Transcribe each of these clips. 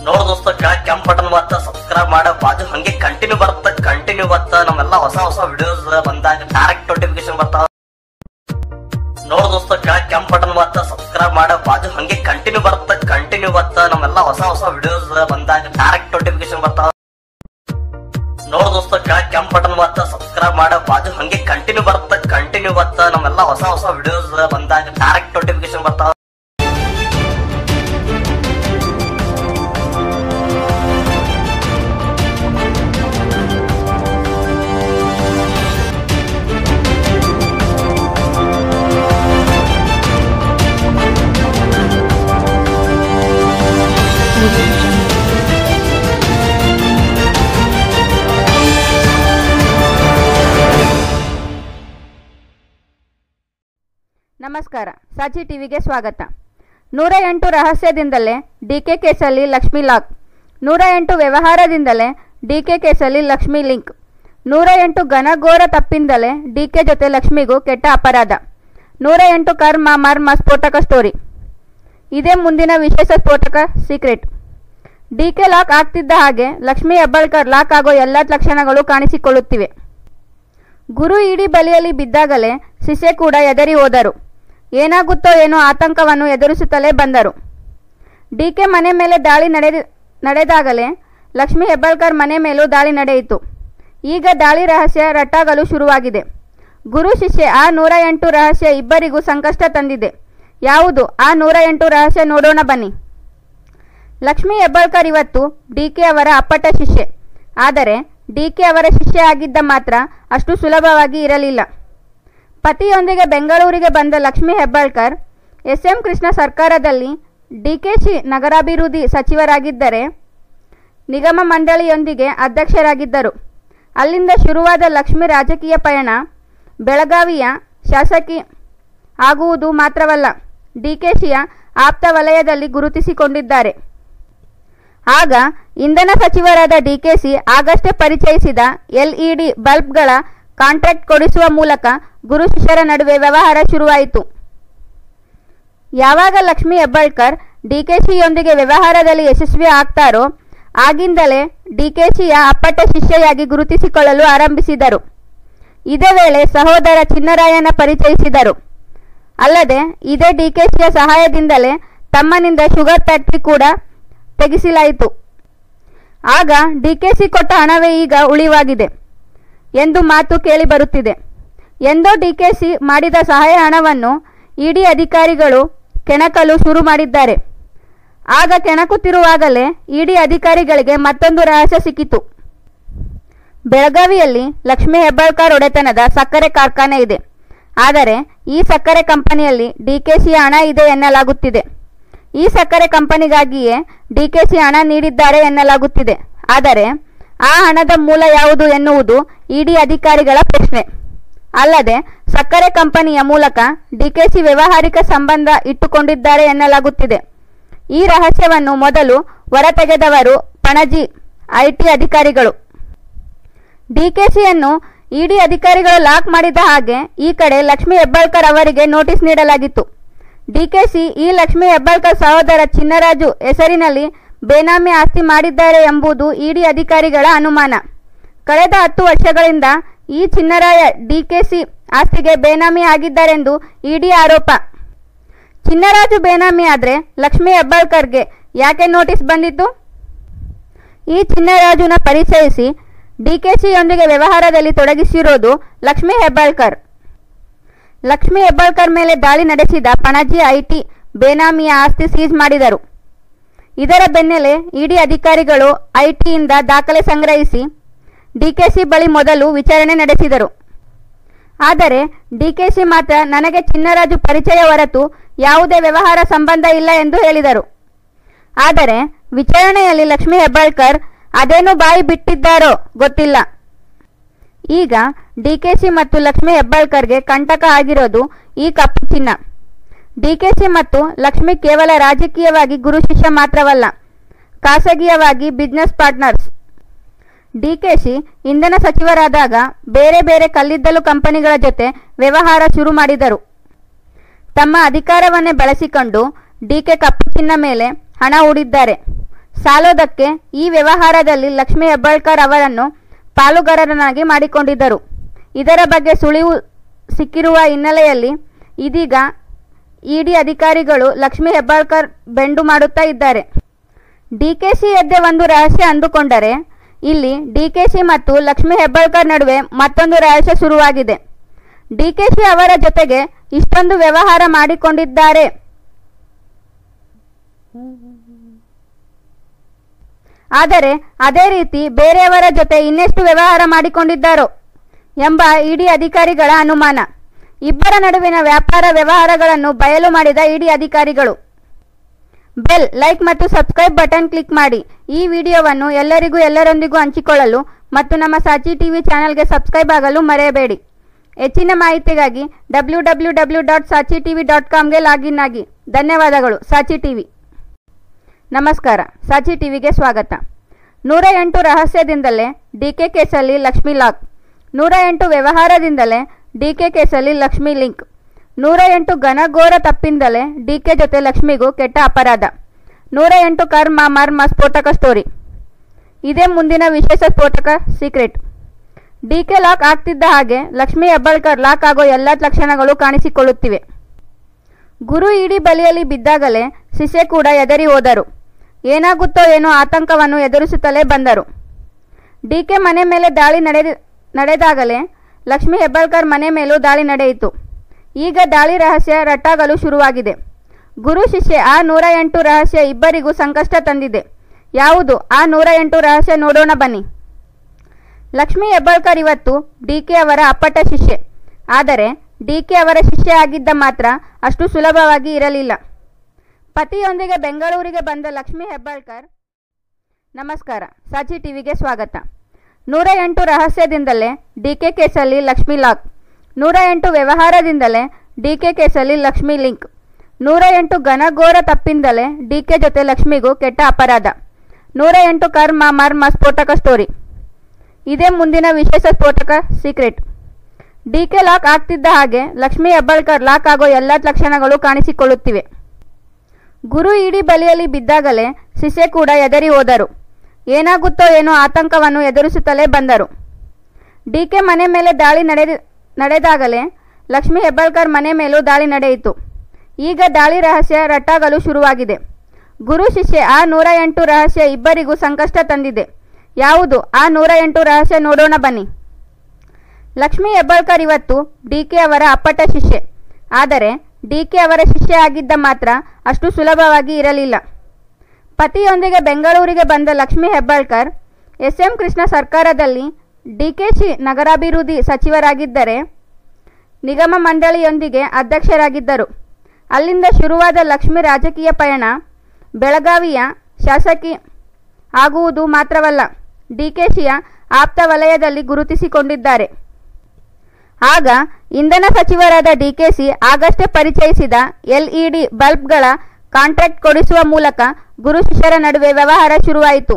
ನೋಡ್ ದೋಸ್ತ ಕೆಳಗ್ ಕೆಂಪ್ ಬಟನ್ ಬತ್ತ ಸಬ್ಸ್ಕ್ರೈಬ್ ಮಾಡ ಬಾಜು ಹಂಗೆ ಕಂಟಿನ್ಯೂ ಬರುತ್ತ ಕಂಟಿನ್ಯೂ ಬತ್ತ ನಮ್ಮೆಲ್ಲ ಹೊಸ ಹೊಸ ವಿಡಿಯೋಸ್ ಬಂದಾಗ ಡೈರೆಕ್ಟ್ ನೋಟಿಫಿಕೇಶನ್ ಬರ್ತಾವ ನೋಡ್ ದೋಸ್ತ ಕೆಳಗ್ ಕೆಂಪ್ ಬಟನ್ ಬತ್ತ ಸಬ್ಸ್ಕ್ರೈಬ್ ಮಾಡ ಬಾಜು ಹಂಗೆ ಕಂಟಿನ್ಯೂ ಬರುತ್ತ ಕಂಟಿನ್ಯೂ ಬತ್ತ ನಮ್ಮೆಲ್ಲ ಹೊಸ ಹೊಸ ವಿಡಿಯೋಸ್ ಬಂದಾಗ ಡೈರೆಕ್ಟ್ ನೋಟಿಫಿಕೇಶನ್ ಬರ್ತಾವ ನೋಡ್ ದೋಸ್ತ ಕೆಳಗ್ ಕೆಂಪ್ ಬಟನ್ ಬತ್ತ ಸಬ್ಸ್ಕ್ರೈಬ್ ಮಾಡ ಬಾಜು ಹಂಗೆ ಕಂಟಿನ್ಯೂ ಬರುತ್ತ ಕಂಟಿನ್ಯೂ ಬತ್ತ ನಮ್ಮೆಲ್ಲ ಹೊಸ ಹೊಸ ವಿಡಿಯೋಸ್ ಬಂದಾಗ ಡೈರೆಕ್ಟ್ ನೋಟಿಫಿಕೇಶನ್ ಬರ್ತಾವ ನಮಸ್ಕಾರ ಸಾಚಿ ಟಿವಿಗೆ ಸ್ವಾಗತ ನೂರ ಎಂಟು ರಹಸ್ಯದಿಂದಲೇ ಡಿಕೆ ಕೇಸಲ್ಲಿ ಲಕ್ಷ್ಮಿ ಲಾಕ್ ನೂರ ಎಂಟು ವ್ಯವಹಾರದಿಂದಲೇ ಡಿಕೆ ಕೇಸಲ್ಲಿ ಲಕ್ಷ್ಮಿ ಲಿಂಕ್ ನೂರ ಎಂಟು ಘನಘೋರ ತಪ್ಪಿಂದಲೇ ಡಿಕೆ ಜೊತೆ ಲಕ್ಷ್ಮಿಗೂ ಕೆಟ್ಟ ಅಪರಾಧ ನೂರ ಎಂಟು ಕರ್ಮ ಮರ್ಮ ಸ್ಫೋಟಕ ಸ್ಟೋರಿ ಇದೇ ಮುಂದಿನ ವಿಶೇಷ ಸ್ಫೋಟಕ ಸೀಕ್ರೆಟ್ ಡಿಕೆ ಲಾಕ್ ಆಗ್ತಿದ್ದ ಹಾಗೆ ಲಕ್ಷ್ಮಿ ಹೆಬ್ಬಾಳ್ಕರ್ ಲಾಕ್ ಆಗೋ ಎಲ್ಲ ಲಕ್ಷಣಗಳು ಕಾಣಿಸಿಕೊಳ್ಳುತ್ತಿವೆ ಗುರು ಇಡೀ ಬಲಿಯಲ್ಲಿ ಬಿದ್ದಾಗಲೇ ಶಿಷ್ಯ ಕೂಡ ಎದರಿ ಹೋದರು ಏನಾಗುತ್ತೋ ಏನೋ ಆತಂಕವನ್ನು ಎದುರಿಸುತ್ತಲೇ ಬಂದರು ಡಿಕೆ ಮನೆ ಮೇಲೆ ದಾಳಿ ನಡೆದ ನಡೆದಾಗಲೇ ಲಕ್ಷ್ಮಿ ಹೆಬ್ಬಾಳ್ಕರ್ ಮನೆ ಮೇಲೂ ದಾಳಿ ನಡೆಯಿತು ಈಗ ದಾಳಿ ರಹಸ್ಯ ರಟ್ಟಾಗಲು ಶುರುವಾಗಿದೆ ಗುರು ಶಿಷ್ಯ ಆ ನೂರ ಎಂಟು ರಹಸ್ಯ ಇಬ್ಬರಿಗೂ ಸಂಕಷ್ಟ ತಂದಿದೆ ಯಾವುದು ಆ ನೂರ ಎಂಟು ರಹಸ್ಯ ನೋಡೋಣ ಬನ್ನಿ ಲಕ್ಷ್ಮಿ ಹೆಬ್ಬಾಳ್ಕರ್ ಇವತ್ತು ಡಿಕೆ ಅವರ ಅಪ್ಪಟ ಶಿಷ್ಯೆ ಆದರೆ ಡಿಕೆ ಅವರ ಶಿಷ್ಯ ಆಗಿದ್ದ ಮಾತ್ರ ಅಷ್ಟು ಸುಲಭವಾಗಿ ಇರಲಿಲ್ಲ ಪತಿಯೊಂದಿಗೆ ಬೆಂಗಳೂರಿಗೆ ಬಂದ ಲಕ್ಷ್ಮಿ ಹೆಬ್ಬಾಳ್ಕರ್ ಎಸ್ ಎಂ ಕೃಷ್ಣ ಸರ್ಕಾರದಲ್ಲಿ ಡಿಕೆಶಿ ನಗರಾಭಿವೃದ್ಧಿ ಸಚಿವರಾಗಿದ್ದರೆ ನಿಗಮ ಮಂಡಳಿಯೊಂದಿಗೆ ಅಧ್ಯಕ್ಷರಾಗಿದ್ದರು ಅಲ್ಲಿಂದ ಶುರುವಾದ ಲಕ್ಷ್ಮಿ ರಾಜಕೀಯ ಪಯಣ ಬೆಳಗಾವಿಯ ಶಾಸಕಿ ಆಗುವುದು ಮಾತ್ರವಲ್ಲ ಡಿಕೆಶಿಯ ಆಪ್ತ ವಲಯದಲ್ಲಿ ಗುರುತಿಸಿಕೊಂಡಿದ್ದಾರೆ ಆಗ ಇಂಧನ ಸಚಿವರಾದ ಡಿಕೆಸಿ ಆಗಷ್ಟೇ ಪರಿಚಯಿಸಿದ ಎಲ್ಇಡಿ ಬಲ್ಬ್ಗಳ ಕಾಂಟ್ರಾಕ್ಟ್ ಕೊಡಿಸುವ ಮೂಲಕ ಗುರು ಶಿಷ್ಯರ ನಡುವೆ ವ್ಯವಹಾರ ಶುರುವಾಯಿತು ಯಾವಾಗ ಲಕ್ಷ್ಮಿ ಹೆಬ್ಬಾಳ್ಕರ್ ಡಿಕೆಶಿಯೊಂದಿಗೆ ವ್ಯವಹಾರದಲ್ಲಿ ಯಶಸ್ವಿ ಆಗ್ತಾರೋ ಆಗಿಂದಲೇ ಡಿಕೆಶಿಯ ಅಪ್ಪಟ ಶಿಷ್ಯೆಯಾಗಿ ಗುರುತಿಸಿಕೊಳ್ಳಲು ಆರಂಭಿಸಿದರು ಇದೇ ವೇಳೆ ಸಹೋದರ ಚಿನ್ನರಾಯನ ಪರಿಚಯಿಸಿದರು ಅಲ್ಲದೆ ಇದೇ ಡಿಕೆಶಿಯ ಸಹಾಯದಿಂದಲೇ ತಮ್ಮನಿಂದ ಶುಗರ್ ಫ್ಯಾಕ್ಟರಿ ಕೂಡ ತೆಗೆಸಲಾಯಿತು ಆಗ ಡಿಕೆಸಿ ಕೊಟ್ಟ ಹಣವೇ ಈಗ ಉಳಿವಾಗಿದೆ ಎಂದು ಮಾತು ಕೇಳಿಬರುತ್ತಿದೆ ಎಂದೋ ಡಿಕೆಸಿ ಮಾಡಿದ ಸಹಾಯ ಹಣವನ್ನು ಇಡಿ ಅಧಿಕಾರಿಗಳು ಕೆಣಕಲು ಶುರು ಮಾಡಿದ್ದಾರೆ ಆಗ ಕೆಣಕುತ್ತಿರುವಾಗಲೇ ಇಡಿ ಅಧಿಕಾರಿಗಳಿಗೆ ಮತ್ತೊಂದು ರಹಸ್ಯ ಸಿಕ್ಕಿತು ಬೆಳಗಾವಿಯಲ್ಲಿ ಲಕ್ಷ್ಮೀ ಹೆಬ್ಬಾಳ್ಕರ್ ಒಡೆತನದ ಸಕ್ಕರೆ ಕಾರ್ಖಾನೆ ಇದೆ ಆದರೆ ಈ ಸಕ್ಕರೆ ಕಂಪನಿಯಲ್ಲಿ ಡಿಕೆಸಿಯ ಹಣ ಇದೆ ಎನ್ನಲಾಗುತ್ತಿದೆ ಈ ಸಕ್ಕರೆ ಕಂಪನಿಗಾಗಿಯೇ ಡಿಕೆಸಿ ಹಣ ನೀಡಿದ್ದಾರೆ ಎನ್ನಲಾಗುತ್ತಿದೆ ಆದರೆ ಆ ಹಣದ ಮೂಲ ಯಾವುದು ಎನ್ನುವುದು ಇಡಿ ಅಧಿಕಾರಿಗಳ ಪ್ರಶ್ನೆ ಅಲ್ಲದೆ ಸಕ್ಕರೆ ಕಂಪನಿಯ ಮೂಲಕ ಡಿಕೆಸಿ ವ್ಯಾವಹಾರಿಕ ಸಂಬಂಧ ಇಟ್ಟುಕೊಂಡಿದ್ದಾರೆ ಎನ್ನಲಾಗುತ್ತಿದೆ ಈ ರಹಸ್ಯವನ್ನು ಮೊದಲು ಹೊರತೆಗೆದವರು ಪಣಜಿ ಐಟಿ ಅಧಿಕಾರಿಗಳು ಡಿಕೆಸಿಯನ್ನು ಇಡಿ ಅಧಿಕಾರಿಗಳು ಲಾಕ್ ಮಾಡಿದ ಹಾಗೆ ಈ ಕಡೆ ಲಕ್ಷ್ಮಿ ಹೆಬ್ಬಾಳ್ಕರ್ ಅವರಿಗೆ ನೋಟಿಸ್ ನೀಡಲಾಗಿತ್ತು ಡಿಕೆಸಿ ಈ ಲಕ್ಷ್ಮಿ ಹೆಬ್ಬಾಳ್ಕರ್ ಸಹೋದರ ಚಿನ್ನರಾಜು ಹೆಸರಿನಲ್ಲಿ ಬೇನಾಮಿ ಆಸ್ತಿ ಮಾಡಿದ್ದಾರೆ ಎಂಬುದು ಇಡಿ ಅಧಿಕಾರಿಗಳ ಅನುಮಾನ ಕಳೆದ ಹತ್ತು ವರ್ಷಗಳಿಂದ ಈ ಚಿನ್ನರಾಯ ಡಿಕೆಸಿ ಆಸ್ತಿಗೆ ಬೇನಾಮಿ ಆಗಿದ್ದಾರೆಂದು ಇಡಿ ಆರೋಪ ಚಿನ್ನರಾಜು ಬೇನಾಮಿ ಆದರೆ ಲಕ್ಷ್ಮಿ ಹೆಬ್ಬಾಳ್ಕರ್ಗೆ ಯಾಕೆ ನೋಟಿಸ್ ಬಂದಿತ್ತು ಈ ಚಿನ್ನರಾಜುನ ಪರಿಚಯಿಸಿ ಡಿಕೆಸಿಯೊಂದಿಗೆ ವ್ಯವಹಾರದಲ್ಲಿ ತೊಡಗಿಸಿರೋದು ಲಕ್ಷ್ಮಿ ಹೆಬ್ಬಾಳ್ಕರ್ ಲಕ್ಷ್ಮಿ ಹೆಬ್ಬಾಳ್ಕರ್ ಮೇಲೆ ದಾಳಿ ನಡೆಸಿದ ಪಣಜಿ ಐಟಿ ಬೇನಾಮಿಯ ಆಸ್ತಿ ಸೀಜ್ ಮಾಡಿದರು ಇದರ ಬೆನ್ನಲ್ಲೇ ಇಡಿ ಅಧಿಕಾರಿಗಳು ಐಟಿಯಿಂದ ದಾಖಲೆ ಸಂಗ್ರಹಿಸಿ ಡಿಕೆಸಿ ಬಳಿ ಮೊದಲು ವಿಚಾರಣೆ ನಡೆಸಿದರು ಆದರೆ ಡಿಕೆಸಿ ಮಾತ್ರ ನನಗೆ ಚಿನ್ನರಾಜು ಪರಿಚಯ ಹೊರತು ಯಾವುದೇ ವ್ಯವಹಾರ ಸಂಬಂಧ ಇಲ್ಲ ಎಂದು ಹೇಳಿದರು ಆದರೆ ವಿಚಾರಣೆಯಲ್ಲಿ ಲಕ್ಷ್ಮಿ ಹೆಬ್ಬಾಳ್ಕರ್ ಅದೇನು ಬಾಯಿ ಬಿಟ್ಟಿದ್ದಾರೋ ಗೊತ್ತಿಲ್ಲ ಈಗ ಡಿಕೆಸಿ ಮತ್ತು ಲಕ್ಷ್ಮಿ ಹೆಬ್ಬಾಳ್ಕರ್ಗೆ ಕಂಟಕ ಆಗಿರೋದು ಈ ಕಪ್ಪು ಚಿನ್ನ ಡಿಕೆಸಿ ಮತ್ತು ಲಕ್ಷ್ಮಿ ಕೇವಲ ರಾಜಕೀಯವಾಗಿ ಗುರು ಶಿಷ್ಯ ಮಾತ್ರವಲ್ಲ ಖಾಸಗಿಯವಾಗಿ ಬಿಸ್ನೆಸ್ ಪಾರ್ಟ್ನರ್ಸ್ ಡಿಕೆಶಿ ಇಂಧನ ಸಚಿವರಾದಾಗ ಬೇರೆ ಬೇರೆ ಕಲ್ಲಿದ್ದಲು ಕಂಪನಿಗಳ ಜೊತೆ ವ್ಯವಹಾರ ಶುರು ಮಾಡಿದರು ತಮ್ಮ ಅಧಿಕಾರವನ್ನೇ ಬಳಸಿಕೊಂಡು ಡಿಕೆ ಕಪ್ಪು ಚಿನ್ನ ಮೇಲೆ ಹಣ ಹೂಡಿದ್ದಾರೆ ಸಾಲೋದಕ್ಕೆ ಈ ವ್ಯವಹಾರದಲ್ಲಿ ಲಕ್ಷ್ಮೀ ಹೆಬ್ಬಾಳ್ಕರ್ ಅವರನ್ನು ಪಾಲುಗಾರರನ್ನಾಗಿ ಮಾಡಿಕೊಂಡಿದ್ದರು ಇದರ ಬಗ್ಗೆ ಸುಳಿವು ಸಿಕ್ಕಿರುವ ಹಿನ್ನೆಲೆಯಲ್ಲಿ ಇದೀಗ ಇಡಿ ಅಧಿಕಾರಿಗಳು ಲಕ್ಷ್ಮೀ ಹೆಬ್ಬಾಳ್ಕರ್ ಬೆಂಡು ಮಾಡುತ್ತಾ ಇದ್ದಾರೆ ಡಿಕೆಶಿ ಎದ್ದೆ ಒಂದು ರಹಸ್ಯ ಅಂದುಕೊಂಡರೆ ಇಲ್ಲಿ ಡಿಕೆಶಿ ಮತ್ತು ಲಕ್ಷ್ಮೀ ಹೆಬ್ಬಾಳ್ಕರ್ ನಡುವೆ ಮತ್ತೊಂದು ರಹಸ್ಯ ಶುರುವಾಗಿದೆ ಡಿಕೆಶಿ ಅವರ ಜೊತೆಗೆ ಇಷ್ಟೊಂದು ವ್ಯವಹಾರ ಮಾಡಿಕೊಂಡಿದ್ದಾರೆ ಆದರೆ ಅದೇ ರೀತಿ ಬೇರೆಯವರ ಜೊತೆ ಇನ್ನೆಷ್ಟು ವ್ಯವಹಾರ ಮಾಡಿಕೊಂಡಿದ್ದಾರೋ ಎಂಬ ಇಡಿ ಅಧಿಕಾರಿಗಳ ಅನುಮಾನ ಇಬ್ಬರ ನಡುವಿನ ವ್ಯಾಪಾರ ವ್ಯವಹಾರಗಳನ್ನು ಬಯಲು ಮಾಡಿದ ಇಡಿ ಅಧಿಕಾರಿಗಳು ಬೆಲ್ ಲೈಕ್ ಮತ್ತು ಸಬ್ಸ್ಕ್ರೈಬ್ ಬಟನ್ ಕ್ಲಿಕ್ ಮಾಡಿ ಈ ವಿಡಿಯೋವನ್ನು ಎಲ್ಲರಿಗೂ ಎಲ್ಲರೊಂದಿಗೂ ಹಂಚಿಕೊಳ್ಳಲು ಮತ್ತು ನಮ್ಮ ಸಾಚಿ ಟಿವಿ ಚಾನೆಲ್ಗೆ ಸಬ್ಸ್ಕ್ರೈಬ್ ಆಗಲು ಮರೆಯಬೇಡಿ ಹೆಚ್ಚಿನ ಮಾಹಿತಿಗಾಗಿ W W W dot Saachi TV dot ಕಾಮ್ಗೆ ಲಾಗಿನ್ ಆಗಿ ಧನ್ಯವಾದಗಳು ಸಾಚಿ ಟಿವಿ ನಮಸ್ಕಾರ ಸಾಚಿ ಟಿವಿಗೆ ಸ್ವಾಗತ ನೂರ ಎಂಟು ರಹಸ್ಯದಿಂದಲೇ ಡಿಕೆ ಕೇಸಲ್ಲಿ ಲಕ್ಷ್ಮಿ ಲಾಕ್ ನೂರ ಎಂಟು ವ್ಯವಹಾರದಿಂದಲೇ ಡಿಕೆ ಕೇಸಲ್ಲಿ ಲಕ್ಷ್ಮಿ ಲಿಂಕ್ ನೂರ ಎಂಟು ಘನಘೋರ ತಪ್ಪಿಂದಲೇ ಡಿಕೆ ಜೊತೆ ಲಕ್ಷ್ಮಿಗೂ ಕೆಟ್ಟ ಅಪರಾಧ ನೂರ ಎಂಟು ಕರ್ಮ ಮರ್ಮ ಸ್ಫೋಟಕ ಸ್ಟೋರಿ ಇದೇ ಮುಂದಿನ ವಿಶೇಷ ಸ್ಫೋಟಕ ಸೀಕ್ರೆಟ್ ಡಿಕೆ ಲಾಕ್ ಆಗ್ತಿದ್ದ ಹಾಗೆ ಲಕ್ಷ್ಮಿ ಹೆಬ್ಬಾಳ್ಕರ್ ಲಾಕ್ ಆಗೋ ಎಲ್ಲ ಲಕ್ಷಣಗಳು ಕಾಣಿಸಿಕೊಳ್ಳುತ್ತಿವೆ ಗುರು ಇಡೀ ಬಲಿಯಲ್ಲಿ ಬಿದ್ದಾಗಲೇ ಶಿಷ್ಯ ಕೂಡ ಎದರಿ ಹೋದರು ಏನಾಗುತ್ತೋ ಏನೋ ಆತಂಕವನ್ನು ಎದುರಿಸುತ್ತಲೇ ಬಂದರು ಡಿಕೆ ಮನೆ ಮೇಲೆ ದಾಳಿ ನಡೆದ ನಡೆದಾಗಲೇ ಲಕ್ಷ್ಮಿ ಹೆಬ್ಬಾಳ್ಕರ್ ಮನೆ ಮೇಲೂ ದಾಳಿ ನಡೆಯಿತು ಈಗ ದಾಳಿ ರಹಸ್ಯ ರಟ್ಟಾಗಲು ಶುರುವಾಗಿದೆ ಗುರು ಶಿಷ್ಯ ಆ ನೂರ ಎಂಟು ರಹಸ್ಯ ಇಬ್ಬರಿಗೂ ಸಂಕಷ್ಟ ತಂದಿದೆ ಯಾವುದು ಆ ನೂರ ಎಂಟು ರಹಸ್ಯ ನೋಡೋಣ ಬನ್ನಿ ಲಕ್ಷ್ಮಿ ಹೆಬ್ಬಾಳ್ಕರ್ ಇವತ್ತು ಡಿಕೆ ಅವರ ಅಪ್ಪಟ ಶಿಷ್ಯೆ ಆದರೆ ಡಿಕೆ ಅವರ ಶಿಷ್ಯ ಆಗಿದ್ದ ಮಾತ್ರ ಅಷ್ಟು ಸುಲಭವಾಗಿ ಇರಲಿಲ್ಲ ಪತಿಯೊಂದಿಗೆ ಬೆಂಗಳೂರಿಗೆ ಬಂದ ಲಕ್ಷ್ಮಿ ಹೆಬ್ಬಾಳ್ಕರ್ ನಮಸ್ಕಾರ ಸಾಚಿ ಟಿವಿಗೆ ಸ್ವಾಗತ ನೂರ ಎಂಟು ರಹಸ್ಯದಿಂದಲೇ ಡಿಕೆ ಕೇಸಲ್ಲಿ ಲಕ್ಷ್ಮಿ ಲಾಕ್ ನೂರ ಎಂಟು ವ್ಯವಹಾರದಿಂದಲೇ ಡಿಕೆ ಕೇಸಲ್ಲಿ ಲಕ್ಷ್ಮಿ ಲಿಂಕ್ ನೂರ ಎಂಟು ಘನಘೋರ ತಪ್ಪಿಂದಲೇ ಡಿಕೆ ಜೊತೆ ಲಕ್ಷ್ಮಿಗೂ ಕೆಟ್ಟ ಅಪರಾಧ ನೂರ ಎಂಟು ಕರ್ಮ ಮರ್ಮ ಸ್ಫೋಟಕ ಸ್ಟೋರಿ ಇದೇ ಮುಂದಿನ ವಿಶೇಷ ಸ್ಫೋಟಕ ಸೀಕ್ರೆಟ್ ಡಿಕೆ ಲಾಕ್ ಆಗ್ತಿದ್ದ ಹಾಗೆ ಲಕ್ಷ್ಮಿ ಹೆಬ್ಬಾಳ್ಕರ್ ಲಾಕ್ ಆಗೋ ಎಲ್ಲ ಲಕ್ಷಣಗಳು ಕಾಣಿಸಿಕೊಳ್ಳುತ್ತಿವೆ ಗುರು ಇಡೀ ಬಲಿಯಲ್ಲಿ ಬಿದ್ದಾಗಲೇ ಶಿಷ್ಯ ಕೂಡ ಎದರಿ ಹೋದರು ಏನಾಗುತ್ತೋ ಏನೋ ಆತಂಕವನ್ನು ಎದುರಿಸುತ್ತಲೇ ಬಂದರು ಡಿಕೆ ಮನೆ ಮೇಲೆ ದಾಳಿ ನಡೆದ ನಡೆದಾಗಲೇ ಲಕ್ಷ್ಮಿ ಹೆಬ್ಬಾಳ್ಕರ್ ಮನೆ ಮೇಲೂ ದಾಳಿ ನಡೆಯಿತು ಈಗ ದಾಳಿ ರಹಸ್ಯ ರಟ್ಟಾಗಲು ಶುರುವಾಗಿದೆ ಗುರು ಶಿಷ್ಯ ಆ ನೂರ ಎಂಟು ರಹಸ್ಯ ಇಬ್ಬರಿಗೂ ಸಂಕಷ್ಟ ತಂದಿದೆ ಯಾವುದು ಆ ನೂರ ಎಂಟು ರಹಸ್ಯ ನೋಡೋಣ ಬನ್ನಿ ಲಕ್ಷ್ಮಿ ಹೆಬ್ಬಾಳ್ಕರ್ ಇವತ್ತು ಡಿಕೆ ಅವರ ಅಪ್ಪಟ ಶಿಷ್ಯೆ ಆದರೆ ಡಿಕೆ ಅವರ ಶಿಷ್ಯ ಆಗಿದ್ದ ಮಾತ್ರ ಅಷ್ಟು ಸುಲಭವಾಗಿ ಇರಲಿಲ್ಲ ಪತಿಯೊಂದಿಗೆ ಬೆಂಗಳೂರಿಗೆ ಬಂದ ಲಕ್ಷ್ಮಿ ಹೆಬ್ಬಾಳ್ಕರ್ ಎಸ್ ಎಂ ಕೃಷ್ಣ ಸರ್ಕಾರದಲ್ಲಿ ಡಿಕೆಶಿ ನಗರಾಭಿವೃದ್ಧಿ ಸಚಿವರಾಗಿದ್ದರೆ ನಿಗಮ ಮಂಡಳಿಯೊಂದಿಗೆ ಅಧ್ಯಕ್ಷರಾಗಿದ್ದರು ಅಲ್ಲಿಂದ ಶುರುವಾದ ಲಕ್ಷ್ಮಿ ರಾಜಕೀಯ ಪಯಣ ಬೆಳಗಾವಿಯ ಶಾಸಕಿ ಆಗುವುದು ಮಾತ್ರವಲ್ಲ ಡಿಕೆಶಿಯ ಆಪ್ತ ವಲಯದಲ್ಲಿ ಗುರುತಿಸಿಕೊಂಡಿದ್ದಾರೆ ಆಗ ಇಂಧನ ಸಚಿವರಾದ ಡಿಕೆಸಿ ಆಗಷ್ಟೇ ಪರಿಚಯಿಸಿದ ಎಲ್ಇಡಿ ಬಲ್ಬ್ಗಳ ಕಾಂಟ್ರಾಕ್ಟ್ ಕೊಡಿಸುವ ಮೂಲಕ ಗುರು ಶಿಷ್ಯರ ನಡುವೆ ವ್ಯವಹಾರ ಶುರುವಾಯಿತು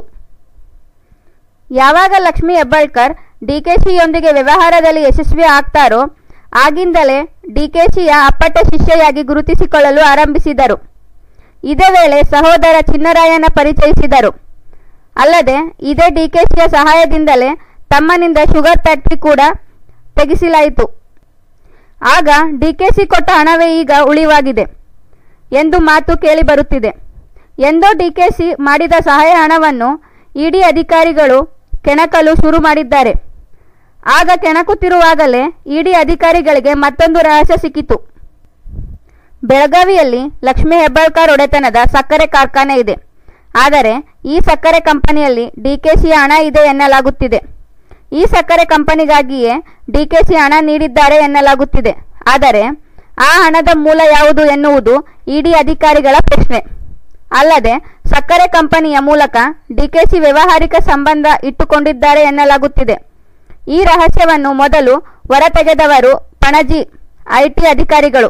ಯಾವಾಗ ಲಕ್ಷ್ಮಿ ಹೆಬ್ಬಾಳ್ಕರ್ ಡಿಕೆಶಿಯೊಂದಿಗೆ ವ್ಯವಹಾರದಲ್ಲಿ ಯಶಸ್ವಿ ಆಗ್ತಾರೋ ಆಗಿಂದಲೇ ಡಿಕೆಶಿಯ ಅಪ್ಪಟ ಶಿಷ್ಯೆಯಾಗಿ ಗುರುತಿಸಿಕೊಳ್ಳಲು ಆರಂಭಿಸಿದರು ಇದೇ ವೇಳೆ ಸಹೋದರ ಚಿನ್ನರಾಯನ ಪರಿಚಯಿಸಿದರು ಅಲ್ಲದೆ ಇದೇ ಡಿಕೆಶಿಯ ಸಹಾಯದಿಂದಲೇ ತಮ್ಮನಿಂದ ಶುಗರ್ ಫ್ಯಾಕ್ಟರಿ ಕೂಡ ತೆಗೆಸಲಾಯಿತು ಆಗ ಡಿಕೆಸಿ ಕೊಟ್ಟ ಹಣವೇ ಈಗ ಉಳಿವಾಗಿದೆ ಎಂದು ಮಾತು ಕೇಳಿಬರುತ್ತಿದೆ ಎಂದೋ ಡಿಕೆಸಿ ಮಾಡಿದ ಸಹಾಯ ಹಣವನ್ನು ಇಡಿ ಅಧಿಕಾರಿಗಳು ಕೆಣಕಲು ಶುರು ಮಾಡಿದ್ದಾರೆ ಆಗ ಕೆಣಕುತ್ತಿರುವಾಗಲೇ ಇಡಿ ಅಧಿಕಾರಿಗಳಿಗೆ ಮತ್ತೊಂದು ರಹಸ್ಯ ಸಿಕ್ಕಿತು ಬೆಳಗಾವಿಯಲ್ಲಿ ಲಕ್ಷ್ಮೀ ಹೆಬ್ಬಾಳ್ಕರ್ ಒಡೆತನದ ಸಕ್ಕರೆ ಕಾರ್ಖಾನೆ ಇದೆ ಆದರೆ ಈ ಸಕ್ಕರೆ ಕಂಪನಿಯಲ್ಲಿ ಡಿಕೆಶಿ ಹಣ ಇದೆ ಎನ್ನಲಾಗುತ್ತಿದೆ ಈ ಸಕ್ಕರೆ ಕಂಪನಿಗಾಗಿಯೇ ಡಿಕೆಶಿ ಹಣ ನೀಡಿದ್ದಾರೆ ಎನ್ನಲಾಗುತ್ತಿದೆ ಆದರೆ ಆ ಹಣದ ಮೂಲ ಯಾವುದು ಎನ್ನುವುದು ಇಡಿ ಅಧಿಕಾರಿಗಳ ಪ್ರಶ್ನೆ ಅಲ್ಲದೆ ಸಕ್ಕರೆ ಕಂಪನಿಯ ಮೂಲಕ ಡಿಕೆಶಿ ವ್ಯಾವಹಾರಿಕ ಸಂಬಂಧ ಇಟ್ಟುಕೊಂಡಿದ್ದಾರೆ ಎನ್ನಲಾಗುತ್ತಿದೆ ಈ ರಹಸ್ಯವನ್ನು ಮೊದಲು ಹೊರತೆಗೆದವರು ಪಣಜಿ ಐಟಿ ಅಧಿಕಾರಿಗಳು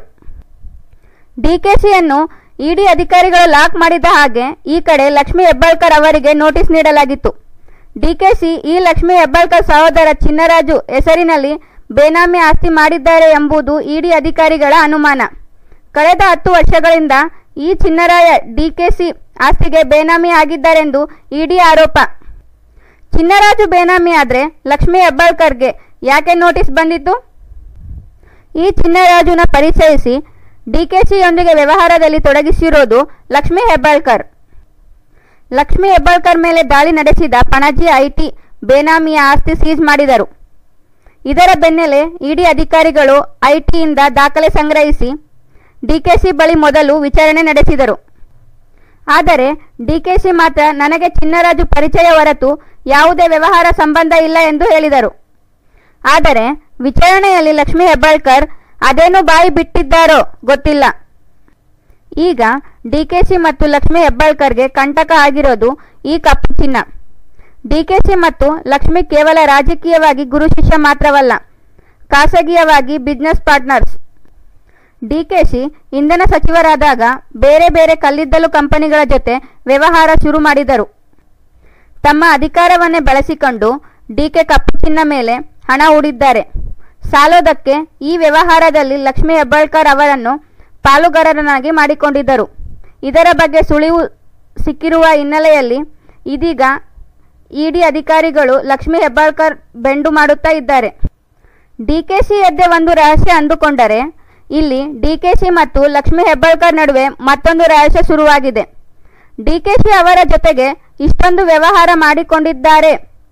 ಡಿಕೆಶಿಯನ್ನು ಇಡಿ ಅಧಿಕಾರಿಗಳು ಲಾಕ್ ಮಾಡಿದ ಹಾಗೆ ಈ ಕಡೆ ಲಕ್ಷ್ಮಿ ಹೆಬ್ಬಾಳ್ಕರ್ ಅವರಿಗೆ ನೋಟಿಸ್ ನೀಡಲಾಗಿತ್ತು ಡಿಕೆಶಿ ಈ ಲಕ್ಷ್ಮಿ ಹೆಬ್ಬಾಳ್ಕರ್ ಸಹೋದರ ಚಿನ್ನರಾಜು ಹೆಸರಿನಲ್ಲಿ ಬೇನಾಮಿ ಆಸ್ತಿ ಮಾಡಿದ್ದಾರೆ ಎಂಬುದು ಇಡಿ ಅಧಿಕಾರಿಗಳ ಅನುಮಾನ ಕಳೆದ ಹತ್ತು ವರ್ಷಗಳಿಂದ ಈ ಚಿನ್ನರಾಯ ಡಿಕೆಸಿ ಆಸ್ತಿಗೆ ಬೇನಾಮಿ ಆಗಿದ್ದಾರೆಂದು ಇಡಿ ಆರೋಪ ಚಿನ್ನರಾಜು ಬೇನಾಮಿ ಆದರೆ ಲಕ್ಷ್ಮೀ ಹೆಬ್ಬಾಳ್ಕರ್ಗೆ ಯಾಕೆ ನೋಟಿಸ್ ಬಂದಿತ್ತು ಈ ಚಿನ್ನರಾಜುನ ಪರಿಚಯಿಸಿ ಡಿಕೆಶಿಯೊಂದಿಗೆ ವ್ಯವಹಾರದಲ್ಲಿ ತೊಡಗಿಸಿರೋದು ಲಕ್ಷ್ಮೀ ಹೆಬ್ಬಾಳ್ಕರ್ ಲಕ್ಷ್ಮೀ ಹೆಬ್ಬಾಳ್ಕರ್ ಮೇಲೆ ದಾಳಿ ನಡೆಸಿದ ಪಣಜಿ ಐಟಿ ಬೇನಾಮಿಯ ಆಸ್ತಿ ಸೀಜ್ ಮಾಡಿದರು ಇದರ ಬೆನ್ನಲ್ಲೇ ಇಡಿ ಅಧಿಕಾರಿಗಳು ಐಟಿಯಿಂದ ದಾಖಲೆ ಸಂಗ್ರಹಿಸಿ ಡಿಕೆಶಿ ಬಳಿ ಮೊದಲು ವಿಚಾರಣೆ ನಡೆಸಿದರು ಆದರೆ ಡಿಕೆಶಿ ಮಾತ್ರ ನನಗೆ ಚಿನ್ನರಾಜು ಪರಿಚಯ ಹೊರತು ಯಾವುದೇ ವ್ಯವಹಾರ ಸಂಬಂಧ ಇಲ್ಲ ಎಂದು ಹೇಳಿದರು ಆದರೆ ವಿಚಾರಣೆಯಲ್ಲಿ ಲಕ್ಷ್ಮೀ ಹೆಬ್ಬಾಳ್ಕರ್ ಅದೇನು ಬಾಯಿ ಬಿಟ್ಟಿದ್ದಾರೋ ಗೊತ್ತಿಲ್ಲ ಈಗ ಡಿಕೆಶಿ ಮತ್ತು ಲಕ್ಷ್ಮೀ ಹೆಬ್ಬಾಳ್ಕರ್ಗೆ ಕಂಟಕ ಆಗಿರೋದು ಈ ಕಪ್ಪು ಚಿನ್ನ ಡಿಕೆಶಿ ಮತ್ತು ಲಕ್ಷ್ಮಿ ಕೇವಲ ರಾಜಕೀಯವಾಗಿ ಗುರು ಶಿಷ್ಯ ಮಾತ್ರವಲ್ಲ ಖಾಸಗಿಯವಾಗಿ ಬಿಸ್ನೆಸ್ ಪಾರ್ಟ್ನರ್ಸ್ ಡಿಕೆಶಿ ಇಂಧನ ಸಚಿವರಾದಾಗ ಬೇರೆ ಬೇರೆ ಕಲ್ಲಿದ್ದಲು ಕಂಪನಿಗಳ ಜೊತೆ ವ್ಯವಹಾರ ಶುರು ಮಾಡಿದರು ತಮ್ಮ ಅಧಿಕಾರವನ್ನೇ ಬಳಸಿಕೊಂಡು ಡಿಕೆ ಕಪ್ಪು ಚಿನ್ನ ಮೇಲೆ ಹಣ ಹೂಡಿದ್ದಾರೆ ಸಾಲೋದಕ್ಕೆ ಈ ವ್ಯವಹಾರದಲ್ಲಿ ಲಕ್ಷ್ಮೀ ಹೆಬ್ಬಾಳ್ಕರ್ ಅವರನ್ನು ಪಾಲುಗಾರರನ್ನಾಗಿ ಮಾಡಿಕೊಂಡಿದ್ದರು ಇದರ ಬಗ್ಗೆ ಸುಳಿವು ಸಿಕ್ಕಿರುವ ಹಿನ್ನೆಲೆಯಲ್ಲಿ ಇದೀಗ ಇಡಿ ಅಧಿಕಾರಿಗಳು ಲಕ್ಷ್ಮೀ ಹೆಬ್ಬಾಳ್ಕರ್ ಬೆಂಡು ಮಾಡುತ್ತಾ ಇದ್ದಾರೆ ಡಿಕೆಶಿ ಎದ್ದೆ ಒಂದು ರಹಸ್ಯ ಅಂದುಕೊಂಡರೆ ಇಲ್ಲಿ ಡಿಕೆಶಿ ಮತ್ತು ಲಕ್ಷ್ಮೀ ಹೆಬ್ಬಾಳ್ಕರ್ ನಡುವೆ ಮತ್ತೊಂದು ರಹಸ್ಯ ಶುರುವಾಗಿದೆ ಡಿಕೆಶಿ ಅವರ ಜೊತೆಗೆ ಇಷ್ಟೊಂದು ವ್ಯವಹಾರ ಮಾಡಿಕೊಂಡಿದ್ದಾರೆ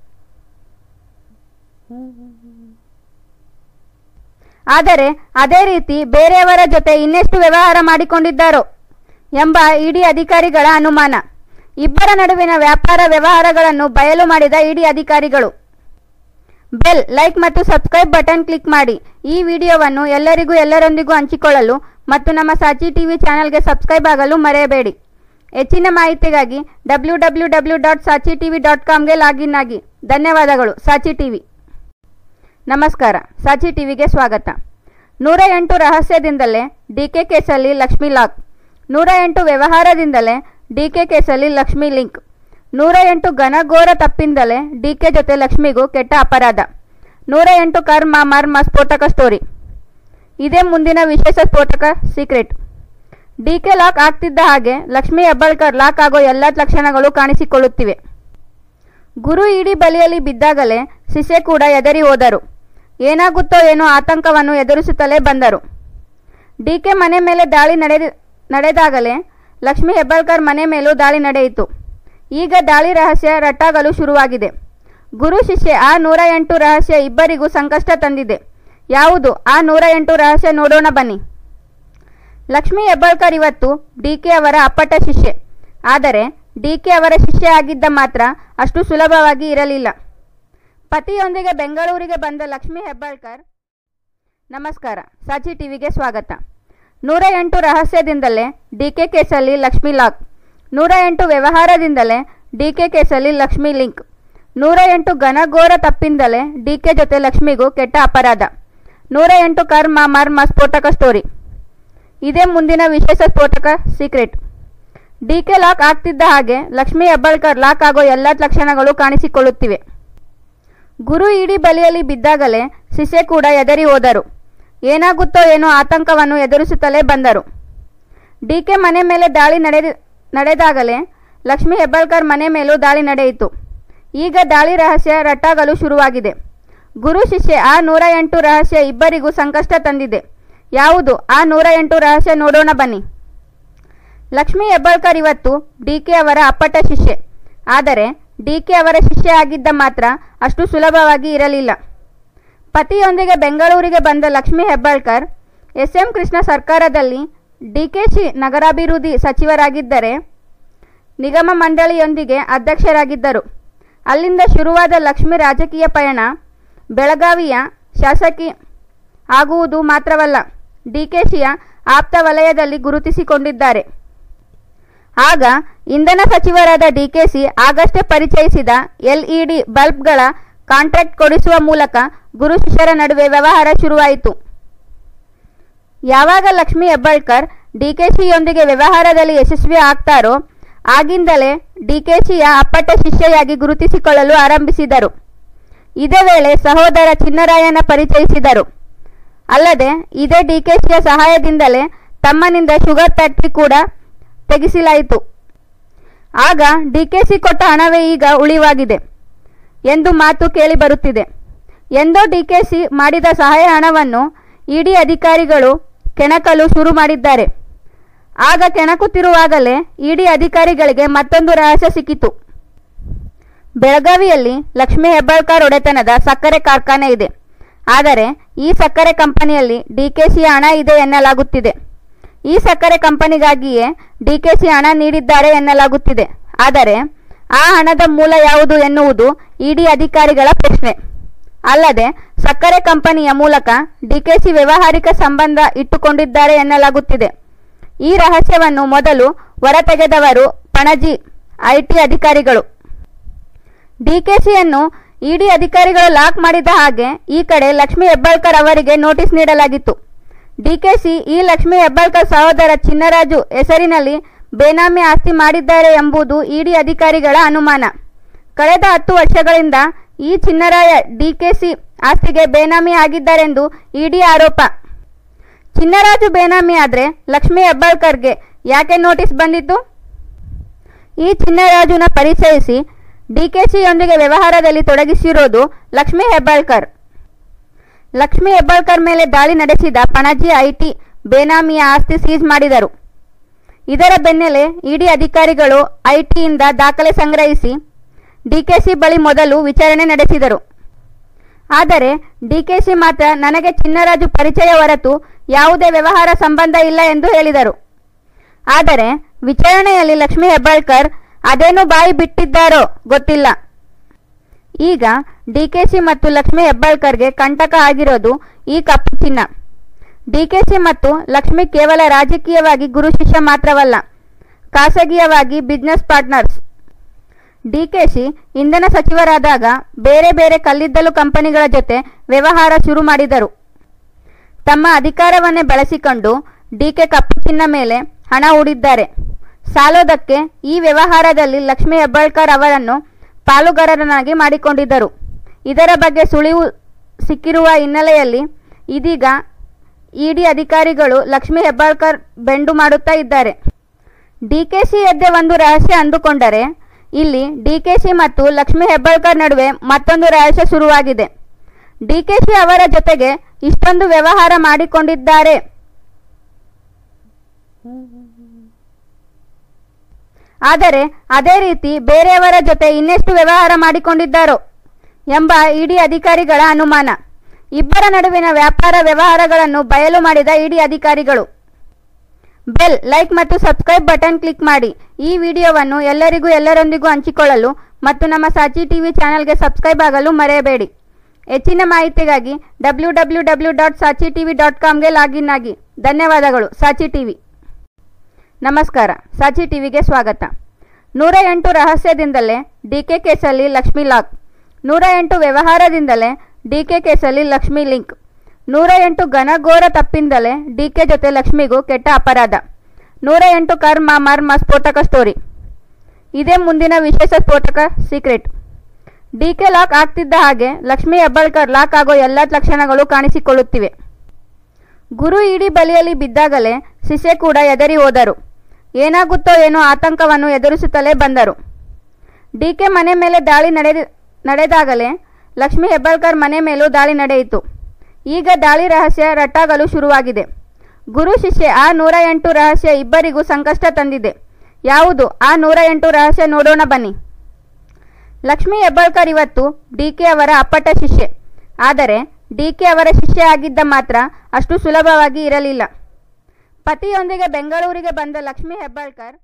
ಆದರೆ ಅದೇ ರೀತಿ ಬೇರೆಯವರ ಜೊತೆ ಇನ್ನೆಷ್ಟು ವ್ಯವಹಾರ ಮಾಡಿಕೊಂಡಿದ್ದಾರೋ ಎಂಬ ಇಡಿ ಅಧಿಕಾರಿಗಳ ಅನುಮಾನ ಇಬ್ಬರ ನಡುವಿನ ವ್ಯಾಪಾರ ವ್ಯವಹಾರಗಳನ್ನು ಬಯಲು ಮಾಡಿದ ಇಡಿ ಅಧಿಕಾರಿಗಳು ಬೆಲ್ ಲೈಕ್ ಮತ್ತು ಸಬ್ಸ್ಕ್ರೈಬ್ ಬಟನ್ ಕ್ಲಿಕ್ ಮಾಡಿ ಈ ವಿಡಿಯೋವನ್ನು ಎಲ್ಲರಿಗೂ ಎಲ್ಲರೊಂದಿಗೂ ಹಂಚಿಕೊಳ್ಳಲು ಮತ್ತು ನಮ್ಮ ಸಾಚಿ ಟಿವಿ ಚಾನೆಲ್ಗೆ ಸಬ್ಸ್ಕ್ರೈಬ್ ಆಗಲು ಮರೆಯಬೇಡಿ ಹೆಚ್ಚಿನ ಮಾಹಿತಿಗಾಗಿ W W W dot Saachi TV dot ಕಾಮ್ಗೆ ಲಾಗಿನ್ ಆಗಿ ಧನ್ಯವಾದಗಳು ಸಾಚಿ ಟಿವಿ ನಮಸ್ಕಾರ ಸಾಚಿ ಟಿವಿಗೆ ಸ್ವಾಗತ ನೂರ ಎಂಟು ರಹಸ್ಯದಿಂದಲೇ ಡಿಕೆ ಕೇಸಲ್ಲಿ ಲಕ್ಷ್ಮಿ ಲಾಕ್ ನೂರ ಎಂಟು ವ್ಯವಹಾರದಿಂದಲೇ ಡಿಕೆ ಕೇಸಲ್ಲಿ ಲಕ್ಷ್ಮಿ ಲಿಂಕ್ ನೂರ ಎಂಟು ಘನಘೋರ ತಪ್ಪಿಂದಲೇ ಡಿಕೆ ಜೊತೆ ಲಕ್ಷ್ಮಿಗೂ ಕೆಟ್ಟ ಅಪರಾಧ ನೂರ ಎಂಟು ಕರ್ಮ ಮರ್ಮ ಸ್ಫೋಟಕ ಸ್ಟೋರಿ ಇದೇ ಮುಂದಿನ ವಿಶೇಷ ಸ್ಫೋಟಕ ಸೀಕ್ರೆಟ್ ಡಿಕೆ ಲಾಕ್ ಆಗ್ತಿದ್ದ ಹಾಗೆ ಲಕ್ಷ್ಮಿ ಹೆಬ್ಬಾಳ್ಕರ್ ಲಾಕ್ ಆಗೋ ಎಲ್ಲ ಲಕ್ಷಣಗಳು ಕಾಣಿಸಿಕೊಳ್ಳುತ್ತಿವೆ ಗುರು ಇಡೀ ಬಲಿಯಲ್ಲಿ ಬಿದ್ದಾಗಲೇ ಶಿಷ್ಯ ಕೂಡ ಎದರಿ ಹೋದರು ಏನಾಗುತ್ತೋ ಏನೋ ಆತಂಕವನ್ನು ಎದುರಿಸುತ್ತಲೇ ಬಂದರು ಡಿಕೆ ಮನೆ ಮೇಲೆ ದಾಳಿ ನಡೆದ ನಡೆದಾಗಲೇ ಲಕ್ಷ್ಮಿ ಹೆಬ್ಬಾಳ್ಕರ್ ಮನೆ ಮೇಲೂ ದಾಳಿ ನಡೆಯಿತು ಈಗ ದಾಳಿ ರಹಸ್ಯ ರಟ್ಟಾಗಲು ಶುರುವಾಗಿದೆ ಗುರು ಶಿಷ್ಯ ಆ ನೂರ ಎಂಟು ರಹಸ್ಯ ಇಬ್ಬರಿಗೂ ಸಂಕಷ್ಟ ತಂದಿದೆ ಯಾವುದು ಆ ನೂರ ಎಂಟು ರಹಸ್ಯ ನೋಡೋಣ ಬನ್ನಿ ಲಕ್ಷ್ಮಿ ಹೆಬ್ಬಾಳ್ಕರ್ ಇವತ್ತು ಡಿಕೆ ಅವರ ಅಪ್ಪಟ ಶಿಷ್ಯೆ ಆದರೆ ಡಿಕೆ ಅವರ ಶಿಷ್ಯ ಆಗಿದ್ದ ಮಾತ್ರ ಅಷ್ಟು ಸುಲಭವಾಗಿ ಇರಲಿಲ್ಲ ಪತಿಯೊಂದಿಗೆ ಬೆಂಗಳೂರಿಗೆ ಬಂದ ಲಕ್ಷ್ಮಿ ಹೆಬ್ಬಾಳ್ಕರ್ ನಮಸ್ಕಾರ ಸಾಚಿ ಟಿವಿಗೆ ಸ್ವಾಗತ ನೂರ ಎಂಟು ರಹಸ್ಯದಿಂದಲೇ ಡಿಕೆ ಕೇಸಲ್ಲಿ ಲಕ್ಷ್ಮಿ ಲಾಕ್ ನೂರ ಎಂಟು ವ್ಯವಹಾರದಿಂದಲೇ ಡಿಕೆ ಕೇಸಲ್ಲಿ ಲಕ್ಷ್ಮಿ ಲಿಂಕ್ ನೂರ ಎಂಟು ಘನಘೋರ ತಪ್ಪಿಂದಲೇ ಡಿಕೆ ಜೊತೆ ಲಕ್ಷ್ಮಿಗೂ ಕೆಟ್ಟ ಅಪರಾಧ ನೂರ ಎಂಟು ಕರ್ಮ ಮರ್ಮ ಸ್ಫೋಟಕ ಸ್ಟೋರಿ ಇದೇ ಮುಂದಿನ ವಿಶೇಷ ಸ್ಫೋಟಕ ಸೀಕ್ರೆಟ್ ಡಿಕೆ ಲಾಕ್ ಆಗ್ತಿದ್ದ ಹಾಗೆ ಲಕ್ಷ್ಮಿ ಹೆಬ್ಬಾಳ್ಕರ್ ಲಾಕ್ ಆಗೋ ಎಲ್ಲ ಲಕ್ಷಣಗಳು ಕಾಣಿಸಿಕೊಳ್ಳುತ್ತಿವೆ ಗುರು ಇಡೀ ಬಲಿಯಲ್ಲಿ ಬಿದ್ದಾಗಲೇ ಶಿಷ್ಯ ಕೂಡ ಎದರಿ ಹೋದರು ಏನಾಗುತ್ತೋ ಏನೋ ಆತಂಕವನ್ನು ಎದುರಿಸುತ್ತಲೇ ಬಂದರು ಡಿಕೆ ಮನೆ ಮೇಲೆ ದಾಳಿ ನಡೆದ ನಡೆದಾಗಲೇ ಲಕ್ಷ್ಮಿ ಹೆಬ್ಬಾಳ್ಕರ್ ಮನೆ ಮೇಲೂ ದಾಳಿ ನಡೆಯಿತು ಈಗ ದಾಳಿ ರಹಸ್ಯ ರಟ್ಟಾಗಲು ಶುರುವಾಗಿದೆ ಗುರು ಶಿಷ್ಯ ಆ ನೂರ ಎಂಟು ರಹಸ್ಯ ಇಬ್ಬರಿಗೂ ಸಂಕಷ್ಟ ತಂದಿದೆ ಯಾವುದು ಆ ನೂರ ಎಂಟು ರಹಸ್ಯ ನೋಡೋಣ ಬನ್ನಿ ಲಕ್ಷ್ಮಿ ಹೆಬ್ಬಾಳ್ಕರ್ ಇವತ್ತು ಡಿಕೆ ಅವರ ಅಪ್ಪಟ ಶಿಷ್ಯೆ ಆದರೆ ಡಿಕೆ ಅವರ ಶಿಷ್ಯ ಆಗಿದ್ದ ಮಾತ್ರ ಅಷ್ಟು ಸುಲಭವಾಗಿ ಇರಲಿಲ್ಲ ಪತಿಯೊಂದಿಗೆ ಬೆಂಗಳೂರಿಗೆ ಬಂದ ಲಕ್ಷ್ಮಿ ಹೆಬ್ಬಾಳ್ಕರ್ ಎಸ್ ಎಂ ಕೃಷ್ಣ ಸರ್ಕಾರದಲ್ಲಿ ಡಿಕೆಶಿ ನಗರಾಭಿವೃದ್ಧಿ ಸಚಿವರಾಗಿದ್ದರೆ ನಿಗಮ ಮಂಡಳಿಯೊಂದಿಗೆ ಅಧ್ಯಕ್ಷರಾಗಿದ್ದರು ಅಲ್ಲಿಂದ ಶುರುವಾದ ಲಕ್ಷ್ಮಿ ರಾಜಕೀಯ ಪಯಣ ಬೆಳಗಾವಿಯ ಶಾಸಕಿ ಆಗುವುದು ಮಾತ್ರವಲ್ಲ ಡಿಕೆಶಿಯ ಆಪ್ತ ವಲಯದಲ್ಲಿ ಗುರುತಿಸಿಕೊಂಡಿದ್ದಾರೆ ಆಗ ಇಂಧನ ಸಚಿವರಾದ ಡಿಕೆಸಿ ಆಗಷ್ಟೇ ಪರಿಚಯಿಸಿದ ಎಲ್ಇಡಿ ಬಲ್ಬ್ಗಳ ಕಾಂಟ್ರಾಕ್ಟ್ ಕೊಡಿಸುವ ಮೂಲಕ ಗುರು ಶಿಷ್ಯರ ನಡುವೆ ವ್ಯವಹಾರ ಶುರುವಾಯಿತು ಯಾವಾಗ ಲಕ್ಷ್ಮಿ ಹೆಬ್ಬಾಳ್ಕರ್ ಡಿಕೆಶಿಯೊಂದಿಗೆ ವ್ಯವಹಾರದಲ್ಲಿ ಯಶಸ್ವಿ ಆಗ್ತಾರೋ ಆಗಿಂದಲೇ ಡಿಕೆಶಿಯ ಅಪ್ಪಟ ಶಿಷ್ಯೆಯಾಗಿ ಗುರುತಿಸಿಕೊಳ್ಳಲು ಆರಂಭಿಸಿದರು ಇದೇ ವೇಳೆ ಸಹೋದರ ಚಿನ್ನರಾಯನ ಪರಿಚಯಿಸಿದರು ಅಲ್ಲದೆ ಇದೇ ಡಿಕೆಶಿಯ ಸಹಾಯದಿಂದಲೇ ತಮ್ಮನಿಂದ ಶುಗರ್ ಫ್ಯಾಕ್ಟರಿ ಕೂಡ ತೆಗೆಸಲಾಯಿತು ಆಗ ಡಿಕೆಸಿ ಕೊಟ್ಟ ಹಣವೇ ಈಗ ಉಳಿವಾಗಿದೆ ಎಂದು ಮಾತು ಕೇಳಿಬರುತ್ತಿದೆ ಎಂದೋ ಡಿಕೆಸಿ ಮಾಡಿದ ಸಹಾಯ ಹಣವನ್ನು ಇಡಿ ಅಧಿಕಾರಿಗಳು ಕೆಣಕಲು ಶುರು ಮಾಡಿದ್ದಾರೆ ಆಗ ಕೆಣಕುತ್ತಿರುವಾಗಲೇ ಇಡಿ ಅಧಿಕಾರಿಗಳಿಗೆ ಮತ್ತೊಂದು ರಹಸ್ಯ ಸಿಕ್ಕಿತು ಬೆಳಗಾವಿಯಲ್ಲಿ ಲಕ್ಷ್ಮೀ ಹೆಬ್ಬಾಳ್ಕರ್ ಒಡೆತನದ ಸಕ್ಕರೆ ಕಾರ್ಖಾನೆ ಇದೆ ಆದರೆ ಈ ಸಕ್ಕರೆ ಕಂಪನಿಯಲ್ಲಿ ಡಿಕೆಶಿ ಹಣ ಇದೆ ಎನ್ನಲಾಗುತ್ತಿದೆ ಈ ಸಕ್ಕರೆ ಕಂಪನಿಗಾಗಿಯೇ ಡಿಕೆಶಿ ಹಣ ನೀಡಿದ್ದಾರೆ ಎನ್ನಲಾಗುತ್ತಿದೆ ಆದರೆ ಆ ಹಣದ ಮೂಲ ಯಾವುದು ಎನ್ನುವುದು ಇಡಿ ಅಧಿಕಾರಿಗಳ ಪ್ರಶ್ನೆ ಅಲ್ಲದೆ ಸಕ್ಕರೆ ಕಂಪನಿಯ ಮೂಲಕ ಡಿಕೆಶಿ ವ್ಯವಹಾರಿಕ ಸಂಬಂಧ ಇಟ್ಟುಕೊಂಡಿದ್ದಾರೆ ಎನ್ನಲಾಗುತ್ತಿದೆ ಈ ರಹಸ್ಯವನ್ನು ಮೊದಲು ಹೊರತೆಗೆದವರು ಪಣಜಿ ಐಟಿ ಅಧಿಕಾರಿಗಳು ಡಿಕೆಶಿಯನ್ನು ಇಡಿ ಅಧಿಕಾರಿಗಳು ಲಾಕ್ ಮಾಡಿದ ಹಾಗೆ ಈ ಕಡೆ ಲಕ್ಷ್ಮೀ ಹೆಬ್ಬಾಳ್ಕರ್ ಅವರಿಗೆ ನೋಟಿಸ್ ನೀಡಲಾಗಿತ್ತು ಡಿಕೆಶಿ ಈ ಲಕ್ಷ್ಮೀ ಹೆಬ್ಬಾಳ್ಕರ್ ಸಹೋದರ ಚಿನ್ನರಾಜು ಹೆಸರಿನಲ್ಲಿ ಬೇನಾಮಿ ಆಸ್ತಿ ಮಾಡಿದ್ದಾರೆ ಎಂಬುದು ಇಡಿ ಅಧಿಕಾರಿಗಳ ಅನುಮಾನ ಕಳೆದ ಹತ್ತು ವರ್ಷಗಳಿಂದ ಈ ಚಿನ್ನರಾಯ ಡಿಕೆಸಿ ಆಸ್ತಿಗೆ ಬೇನಾಮಿ ಆಗಿದ್ದಾರೆಂದು ಇಡಿ ಆರೋಪ ಚಿನ್ನರಾಜು ಬೇನಾಮಿ ಆದ್ರೆ ಲಕ್ಷ್ಮೀ ಹೆಬ್ಬಾಳ್ಕರ್ಗೆ ಯಾಕೆ ನೋಟಿಸ್ ಬಂದಿತ್ತು ಈ ಚಿನ್ನರಾಜುನ ಪರಿಚಯಿಸಿ ಡಿಕೆಶಿಯೊಂದಿಗೆ ವ್ಯವಹಾರದಲ್ಲಿ ತೊಡಗಿಸಿರೋದು ಲಕ್ಷ್ಮೀ ಹೆಬ್ಬಾಳ್ಕರ್ ಲಕ್ಷ್ಮೀ ಹೆಬ್ಬಾಳ್ಕರ್ ಮೇಲೆ ದಾಳಿ ನಡೆಸಿದ ಪಣಜಿ ಐಟಿ ಬೇನಾಮಿಯ ಆಸ್ತಿ ಸೀಜ್ ಮಾಡಿದರು ಇದರ ಬೆನ್ನಲ್ಲೇ ಇಡಿ ಅಧಿಕಾರಿಗಳು ಐಟಿಯಿಂದ ದಾಖಲೆ ಸಂಗ್ರಹಿಸಿ ಡಿಕೆಶಿ ಬಳಿ ಮೊದಲು ವಿಚಾರಣೆ ನಡೆಸಿದರು ಆದರೆ ಡಿಕೆಶಿ ಮಾತ್ರ ನನಗೆ ಚಿನ್ನರಾಜು ಪರಿಚಯ ಹೊರತು ಯಾವುದೇ ವ್ಯವಹಾರ ಸಂಬಂಧ ಇಲ್ಲ ಎಂದು ಹೇಳಿದರು ಆದರೆ ವಿಚಾರಣೆಯಲ್ಲಿ ಲಕ್ಷ್ಮೀ ಹೆಬ್ಬಾಳ್ಕರ್ ಅದೇನು ಬಾಯಿ ಬಿಟ್ಟಿದ್ದಾರೋ ಗೊತ್ತಿಲ್ಲ ಈಗ ಡಿಕೆಶಿ ಮತ್ತು ಲಕ್ಷ್ಮೀ ಹೆಬ್ಬಾಳ್ಕರ್ಗೆ ಕಂಟಕ ಆಗಿರೋದು ಈ ಕಪ್ಪು ಚಿನ್ನ ಡಿಕೆಶಿ ಮತ್ತು ಲಕ್ಷ್ಮಿ ಕೇವಲ ರಾಜಕೀಯವಾಗಿ ಗುರು ಶಿಷ್ಯ ಮಾತ್ರವಲ್ಲ ಖಾಸಗಿಯವಾಗಿ ಬಿಸ್ನೆಸ್ ಪಾರ್ಟ್ನರ್ಸ್ ಡಿಕೆಶಿ ಇಂಧನ ಸಚಿವರಾದಾಗ ಬೇರೆ ಬೇರೆ ಕಲ್ಲಿದ್ದಲು ಕಂಪನಿಗಳ ಜೊತೆ ವ್ಯವಹಾರ ಶುರು ಮಾಡಿದರು ತಮ್ಮ ಅಧಿಕಾರವನ್ನೇ ಬಳಸಿಕೊಂಡು ಡಿಕೆ ಕಪ್ಪು ಚಿನ್ನ ಮೇಲೆ ಹಣ ಹೂಡಿದ್ದಾರೆ ಸಾಲೋದಕ್ಕೆ ಈ ವ್ಯವಹಾರದಲ್ಲಿ ಲಕ್ಷ್ಮೀ ಹೆಬ್ಬಾಳ್ಕರ್ ಅವರನ್ನು ಪಾಲುಗಾರರನ್ನಾಗಿ ಮಾಡಿಕೊಂಡಿದ್ದರು ಇದರ ಬಗ್ಗೆ ಸುಳಿವು ಸಿಕ್ಕಿರುವ ಹಿನ್ನೆಲೆಯಲ್ಲಿ ಇದೀಗ ಇಡಿ ಅಧಿಕಾರಿಗಳು ಲಕ್ಷ್ಮೀ ಹೆಬ್ಬಾಳ್ಕರ್ ಬೆಂಡು ಮಾಡುತ್ತಾ ಇದ್ದಾರೆ ಡಿಕೆಶಿ ಎದ್ದೆ ಒಂದು ರಹಸ್ಯ ಅಂದುಕೊಂಡರೆ ಇಲ್ಲಿ ಡಿಕೆಶಿ ಮತ್ತು ಲಕ್ಷ್ಮೀ ಹೆಬ್ಬಾಳ್ಕರ್ ನಡುವೆ ಮತ್ತೊಂದು ರಹಸ್ಯ ಶುರುವಾಗಿದೆ ಡಿಕೆಶಿ ಅವರ ಜೊತೆಗೆ ಇಷ್ಟೊಂದು ವ್ಯವಹಾರ ಮಾಡಿಕೊಂಡಿದ್ದಾರೆ ಆದರೆ ಅದೇ ರೀತಿ ಬೇರೆಯವರ ಜೊತೆ ಇನ್ನೆಷ್ಟು ವ್ಯವಹಾರ ಮಾಡಿಕೊಂಡಿದ್ದಾರೋ ಎಂಬ ಇಡಿ ಅಧಿಕಾರಿಗಳ ಅನುಮಾನ ಇಬ್ಬರ ನಡುವಿನ ವ್ಯಾಪಾರ ವ್ಯವಹಾರಗಳನ್ನು ಬಯಲು ಮಾಡಿದ ಇಡಿ ಅಧಿಕಾರಿಗಳು ಬೆಲ್ ಲೈಕ್ ಮತ್ತು ಸಬ್ಸ್ಕ್ರೈಬ್ ಬಟನ್ ಕ್ಲಿಕ್ ಮಾಡಿ ಈ ವಿಡಿಯೋವನ್ನು ಎಲ್ಲರಿಗೂ ಎಲ್ಲರೊಂದಿಗೂ ಹಂಚಿಕೊಳ್ಳಲು ಮತ್ತು ನಮ್ಮ ಸಾಚಿ ಟಿವಿ ಚಾನೆಲ್ಗೆ ಸಬ್ಸ್ಕ್ರೈಬ್ ಆಗಲು ಮರೆಯಬೇಡಿ ಹೆಚ್ಚಿನ ಮಾಹಿತಿಗಾಗಿ W W W dot Saachi TV dot ಕಾಮ್ಗೆ ಲಾಗಿನ್ ಆಗಿ ಧನ್ಯವಾದಗಳು ಸಾಚಿ ಟಿವಿ ನಮಸ್ಕಾರ ಸಾಚಿ ಟಿವಿಗೆ ಸ್ವಾಗತ ನೂರ ಎಂಟು ರಹಸ್ಯದಿಂದಲೇ ಡಿಕೆ ಕೇಸಲ್ಲಿ ಲಕ್ಷ್ಮಿ ಲಾಕ್ ನೂರ ಎಂಟು ವ್ಯವಹಾರದಿಂದಲೇ ಡಿಕೆ ಕೇಸಲ್ಲಿ ಲಕ್ಷ್ಮಿ ಲಿಂಕ್ ನೂರ ಎಂಟು ಘನಘೋರ ತಪ್ಪಿಂದಲೇ ಡಿಕೆ ಜೊತೆ ಲಕ್ಷ್ಮಿಗೂ ಕೆಟ್ಟ ಅಪರಾಧ ನೂರ ಎಂಟು ಕರ್ಮ ಮರ್ಮ ಸ್ಫೋಟಕ ಸ್ಟೋರಿ ಇದೇ ಮುಂದಿನ ವಿಶೇಷ ಸ್ಫೋಟಕ ಸೀಕ್ರೆಟ್ ಡಿಕೆ ಲಾಕ್ ಆಗ್ತಿದ್ದ ಹಾಗೆ ಲಕ್ಷ್ಮಿ ಹೆಬ್ಬಾಳ್ಕರ್ ಲಾಕ್ ಆಗೋ ಎಲ್ಲ ಲಕ್ಷಣಗಳು ಕಾಣಿಸಿಕೊಳ್ಳುತ್ತಿವೆ ಗುರು ಇಡೀ ಬಲಿಯಲ್ಲಿ ಬಿದ್ದಾಗಲೇ ಶಿಷ್ಯ ಕೂಡ ಎದರಿ ಹೋದರು ಏನಾಗುತ್ತೋ ಏನೋ ಆತಂಕವನ್ನು ಎದುರಿಸುತ್ತಲೇ ಬಂದರು ಡಿಕೆ ಮನೆ ಮೇಲೆ ದಾಳಿ ನಡೆದ ನಡೆದಾಗಲೇ ಲಕ್ಷ್ಮಿ ಹೆಬ್ಬಾಳ್ಕರ್ ಮನೆ ಮೇಲೂ ದಾಳಿ ನಡೆಯಿತು ಈಗ ದಾಳಿ ರಹಸ್ಯ ರಟ್ಟಾಗಲು ಶುರುವಾಗಿದೆ ಗುರು ಶಿಷ್ಯ ಆ ನೂರ ಎಂಟು ರಹಸ್ಯ ಇಬ್ಬರಿಗೂ ಸಂಕಷ್ಟ ತಂದಿದೆ ಯಾವುದು ಆ ನೂರ ಎಂಟು ರಹಸ್ಯ ನೋಡೋಣ ಬನ್ನಿ ಲಕ್ಷ್ಮಿ ಹೆಬ್ಬಾಳ್ಕರ್ ಇವತ್ತು ಡಿಕೆ ಅವರ ಅಪ್ಪಟ ಶಿಷ್ಯೆ ಆದರೆ ಡಿಕೆ ಅವರ ಶಿಷ್ಯ ಆಗಿದ್ದ ಮಾತ್ರ ಅಷ್ಟು ಸುಲಭವಾಗಿ ಇರಲಿಲ್ಲ ಪತಿಯೊಂದಿಗೆ ಬೆಂಗಳೂರಿಗೆ ಬಂದ ಲಕ್ಷ್ಮಿ ಹೆಬ್ಬಾಳ್ಕರ್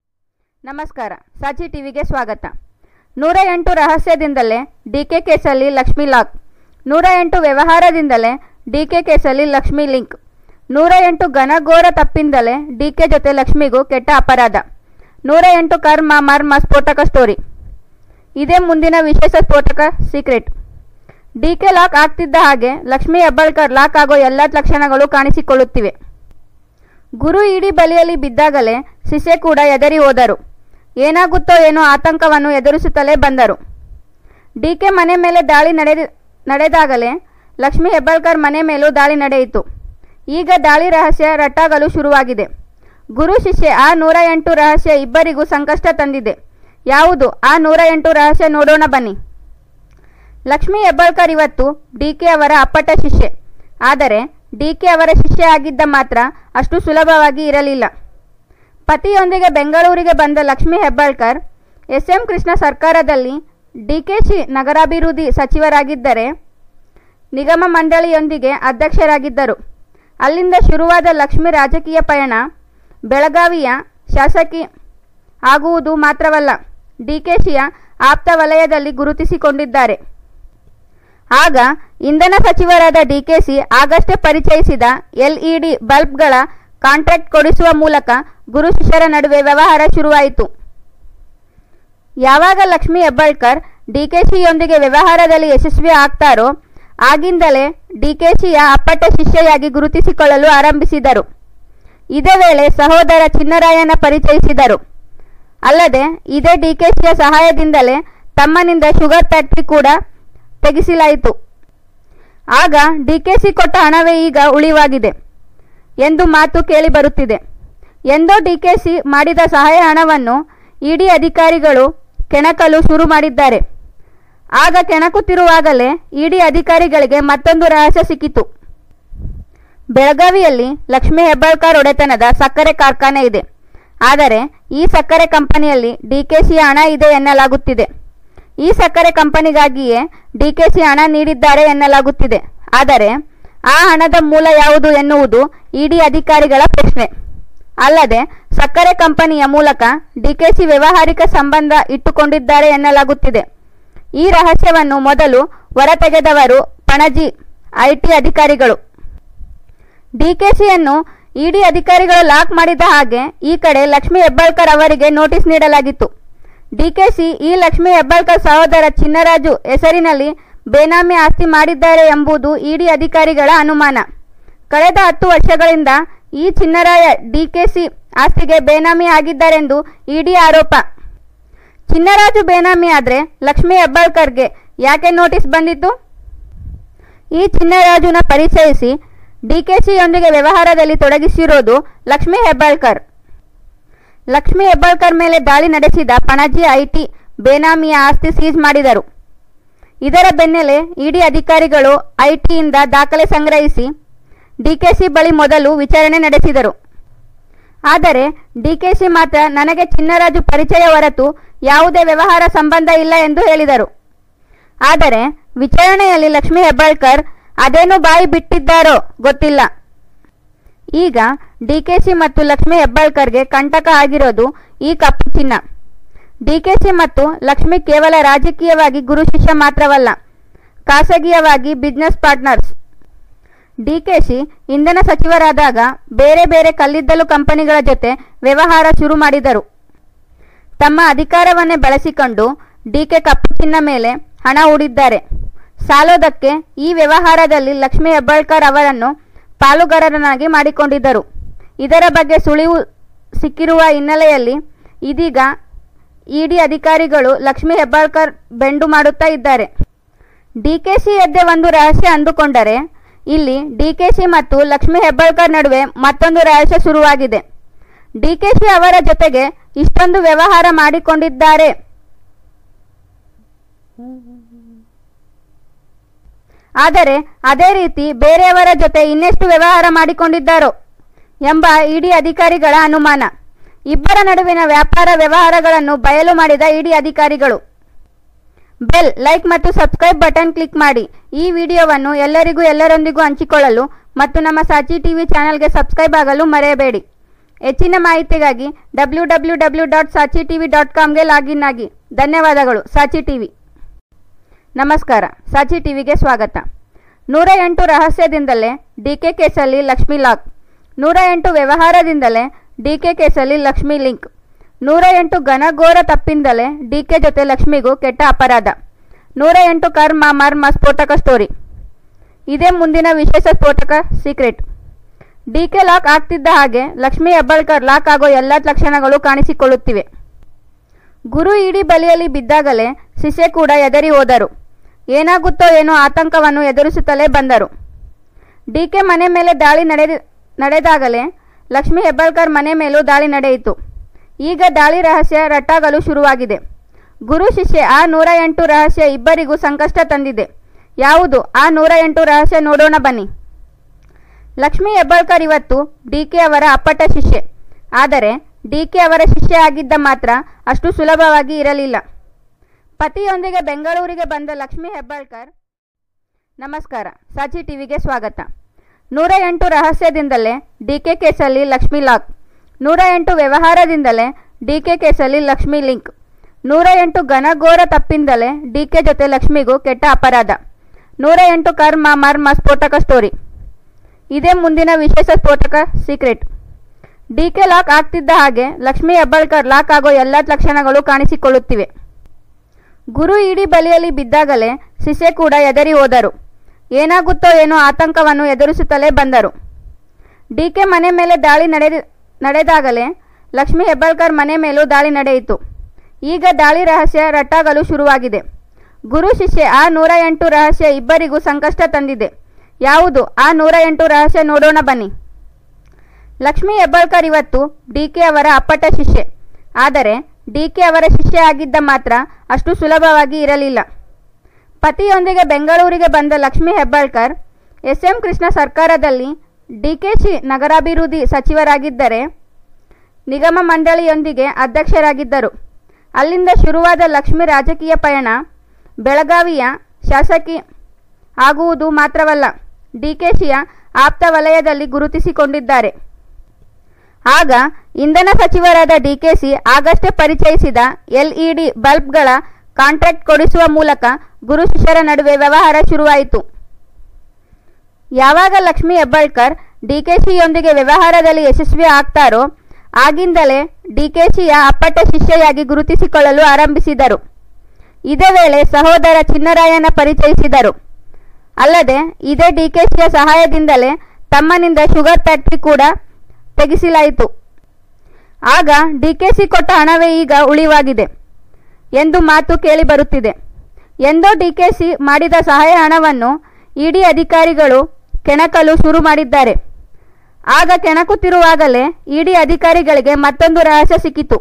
ನಮಸ್ಕಾರ ಸಾಚಿ ಟಿವಿಗೆ ಸ್ವಾಗತ ನೂರ ಎಂಟು ರಹಸ್ಯದಿಂದಲೇ ಡಿಕೆ ಕೇಸಲ್ಲಿ ಲಕ್ಷ್ಮಿ ಲಾಕ್ ನೂರ ಎಂಟು ವ್ಯವಹಾರದಿಂದಲೇ ಡಿಕೆ ಕೇಸಲ್ಲಿ ಲಕ್ಷ್ಮಿ ಲಿಂಕ್ ನೂರ ಎಂಟು ಘನಘೋರ ತಪ್ಪಿಂದಲೇ ಡಿಕೆ ಜೊತೆ ಲಕ್ಷ್ಮಿಗೂ ಕೆಟ್ಟ ಅಪರಾಧ ನೂರ ಎಂಟು ಕರ್ಮ ಮರ್ಮ ಸ್ಫೋಟಕ ಸ್ಟೋರಿ ಇದೇ ಮುಂದಿನ ವಿಶೇಷ ಸ್ಫೋಟಕ ಸೀಕ್ರೆಟ್ ಡಿಕೆ ಲಾಕ್ ಆಗ್ತಿದ್ದ ಹಾಗೆ ಲಕ್ಷ್ಮಿ ಹೆಬ್ಬಾಳ್ಕರ್ ಲಾಕ್ ಆಗೋ ಎಲ್ಲ ಲಕ್ಷಣಗಳು ಕಾಣಿಸಿಕೊಳ್ಳುತ್ತಿವೆ ಗುರು ಇಡೀ ಬಲಿಯಲ್ಲಿ ಬಿದ್ದಾಗಲೇ ಶಿಷ್ಯ ಕೂಡ ಎದರಿ ಹೋದರು ಏನಾಗುತ್ತೋ ಏನೋ ಆತಂಕವನ್ನು ಎದುರಿಸುತ್ತಲೇ ಬಂದರು ಡಿಕೆ ಮನೆ ಮೇಲೆ ದಾಳಿ ನಡೆದ ನಡೆದಾಗಲೇ ಲಕ್ಷ್ಮಿ ಹೆಬ್ಬಾಳ್ಕರ್ ಮನೆ ಮೇಲೂ ದಾಳಿ ನಡೆಯಿತು ಈಗ ದಾಳಿ ರಹಸ್ಯ ರಟ್ಟಾಗಲು ಶುರುವಾಗಿದೆ ಗುರು ಶಿಷ್ಯೆ ಆ ನೂರ ಎಂಟು ರಹಸ್ಯ ಇಬ್ಬರಿಗೂ ಸಂಕಷ್ಟ ತಂದಿದೆ ಯಾವುದು ಆ ನೂರ ಎಂಟು ರಹಸ್ಯ ನೋಡೋಣ ಬನ್ನಿ ಲಕ್ಷ್ಮೀ ಹೆಬ್ಬಾಳ್ಕರ್ ಇವತ್ತು ಡಿ ಕೆ ಅವರ ಅಪ್ಪಟ ಶಿಷ್ಯೆ ಆದರೆ ಡಿ ಕೆ ಅವರ ಶಿಷ್ಯೆ ಆಗಿದ್ದ ಮಾತ್ರ ಅಷ್ಟು ಸುಲಭವಾಗಿ ಇರಲಿಲ್ಲ ಪತಿಯೊಂದಿಗೆ ಬೆಂಗಳೂರಿಗೆ ಬಂದ ಲಕ್ಷ್ಮೀ ಹೆಬ್ಬಾಳ್ಕರ್ ಎಸ್ ಎಂ ಕೃಷ್ಣ ಸರ್ಕಾರದಲ್ಲಿ ಡಿಕೆಶಿ ನಗರಾಭಿವೃದ್ಧಿ ಸಚಿವರಾಗಿದ್ದರೆ ನಿಗಮ ಮಂಡಳಿಯೊಂದಿಗೆ ಅಧ್ಯಕ್ಷರಾಗಿದ್ದರು ಅಲ್ಲಿಂದ ಶುರುವಾದ ಲಕ್ಷ್ಮಿ ರಾಜಕೀಯ ಪಯಣ ಬೆಳಗಾವಿಯ ಶಾಸಕಿ ಆಗುವುದು ಮಾತ್ರವಲ್ಲ ಡಿಕೆಶಿಯ ಆಪ್ತ ವಲಯದಲ್ಲಿ ಗುರುತಿಸಿಕೊಂಡಿದ್ದಾರೆ ಆಗ ಇಂಧನ ಸಚಿವರಾದ ಡಿಕೆಸಿ ಆಗಷ್ಟೇ ಪರಿಚಯಿಸಿದ ಎಲ್ಇಡಿ ಬಲ್ಬ್ಗಳ ಕಾಂಟ್ರಾಕ್ಟ್ ಕೊಡಿಸುವ ಮೂಲಕ ಗುರು ಶಿಷ್ಯರ ನಡುವೆ ವ್ಯವಹಾರ ಶುರುವಾಯಿತು ಯಾವಾಗ ಲಕ್ಷ್ಮಿ ಹೆಬ್ಬಾಳ್ಕರ್ ಡಿಕೆಶಿಯೊಂದಿಗೆ ವ್ಯವಹಾರದಲ್ಲಿ ಯಶಸ್ವಿ ಆಗ್ತಾರೋ ಆಗಿಂದಲೇ ಡಿಕೆಶಿಯ ಅಪ್ಪಟ ಶಿಷ್ಯೆಯಾಗಿ ಗುರುತಿಸಿಕೊಳ್ಳಲು ಆರಂಭಿಸಿದರು ಇದೇ ವೇಳೆ ಸಹೋದರ ಚಿನ್ನರಾಯನ ಪರಿಚಯಿಸಿದರು ಅಲ್ಲದೆ ಇದೇ ಡಿಕೆಶಿಯ ಸಹಾಯದಿಂದಲೇ ತಮ್ಮನಿಂದ ಶುಗರ್ ಫ್ಯಾಕ್ಟರಿ ಕೂಡ ತೆಗೆಸಲಾಯಿತು ಆಗ ಡಿಕೆಸಿ ಕೊಟ್ಟ ಹಣವೇ ಈಗ ಉಳಿವಾಗಿದೆ ಎಂದು ಮಾತು ಕೇಳಿಬರುತ್ತಿದೆ ಎಂದೋ ಡಿಕೆಸಿ ಮಾಡಿದ ಸಹಾಯ ಹಣವನ್ನು ಇಡಿ ಅಧಿಕಾರಿಗಳು ಕೆಣಕಲು ಶುರು ಮಾಡಿದ್ದಾರೆ ಆಗ ಕೆಣಕುತ್ತಿರುವಾಗಲೇ ಇಡಿ ಅಧಿಕಾರಿಗಳಿಗೆ ಮತ್ತೊಂದು ರಹಸ್ಯ ಸಿಕ್ಕಿತು ಬೆಳಗಾವಿಯಲ್ಲಿ ಲಕ್ಷ್ಮೀ ಹೆಬ್ಬಾಳ್ಕರ್ ಒಡೆತನದ ಸಕ್ಕರೆ ಕಾರ್ಖಾನೆ ಇದೆ ಆದರೆ ಈ ಸಕ್ಕರೆ ಕಂಪನಿಯಲ್ಲಿ ಡಿಕೆಸಿಯ ಹಣ ಇದೆ ಎನ್ನಲಾಗುತ್ತಿದೆ ಈ ಸಕ್ಕರೆ ಕಂಪನಿಗಾಗಿಯೇ ಡಿಕೆಸಿ ಹಣ ನೀಡಿದ್ದಾರೆ ಎನ್ನಲಾಗುತ್ತಿದೆ ಆದರೆ ಆ ಹಣದ ಮೂಲ ಯಾವುದು ಎನ್ನುವುದು ಇಡಿ ಅಧಿಕಾರಿಗಳ ಪ್ರಶ್ನೆ ಅಲ್ಲದೆ ಸಕ್ಕರೆ ಕಂಪನಿಯ ಮೂಲಕ ಡಿಕೆಸಿ ವ್ಯಾವಹಾರಿಕ ಸಂಬಂಧ ಇಟ್ಟುಕೊಂಡಿದ್ದಾರೆ ಎನ್ನಲಾಗುತ್ತಿದೆ ಈ ರಹಸ್ಯವನ್ನು ಮೊದಲು ಹೊರತೆಗೆದವರು ಪಣಜಿ ಐಟಿ ಅಧಿಕಾರಿಗಳು ಡಿಕೆಸಿಯನ್ನು ಇಡಿ ಅಧಿಕಾರಿಗಳು ಲಾಕ್ ಮಾಡಿದ ಹಾಗೆ ಈ ಕಡೆ ಲಕ್ಷ್ಮೀ ಹೆಬ್ಬಾಳ್ಕರ್ ಅವರಿಗೆ ನೋಟಿಸ್ ನೀಡಲಾಗಿತ್ತು ಡಿಕೆಸಿ ಈ ಲಕ್ಷ್ಮೀ ಹೆಬ್ಬಾಳ್ಕರ್ ಸಹೋದರ ಚಿನ್ನರಾಜು ಹೆಸರಿನಲ್ಲಿ ಬೇನಾಮಿ ಆಸ್ತಿ ಮಾಡಿದ್ದಾರೆ ಎಂಬುದು ಇಡಿ ಅಧಿಕಾರಿಗಳ ಅನುಮಾನ ಕಳೆದ ಹತ್ತು ವರ್ಷಗಳಿಂದ ಈ ಚಿನ್ನರಾಯ ಡಿಕೆಸಿ ಆಸ್ತಿಗೆ ಬೇನಾಮಿ ಆಗಿದ್ದಾರೆಂದು ಇಡಿ ಆರೋಪ ಚಿನ್ನರಾಜು ಬೇನಾಮಿ ಆದರೆ ಲಕ್ಷ್ಮೀ ಹೆಬ್ಬಾಳ್ಕರ್ಗೆ ಯಾಕೆ ನೋಟಿಸ್ ಬಂದಿತ್ತು ಈ ಚಿನ್ನರಾಜುನ ಪರಿಚಯಿಸಿ ಡಿಕೆಸಿಯೊಂದಿಗೆ ವ್ಯವಹಾರದಲ್ಲಿ ತೊಡಗಿಸಿರೋದು ಲಕ್ಷ್ಮೀ ಹೆಬ್ಬಾಳ್ಕರ್ ಲಕ್ಷ್ಮೀ ಹೆಬ್ಬಾಳ್ಕರ್ ಮೇಲೆ ದಾಳಿ ನಡೆಸಿದ ಪಣಜಿ ಐಟಿ ಬೇನಾಮಿಯ ಆಸ್ತಿ ಸೀಜ್ ಮಾಡಿದರು ಇದರ ಬೆನ್ನಲ್ಲೇ ಇಡಿ ಅಧಿಕಾರಿಗಳು ಐಟಿಯಿಂದ ದಾಖಲೆ ಸಂಗ್ರಹಿಸಿ ಡಿಕೆಸಿ ಬಳಿ ಮೊದಲು ವಿಚಾರಣೆ ನಡೆಸಿದರು ಆದರೆ ಡಿಕೆಸಿ ಮಾತ್ರ ನನಗೆ ಚಿನ್ನರಾಜು ಪರಿಚಯ ಹೊರತು ಯಾವುದೇ ವ್ಯವಹಾರ ಸಂಬಂಧ ಇಲ್ಲ ಎಂದು ಹೇಳಿದರು ಆದರೆ ವಿಚಾರಣೆಯಲ್ಲಿ ಲಕ್ಷ್ಮೀ ಹೆಬ್ಬಾಳ್ಕರ್ ಅದೇನು ಬಾಯಿ ಬಿಟ್ಟಿದ್ದಾರೋ ಗೊತ್ತಿಲ್ಲ ಈಗ ಡಿಕೆಸಿ ಮತ್ತು ಲಕ್ಷ್ಮೀ ಹೆಬ್ಬಾಳ್ಕರ್ಗೆ ಕಂಟಕ ಆಗಿರೋದು ಈ ಕಪ್ಪು ಚಿನ್ನ ಡಿಕೆಸಿ ಮತ್ತು ಲಕ್ಷ್ಮಿ ಕೇವಲ ರಾಜಕೀಯವಾಗಿ ಗುರು ಶಿಷ್ಯ ಮಾತ್ರವಲ್ಲ ಖಾಸಗಿಯವಾಗಿ ಬಿಸ್ನೆಸ್ ಪಾರ್ಟ್ನರ್ಸ್ ಡಿಕೆಶಿ ಇಂಧನ ಸಚಿವರಾದಾಗ ಬೇರೆ ಬೇರೆ ಕಲ್ಲಿದ್ದಲು ಕಂಪನಿಗಳ ಜೊತೆ ವ್ಯವಹಾರ ಶುರು ಮಾಡಿದರು ತಮ್ಮ ಅಧಿಕಾರವನ್ನೇ ಬಳಸಿಕೊಂಡು ಡಿಕೆ ಕಪ್ಪು ಚಿನ್ನ ಮೇಲೆ ಹಣ ಹೂಡಿದ್ದಾರೆ ಸಾಲೋದಕ್ಕೆ ಈ ವ್ಯವಹಾರದಲ್ಲಿ ಲಕ್ಷ್ಮೀ ಹೆಬ್ಬಾಳ್ಕರ್ ಅವರನ್ನು ಪಾಲುಗಾರರನ್ನಾಗಿ ಮಾಡಿಕೊಂಡಿದ್ದರು ಇದರ ಬಗ್ಗೆ ಸುಳಿವು ಸಿಕ್ಕಿರುವ ಹಿನ್ನೆಲೆಯಲ್ಲಿ ಇದೀಗ ಇಡಿ ಅಧಿಕಾರಿಗಳು ಲಕ್ಷ್ಮೀ ಹೆಬ್ಬಾಳ್ಕರ್ ಬೆಂಡು ಮಾಡುತ್ತಾ ಇದ್ದಾರೆ ಡಿಕೆಸಿ ಎದ್ದೆ ಒಂದು ರಹಸ್ಯ ಅಂದುಕೊಂಡರೆ ಇಲ್ಲಿ ಡಿಕೆಸಿ ಮತ್ತು ಲಕ್ಷ್ಮೀ ಹೆಬ್ಬಾಳ್ಕರ್ ನಡುವೆ ಮತ್ತೊಂದು ರಹಸ್ಯ ಶುರುವಾಗಿದೆ ಡಿಕೆಶಿ ಅವರ ಜೊತೆಗೆ ಇಷ್ಟೊಂದು ವ್ಯವಹಾರ ಮಾಡಿಕೊಂಡಿದ್ದಾರೆ ಆದರೆ ಅದೇ ರೀತಿ ಬೇರೆಯವರ ಜೊತೆ ಇನ್ನೆಷ್ಟು ವ್ಯವಹಾರ ಮಾಡಿಕೊಂಡಿದ್ದಾರೋ ಎಂಬ ಇಡಿ ಅಧಿಕಾರಿಗಳ ಅನುಮಾನ ಇಬ್ಬರ ನಡುವಿನ ವ್ಯಾಪಾರ ವ್ಯವಹಾರಗಳನ್ನು ಬಯಲು ಮಾಡಿದ ಇಡಿ ಅಧಿಕಾರಿಗಳು ಬೆಲ್ ಲೈಕ್ ಮತ್ತು ಸಬ್ಸ್ಕ್ರೈಬ್ ಬಟನ್ ಕ್ಲಿಕ್ ಮಾಡಿ ಈ ವಿಡಿಯೋವನ್ನು ಎಲ್ಲರಿಗೂ ಎಲ್ಲರೊಂದಿಗೂ ಹಂಚಿಕೊಳ್ಳಲು ಮತ್ತು ನಮ್ಮ ಸಾಚಿ ಟಿವಿ ಚಾನೆಲ್ಗೆ ಸಬ್ಸ್ಕ್ರೈಬ್ ಆಗಲು ಮರೆಯಬೇಡಿ ಹೆಚ್ಚಿನ ಮಾಹಿತಿಗಾಗಿ W W W dot Saachi TV dot ಕಾಮ್ಗೆ ಲಾಗಿನ್ ಆಗಿ ಧನ್ಯವಾದಗಳು ಸಾಚಿ ಟಿವಿ ನಮಸ್ಕಾರ ಸಾಚಿ ಟಿವಿಗೆ ಸ್ವಾಗತ ನೂರ ಎಂಟು ರಹಸ್ಯದಿಂದಲೇ ಡಿಕೆ ಕೇಸಲ್ಲಿ ಲಕ್ಷ್ಮಿ ಲಾಕ್ ನೂರ ಎಂಟು ವ್ಯವಹಾರದಿಂದಲೇ ಡಿಕೆ ಕೇಸಲ್ಲಿ ಲಕ್ಷ್ಮಿ ಲಿಂಕ್ ನೂರ ಎಂಟು ಘನಘೋರ ತಪ್ಪಿಂದಲೇ ಡಿಕೆ ಜೊತೆ ಲಕ್ಷ್ಮಿಗೂ ಕೆಟ್ಟ ಅಪರಾಧ ನೂರ ಎಂಟು ಕರ್ಮ ಮರ್ಮ ಸ್ಫೋಟಕ ಸ್ಟೋರಿ ಇದೇ ಮುಂದಿನ ವಿಶೇಷ ಸ್ಫೋಟಕ ಸೀಕ್ರೆಟ್ ಡಿಕೆ ಲಾಕ್ ಆಗ್ತಿದ್ದ ಹಾಗೆ ಲಕ್ಷ್ಮಿ ಹೆಬ್ಬಾಳ್ಕರ್ ಲಾಕ್ ಆಗೋ ಎಲ್ಲ ಲಕ್ಷಣಗಳು ಕಾಣಿಸಿಕೊಳ್ಳುತ್ತಿವೆ ಗುರು ಇಡೀ ಬಲಿಯಲ್ಲಿ ಬಿದ್ದಾಗಲೇ ಶಿಷ್ಯ ಕೂಡ ಎದರಿ ಹೋದರು ಏನಾಗುತ್ತೋ ಏನೋ ಆತಂಕವನ್ನು ಎದುರಿಸುತ್ತಲೇ ಬಂದರು ಡಿಕೆ ಮನೆ ಮೇಲೆ ದಾಳಿ ನಡೆದ ನಡೆದಾಗಲೇ ಲಕ್ಷ್ಮೀ ಹೆಬ್ಬಾಳ್ಕರ್ ಮನೆ ಮೇಲೂ ದಾಳಿ ನಡೆಯಿತು ಈಗ ದಾಳಿ ರಹಸ್ಯ ರಟ್ಟಾಗಲು ಶುರುವಾಗಿದೆ ಗುರು ಶಿಷ್ಯ ಆ ನೂರ ಎಂಟು ರಹಸ್ಯ ಇಬ್ಬರಿಗೂ ಸಂಕಷ್ಟ ತಂದಿದೆ ಯಾವುದು ಆ ನೂರ ಎಂಟು ರಹಸ್ಯ ನೋಡೋಣ ಬನ್ನಿ ಲಕ್ಷ್ಮೀ ಹೆಬ್ಬಾಳ್ಕರ್ ಇವತ್ತು ಡಿಕೆ ಅವರ ಅಪ್ಪಟ ಶಿಷ್ಯೆ ಆದರೆ ಡಿಕೆ ಅವರ ಶಿಷ್ಯ ಆಗಿದ್ದ ಮಾತ್ರ ಅಷ್ಟು ಸುಲಭವಾಗಿ ಇರಲಿಲ್ಲ ಪತಿಯೊಂದಿಗೆ ಬೆಂಗಳೂರಿಗೆ ಬಂದ ಲಕ್ಷ್ಮೀ ಹೆಬ್ಬಾಳ್ಕರ್ ನಮಸ್ಕಾರ ಸಾಚಿ ಟಿವಿಗೆ ಸ್ವಾಗತ ನೂರ ಎಂಟು ರಹಸ್ಯದಿಂದಲೇ ಡಿಕೆ ಕೇಸಲ್ಲಿ ಲಕ್ಷ್ಮಿ ಲಾಕ್ ನೂರ ಎಂಟು ವ್ಯವಹಾರದಿಂದಲೇ ಡಿಕೆ ಕೇಸಲ್ಲಿ ಲಕ್ಷ್ಮಿ ಲಿಂಕ್ ನೂರ ಎಂಟು ಘನಘೋರ ತಪ್ಪಿಂದಲೇ ಡಿಕೆ ಜೊತೆ ಲಕ್ಷ್ಮಿಗೂ ಕೆಟ್ಟ ಅಪರಾಧ ನೂರ ಎಂಟು ಕರ್ಮ ಮರ್ಮ ಸ್ಫೋಟಕ ಸ್ಟೋರಿ ಇದೇ ಮುಂದಿನ ವಿಶೇಷ ಸ್ಫೋಟಕ ಸೀಕ್ರೆಟ್ ಡಿಕೆ ಲಾಕ್ ಆಗ್ತಿದ್ದ ಹಾಗೆ ಲಕ್ಷ್ಮೀ ಹೆಬ್ಬಾಳ್ಕರ್ ಲಾಕ್ ಆಗೋ ಎಲ್ಲ ಲಕ್ಷಣಗಳು ಕಾಣಿಸಿಕೊಳ್ಳುತ್ತಿವೆ ಗುರು ಇಡೀ ಬಲಿಯಲ್ಲಿ ಬಿದ್ದಾಗಲೇ ಶಿಷ್ಯ ಕೂಡ ಎದರಿ ಹೋದರು ಏನಾಗುತ್ತೋ ಏನೋ ಆತಂಕವನ್ನು ಎದುರಿಸುತ್ತಲೇ ಬಂದರು ಡಿಕೆ ಮನೆ ಮೇಲೆ ದಾಳಿ ನಡೆದ ನಡೆದಾಗಲೇ ಲಕ್ಷ್ಮೀ ಹೆಬ್ಬಾಳ್ಕರ್ ಮನೆ ಮೇಲೂ ದಾಳಿ ನಡೆಯಿತು ಈಗ ದಾಳಿ ರಹಸ್ಯ ರಟ್ಟಾಗಲು ಶುರುವಾಗಿದೆ ಗುರು ಶಿಷ್ಯ ಆ ನೂರ ಎಂಟು ರಹಸ್ಯ ಇಬ್ಬರಿಗೂ ಸಂಕಷ್ಟ ತಂದಿದೆ ಯಾವುದು ಆ ನೂರ ಎಂಟು ರಹಸ್ಯ ನೋಡೋಣ ಬನ್ನಿ ಲಕ್ಷ್ಮೀ ಹೆಬ್ಬಾಳ್ಕರ್ ಇವತ್ತು ಡಿಕೆ ಅವರ ಅಪ್ಪಟ ಶಿಷ್ಯೆ ಆದರೆ ಡಿಕೆ ಅವರ ಶಿಷ್ಯ ಆಗಿದ್ದ ಮಾತ್ರ ಅಷ್ಟು ಸುಲಭವಾಗಿ ಇರಲಿಲ್ಲ ಪತಿಯೊಂದಿಗೆ ಬೆಂಗಳೂರಿಗೆ ಬಂದ ಲಕ್ಷ್ಮೀ ಹೆಬ್ಬಾಳ್ಕರ್ ಎಸ್ ಎಂ ಕೃಷ್ಣ ಸರ್ಕಾರದಲ್ಲಿ ಡಿಕೆಶಿ ನಗರಾಭಿವೃದ್ಧಿ ಸಚಿವರಾಗಿದ್ದರೆ ನಿಗಮ ಮಂಡಳಿಯೊಂದಿಗೆ ಅಧ್ಯಕ್ಷರಾಗಿದ್ದರು ಅಲ್ಲಿಂದ ಶುರುವಾದ ಲಕ್ಷ್ಮಿ ರಾಜಕೀಯ ಪಯಣ ಬೆಳಗಾವಿಯ ಶಾಸಕಿ ಆಗುವುದು ಮಾತ್ರವಲ್ಲ ಡಿಕೆಶಿಯ ಆಪ್ತ ವಲಯದಲ್ಲಿ ಗುರುತಿಸಿಕೊಂಡಿದ್ದಾರೆ ಆಗ ಇಂಧನ ಸಚಿವರಾದ ಡಿಕೆಸಿ ಆಗಷ್ಟೇ ಪರಿಚಯಿಸಿದ ಎಲ್ಇಡಿ ಬಲ್ಬ್ಗಳ ಕಾಂಟ್ರಾಕ್ಟ್ ಕೊಡಿಸುವ ಮೂಲಕ ಗುರು ಶಿಷ್ಯರ ನಡುವೆ ವ್ಯವಹಾರ ಶುರುವಾಯಿತು ಯಾವಾಗ ಲಕ್ಷ್ಮಿ ಹೆಬ್ಬಾಳ್ಕರ್ ಡಿಕೆಶಿಯೊಂದಿಗೆ ವ್ಯವಹಾರದಲ್ಲಿ ಯಶಸ್ವಿ ಆಗ್ತಾರೋ ಆಗಿಂದಲೇ ಡಿಕೆಶಿಯ ಅಪ್ಪಟ ಶಿಷ್ಯೆಯಾಗಿ ಗುರುತಿಸಿಕೊಳ್ಳಲು ಆರಂಭಿಸಿದರು ಇದೇ ವೇಳೆ ಸಹೋದರ ಚಿನ್ನರಾಯನ ಪರಿಚಯಿಸಿದರು ಅಲ್ಲದೆ ಇದೇ ಡಿಕೆಶಿಯ ಸಹಾಯದಿಂದಲೇ ತಮ್ಮನಿಂದ ಶುಗರ್ ಫ್ಯಾಕ್ಟರಿ ಕೂಡ ತೆಗೆಸಲಾಯಿತು ಆಗ ಡಿಕೆಸಿ ಕೊಟ್ಟ ಹಣವೇ ಈಗ ಉಳಿವಾಗಿದೆ ಎಂದು ಮಾತು ಕೇಳಿಬರುತ್ತಿದೆ ಎಂದೋ ಡಿಕೆಸಿ ಮಾಡಿದ ಸಹಾಯ ಹಣವನ್ನು ಇಡಿ ಅಧಿಕಾರಿಗಳು ಕೆಣಕಲು ಶುರು ಮಾಡಿದ್ದಾರೆ ಆಗ ಕೆಣಕುತ್ತಿರುವಾಗಲೇ ಇಡಿ ಅಧಿಕಾರಿಗಳಿಗೆ ಮತ್ತೊಂದು ರಹಸ್ಯ ಸಿಕ್ಕಿತು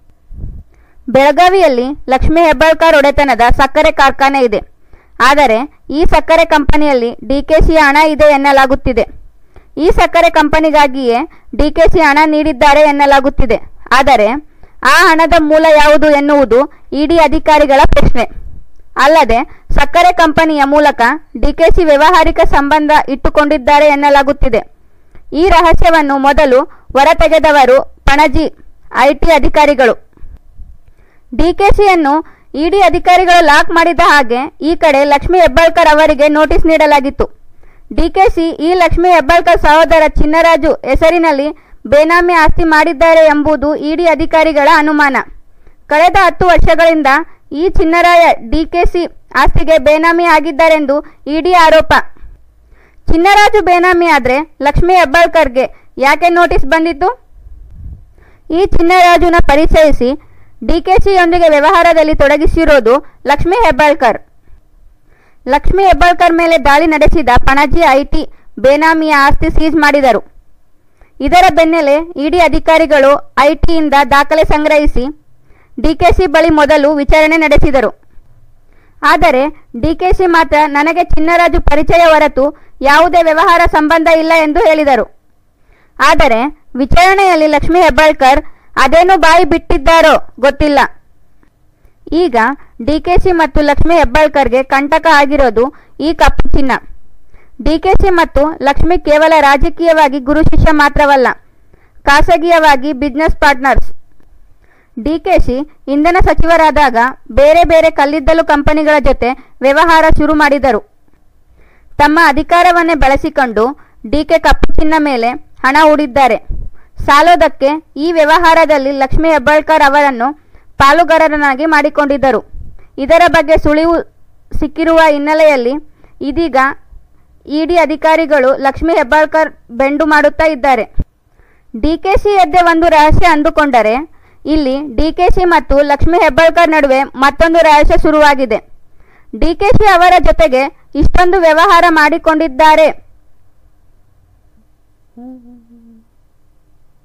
ಬೆಳಗಾವಿಯಲ್ಲಿ ಲಕ್ಷ್ಮೀ ಹೆಬ್ಬಾಳ್ಕರ್ ಒಡೆತನದ ಸಕ್ಕರೆ ಕಾರ್ಖಾನೆ ಇದೆ ಆದರೆ ಈ ಸಕ್ಕರೆ ಕಂಪನಿಯಲ್ಲಿ ಡಿಕೆಸಿಯ ಹಣ ಇದೆ ಎನ್ನಲಾಗುತ್ತಿದೆ ಈ ಸಕ್ಕರೆ ಕಂಪನಿಗಾಗಿಯೇ ಡಿಕೆಸಿ ಹಣ ನೀಡಿದ್ದಾರೆ ಎನ್ನಲಾಗುತ್ತಿದೆ ಆದರೆ ಆ ಹಣದ ಮೂಲ ಯಾವುದು ಎನ್ನುವುದು ಇಡಿ ಅಧಿಕಾರಿಗಳ ಪ್ರಶ್ನೆ ಅಲ್ಲದೆ ಸಕ್ಕರೆ ಕಂಪನಿಯ ಮೂಲಕ ಡಿಕೆಸಿ ವ್ಯಾವಹಾರಿಕ ಸಂಬಂಧ ಇಟ್ಟುಕೊಂಡಿದ್ದಾರೆ ಎನ್ನಲಾಗುತ್ತಿದೆ ಈ ರಹಸ್ಯವನ್ನು ಮೊದಲು ಹೊರತೆಗೆದವರು ಪಣಜಿ ಐಟಿ ಅಧಿಕಾರಿಗಳು ಡಿಕೆಸಿಯನ್ನು ಇಡಿ ಅಧಿಕಾರಿಗಳು ಲಾಕ್ ಮಾಡಿದ ಹಾಗೆ ಈ ಕಡೆ ಲಕ್ಷ್ಮೀ ಹೆಬ್ಬಾಳ್ಕರ್ ಅವರಿಗೆ ನೋಟಿಸ್ ನೀಡಲಾಗಿತ್ತು ಡಿಕೆಸಿ ಈ ಲಕ್ಷ್ಮೀ ಹೆಬ್ಬಾಳ್ಕರ್ ಸಹೋದರ ಚಿನ್ನರಾಜು ಹೆಸರಿನಲ್ಲಿ ಬೇನಾಮಿ ಆಸ್ತಿ ಮಾಡಿದ್ದಾರೆ ಎಂಬುದು ಇಡಿ ಅಧಿಕಾರಿಗಳ ಅನುಮಾನ ಕಳೆದ ಹತ್ತು ವರ್ಷಗಳಿಂದ ಈ ಚಿನ್ನರಾಯ ಡಿಕೆಸಿ ಆಸ್ತಿಗೆ ಬೇನಾಮಿ ಆಗಿದ್ದಾರೆಂದು ಇಡಿ ಆರೋಪ ಚಿನ್ನರಾಜು ಬೇನಾಮಿ ಆದರೆ ಲಕ್ಷ್ಮೀ ಹೆಬ್ಬಾಳ್ಕರ್ಗೆ ಯಾಕೆ ನೋಟಿಸ್ ಬಂದಿತ್ತು ಈ ಚಿನ್ನರಾಜುನ ಪರಿಚಯಿಸಿ ಡಿಕೆಸಿಯೊಂದಿಗೆ ವ್ಯವಹಾರದಲ್ಲಿ ತೊಡಗಿಸಿರೋದು ಲಕ್ಷ್ಮೀ ಹೆಬ್ಬಾಳ್ಕರ್ ಲಕ್ಷ್ಮೀ ಹೆಬ್ಬಾಳ್ಕರ್ ಮೇಲೆ ದಾಳಿ ನಡೆಸಿದ ಪಣಜಿ ಐಟಿ ಬೇನಾಮಿಯ ಆಸ್ತಿ ಸೀಜ್ ಮಾಡಿದರು ಇದರ ಬೆನ್ನಲ್ಲೇ ಇಡಿ ಅಧಿಕಾರಿಗಳು ಐಟಿಯಿಂದ ದಾಖಲೆ ಸಂಗ್ರಹಿಸಿ ಡಿಕೆಸಿ ಬಳಿ ಮೊದಲು ವಿಚಾರಣೆ ನಡೆಸಿದರು ಆದರೆ ಡಿಕೆಸಿ ಮಾತ್ರ ನನಗೆ ಚಿನ್ನರಾಜು ಪರಿಚಯ ಹೊರತು ಯಾವುದೇ ವ್ಯವಹಾರ ಸಂಬಂಧ ಇಲ್ಲ ಎಂದು ಹೇಳಿದರು ಆದರೆ ವಿಚಾರಣೆಯಲ್ಲಿ ಲಕ್ಷ್ಮೀ ಹೆಬ್ಬಾಳ್ಕರ್ ಅದೇನು ಬಾಯಿ ಬಿಟ್ಟಿದ್ದಾರೋ ಗೊತ್ತಿಲ್ಲ ಈಗ ಡಿಕೆಸಿ ಮತ್ತು ಲಕ್ಷ್ಮೀ ಹೆಬ್ಬಾಳ್ಕರ್ಗೆ ಕಂಟಕ ಆಗಿರೋದು ಈ ಕಪ್ಪು ಚಿನ್ನ ಡಿಕೆಸಿ ಮತ್ತು ಲಕ್ಷ್ಮಿ ಕೇವಲ ರಾಜಕೀಯವಾಗಿ ಗುರು ಶಿಷ್ಯ ಮಾತ್ರವಲ್ಲ ಖಾಸಗಿಯವಾಗಿ ಬಿಸ್ನೆಸ್ ಪಾರ್ಟ್ನರ್ಸ್ ಡಿಕೆಶಿ ಇಂಧನ ಸಚಿವರಾದಾಗ ಬೇರೆ ಬೇರೆ ಕಲ್ಲಿದ್ದಲು ಕಂಪನಿಗಳ ಜೊತೆ ವ್ಯವಹಾರ ಶುರು ಮಾಡಿದರು ತಮ್ಮ ಅಧಿಕಾರವನ್ನೇ ಬಳಸಿಕೊಂಡು ಡಿಕೆ ಕಪ್ಪು ಚಿನ್ನ ಮೇಲೆ ಹಣ ಹೂಡಿದ್ದಾರೆ ಸಾಲೋದಕ್ಕೆ ಈ ವ್ಯವಹಾರದಲ್ಲಿ ಲಕ್ಷ್ಮೀ ಹೆಬ್ಬಾಳ್ಕರ್ ಅವರನ್ನು ಪಾಲುಗಾರರನ್ನಾಗಿ ಮಾಡಿಕೊಂಡಿದ್ದರು ಇದರ ಬಗ್ಗೆ ಸುಳಿವು ಸಿಕ್ಕಿರುವ ಹಿನ್ನೆಲೆಯಲ್ಲಿ ಇದೀಗ ಇಡಿ ಅಧಿಕಾರಿಗಳು ಲಕ್ಷ್ಮೀ ಹೆಬ್ಬಾಳ್ಕರ್ ಬೆಂಡು ಮಾಡುತ್ತಾ ಇದ್ದಾರೆ ಡಿಕೆಸಿ ಎದ್ದೆ ಒಂದು ರಹಸ್ಯ ಅಂದುಕೊಂಡರೆ ಇಲ್ಲಿ ಡಿಕೆಸಿ ಮತ್ತು ಲಕ್ಷ್ಮೀ ಹೆಬ್ಬಾಳ್ಕರ್ ನಡುವೆ ಮತ್ತೊಂದು ರಹಸ್ಯ ಶುರುವಾಗಿದೆ ಡಿಕೆಶಿ ಅವರ ಜೊತೆಗೆ ಇಷ್ಟೊಂದು ವ್ಯವಹಾರ ಮಾಡಿಕೊಂಡಿದ್ದಾರೆ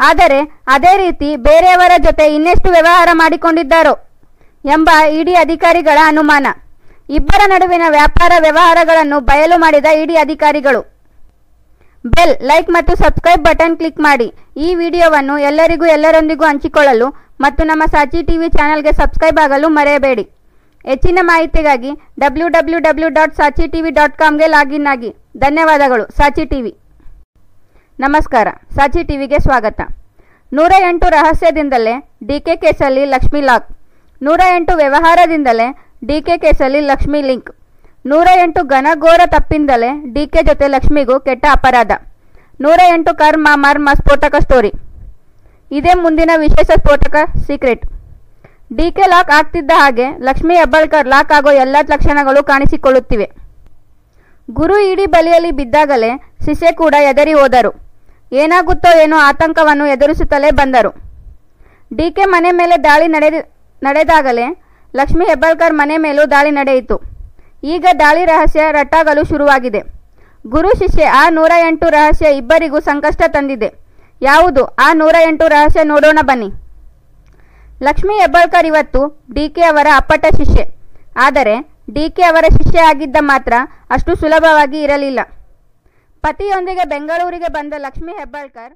ಆದರೆ ಅದೇ ರೀತಿ ಬೇರೆಯವರ ಜೊತೆ ಇನ್ನೆಷ್ಟು ವ್ಯವಹಾರ ಮಾಡಿಕೊಂಡಿದ್ದಾರೋ ಎಂಬ ಇಡಿ ಅಧಿಕಾರಿಗಳ ಅನುಮಾನ ಇಬ್ಬರ ನಡುವಿನ ವ್ಯಾಪಾರ ವ್ಯವಹಾರಗಳನ್ನು ಬಯಲು ಮಾಡಿದ ಇಡಿ ಅಧಿಕಾರಿಗಳು ಬೆಲ್ ಲೈಕ್ ಮತ್ತು ಸಬ್ಸ್ಕ್ರೈಬ್ ಬಟನ್ ಕ್ಲಿಕ್ ಮಾಡಿ ಈ ವಿಡಿಯೋವನ್ನು ಎಲ್ಲರಿಗೂ ಎಲ್ಲರೊಂದಿಗೂ ಹಂಚಿಕೊಳ್ಳಲು ಮತ್ತು ನಮ್ಮ ಸಾಚಿ ಟಿವಿ ಚಾನೆಲ್ಗೆ ಸಬ್ಸ್ಕ್ರೈಬ್ ಆಗಲು ಮರೆಯಬೇಡಿ ಹೆಚ್ಚಿನ ಮಾಹಿತಿಗಾಗಿ W W W dot Saachi TV dot ಕಾಮ್ಗೆ ಲಾಗಿನ್ ಆಗಿ ಧನ್ಯವಾದಗಳು ಸಾಚಿ ಟಿವಿ ನಮಸ್ಕಾರ ಸಾಚಿ ಟಿವಿಗೆ ಸ್ವಾಗತ ನೂರ ಎಂಟು ರಹಸ್ಯದಿಂದಲೇ ಡಿಕೆ ಕೇಸಲ್ಲಿ ಲಕ್ಷ್ಮಿ ಲಾಕ್ ನೂರ ಎಂಟು ವ್ಯವಹಾರದಿಂದಲೇ ಡಿಕೆ ಕೇಸಲ್ಲಿ ಲಕ್ಷ್ಮಿ ಲಿಂಕ್ ನೂರ ಎಂಟು ಘನಘೋರ ತಪ್ಪಿಂದಲೇ ಡಿಕೆ ಜೊತೆ ಲಕ್ಷ್ಮಿಗೂ ಕೆಟ್ಟ ಅಪರಾಧ ನೂರ ಎಂಟು ಕರ್ಮ ಮರ್ಮ ಸ್ಫೋಟಕ ಸ್ಟೋರಿ ಇದೇ ಮುಂದಿನ ವಿಶೇಷ ಸ್ಫೋಟಕ ಸೀಕ್ರೆಟ್ ಡಿಕೆ ಲಾಕ್ ಆಗ್ತಿದ್ದ ಹಾಗೆ ಲಕ್ಷ್ಮಿ ಹೆಬ್ಬಾಳ್ಕರ್ ಲಾಕ್ ಆಗೋ ಎಲ್ಲ ಲಕ್ಷಣಗಳು ಕಾಣಿಸಿಕೊಳ್ಳುತ್ತಿವೆ ಗುರು ಇಡೀ ಬಲಿಯಲ್ಲಿ ಬಿದ್ದಾಗಲೇ ಶಿಷ್ಯ ಕೂಡ ಎದರಿ ಹೋದರು ಏನಾಗುತ್ತೋ ಏನೋ ಆತಂಕವನ್ನು ಎದುರಿಸುತ್ತಲೇ ಬಂದರು ಡಿಕೆ ಮನೆ ಮೇಲೆ ದಾಳಿ ನಡೆದ ನಡೆದಾಗಲೇ ಲಕ್ಷ್ಮಿ ಹೆಬ್ಬಾಳ್ಕರ್ ಮನೆ ಮೇಲೂ ದಾಳಿ ನಡೆಯಿತು ಈಗ ದಾಳಿ ರಹಸ್ಯ ರಟ್ಟಾಗಲು ಶುರುವಾಗಿದೆ ಗುರು ಶಿಷ್ಯ ಆ ನೂರ ಎಂಟು ರಹಸ್ಯ ಇಬ್ಬರಿಗೂ ಸಂಕಷ್ಟ ತಂದಿದೆ ಯಾವುದು ಆ ನೂರ ಎಂಟು ರಹಸ್ಯ ನೋಡೋಣ ಬನ್ನಿ ಲಕ್ಷ್ಮಿ ಹೆಬ್ಬಾಳ್ಕರ್ ಇವತ್ತು ಡಿಕೆ ಅವರ ಅಪ್ಪಟ ಶಿಷ್ಯೆ ಆದರೆ ಡಿಕೆ ಅವರ ಶಿಷ್ಯ ಆಗಿದ್ದ ಮಾತ್ರ ಅಷ್ಟು ಸುಲಭವಾಗಿ ಇರಲಿಲ್ಲ ಪತಿಯೊಂದಿಗೆ ಬೆಂಗಳೂರಿಗೆ ಬಂದ ಲಕ್ಷ್ಮಿ ಹೆಬ್ಬಾಳ್ಕರ್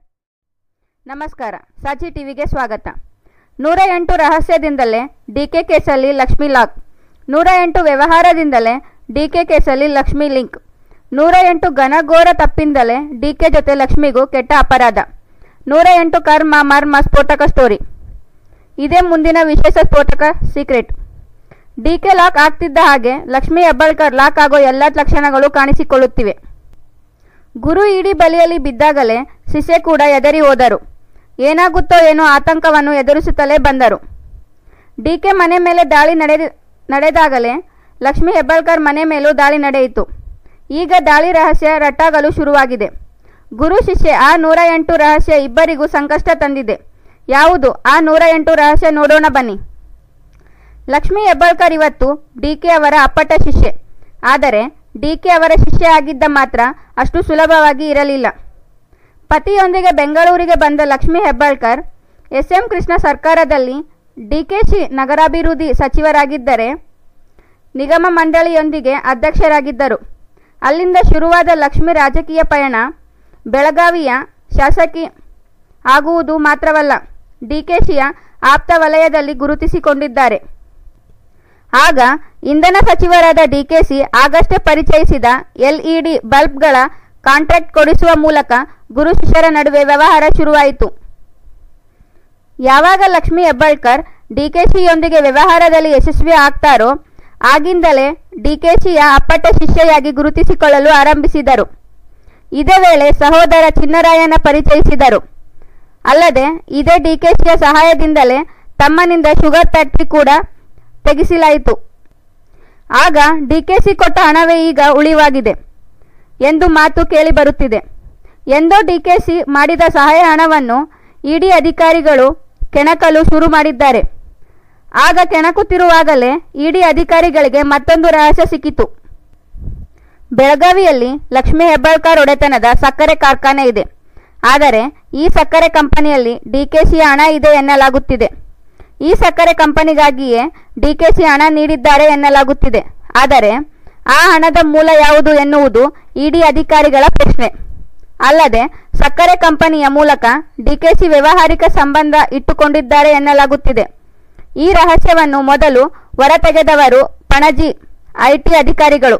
ನಮಸ್ಕಾರ ಸಾಚಿ ಟಿವಿಗೆ ಸ್ವಾಗತ ನೂರ ಎಂಟು ರಹಸ್ಯದಿಂದಲೇ ಡಿಕೆ ಕೇಸಲ್ಲಿ ಲಕ್ಷ್ಮಿ ಲಾಕ್ ನೂರ ಎಂಟು ವ್ಯವಹಾರದಿಂದಲೇ ಡಿಕೆ ಕೇಸಲ್ಲಿ ಲಕ್ಷ್ಮಿ ಲಿಂಕ್ ನೂರ ಎಂಟು ಘನಘೋರ ತಪ್ಪಿಂದಲೇ ಡಿಕೆ ಜೊತೆ ಲಕ್ಷ್ಮಿಗೂ ಕೆಟ್ಟ ಅಪರಾಧ ನೂರ ಎಂಟು ಕರ್ಮ ಮರ್ಮ ಸ್ಫೋಟಕ ಸ್ಟೋರಿ ಇದೇ ಮುಂದಿನ ವಿಶೇಷ ಸ್ಫೋಟಕ ಸೀಕ್ರೆಟ್ ಡಿಕೆ ಲಾಕ್ ಆಗ್ತಿದ್ದ ಹಾಗೆ ಲಕ್ಷ್ಮಿ ಹೆಬ್ಬಾಳ್ಕರ್ ಲಾಕ್ ಆಗೋ ಎಲ್ಲ ಲಕ್ಷಣಗಳು ಕಾಣಿಸಿಕೊಳ್ಳುತ್ತಿವೆ ಗುರು ಇಡೀ ಬಲಿಯಲ್ಲಿ ಬಿದ್ದಾಗಲೇ ಶಿಷ್ಯ ಕೂಡ ಎದರಿ ಹೋದರು ಏನಾಗುತ್ತೋ ಏನೋ ಆತಂಕವನ್ನು ಎದುರಿಸುತ್ತಲೇ ಬಂದರು ಡಿಕೆ ಮನೆ ಮೇಲೆ ದಾಳಿ ನಡೆದ ನಡೆದಾಗಲೇ ಲಕ್ಷ್ಮಿ ಹೆಬ್ಬಾಳ್ಕರ್ ಮನೆ ಮೇಲೂ ದಾಳಿ ನಡೆಯಿತು ಈಗ ದಾಳಿ ರಹಸ್ಯ ರಟ್ಟಾಗಲು ಶುರುವಾಗಿದೆ ಗುರು ಶಿಷ್ಯ ಆ ನೂರ ಎಂಟು ರಹಸ್ಯ ಇಬ್ಬರಿಗೂ ಸಂಕಷ್ಟ ತಂದಿದೆ ಯಾವುದು ಆ ನೂರ ಎಂಟು ರಹಸ್ಯ ನೋಡೋಣ ಬನ್ನಿ ಲಕ್ಷ್ಮಿ ಹೆಬ್ಬಾಳ್ಕರ್ ಇವತ್ತು ಡಿಕೆ ಅವರ ಅಪ್ಪಟ ಶಿಷ್ಯೆ ಆದರೆ ಡಿಕೆ ಅವರ ಶಿಷ್ಯ ಆಗಿದ್ದ ಮಾತ್ರ ಅಷ್ಟು ಸುಲಭವಾಗಿ ಇರಲಿಲ್ಲ ಪತಿಯೊಂದಿಗೆ ಬೆಂಗಳೂರಿಗೆ ಬಂದ ಲಕ್ಷ್ಮಿ ಹೆಬ್ಬಾಳ್ಕರ್ ಎಸ್ ಎಂ ಕೃಷ್ಣ ಸರ್ಕಾರದಲ್ಲಿ ಡಿಕೆಶಿ ನಗರಾಭಿವೃದ್ಧಿ ಸಚಿವರಾಗಿದ್ದರೆ ನಿಗಮ ಮಂಡಳಿಯೊಂದಿಗೆ ಅಧ್ಯಕ್ಷರಾಗಿದ್ದರು ಅಲ್ಲಿಂದ ಶುರುವಾದ ಲಕ್ಷ್ಮಿ ರಾಜಕೀಯ ಪಯಣ ಬೆಳಗಾವಿಯ ಶಾಸಕಿ ಆಗುವುದು ಮಾತ್ರವಲ್ಲ ಡಿಕೆಶಿಯ ಆಪ್ತ ವಲಯದಲ್ಲಿ ಗುರುತಿಸಿಕೊಂಡಿದ್ದಾರೆ ಆಗ ಇಂಧನ ಸಚಿವರಾದ ಡಿಕೆಸಿ ಆಗಷ್ಟೇ ಪರಿಚಯಿಸಿದ ಎಲ್ಇಡಿ ಬಲ್ಬ್ಗಳ ಕಾಂಟ್ರಾಕ್ಟ್ ಕೊಡಿಸುವ ಮೂಲಕ ಗುರು ಶಿಷ್ಯರ ನಡುವೆ ವ್ಯವಹಾರ ಶುರುವಾಯಿತು ಯಾವಾಗ ಲಕ್ಷ್ಮಿ ಹೆಬ್ಬಾಳ್ಕರ್ ಡಿಕೆಶಿಯೊಂದಿಗೆ ವ್ಯವಹಾರದಲ್ಲಿ ಯಶಸ್ವಿ ಆಗ್ತಾರೋ ಆಗಿಂದಲೇ ಡಿಕೆಶಿಯ ಅಪ್ಪಟ ಶಿಷ್ಯೆಯಾಗಿ ಗುರುತಿಸಿಕೊಳ್ಳಲು ಆರಂಭಿಸಿದರು ಇದೇ ವೇಳೆ ಸಹೋದರ ಚಿನ್ನರಾಯನ ಪರಿಚಯಿಸಿದರು ಅಲ್ಲದೆ ಇದೇ ಡಿಕೆಶಿಯ ಸಹಾಯದಿಂದಲೇ ತಮ್ಮನಿಂದ ಶುಗರ್ ಫ್ಯಾಕ್ಟರಿ ಕೂಡ ತೆಗೆಸಲಾಯಿತು ಆಗ ಡಿಕೆಸಿ ಕೊಟ್ಟ ಹಣವೇ ಈಗ ಉಳಿವಾಗಿದೆ ಎಂದು ಮಾತು ಕೇಳಿಬರುತ್ತಿದೆ ಎಂದೋ ಡಿಕೆಸಿ ಮಾಡಿದ ಸಹಾಯ ಹಣವನ್ನು ಇಡಿ ಅಧಿಕಾರಿಗಳು ಕೆಣಕಲು ಶುರು ಮಾಡಿದ್ದಾರೆ ಆಗ ಕೆಣಕುತ್ತಿರುವಾಗಲೇ ಇಡಿ ಅಧಿಕಾರಿಗಳಿಗೆ ಮತ್ತೊಂದು ರಹಸ್ಯ ಸಿಕ್ಕಿತು ಬೆಳಗಾವಿಯಲ್ಲಿ ಲಕ್ಷ್ಮೀ ಹೆಬ್ಬಾಳ್ಕರ್ ಒಡೆತನದ ಸಕ್ಕರೆ ಕಾರ್ಖಾನೆ ಇದೆ ಆದರೆ ಈ ಸಕ್ಕರೆ ಕಂಪನಿಯಲ್ಲಿ ಡಿಕೆಸಿಯ ಹಣ ಇದೆ ಎನ್ನಲಾಗುತ್ತಿದೆ ಈ ಸಕ್ಕರೆ ಕಂಪನಿಗಾಗಿಯೇ ಡಿಕೆಸಿ ಹಣ ನೀಡಿದ್ದಾರೆ ಎನ್ನಲಾಗುತ್ತಿದೆ ಆದರೆ ಆ ಹಣದ ಮೂಲ ಯಾವುದು ಎನ್ನುವುದು ಇಡಿ ಅಧಿಕಾರಿಗಳ ಪ್ರಶ್ನೆ ಅಲ್ಲದೆ ಸಕ್ಕರೆ ಕಂಪನಿಯ ಮೂಲಕ ಡಿಕೆಸಿ ವ್ಯಾವಹಾರಿಕ ಸಂಬಂಧ ಇಟ್ಟುಕೊಂಡಿದ್ದಾರೆ ಎನ್ನಲಾಗುತ್ತಿದೆ ಈ ರಹಸ್ಯವನ್ನು ಮೊದಲು ಹೊರತೆಗೆದವರು ಪಣಜಿ ಐಟಿ ಅಧಿಕಾರಿಗಳು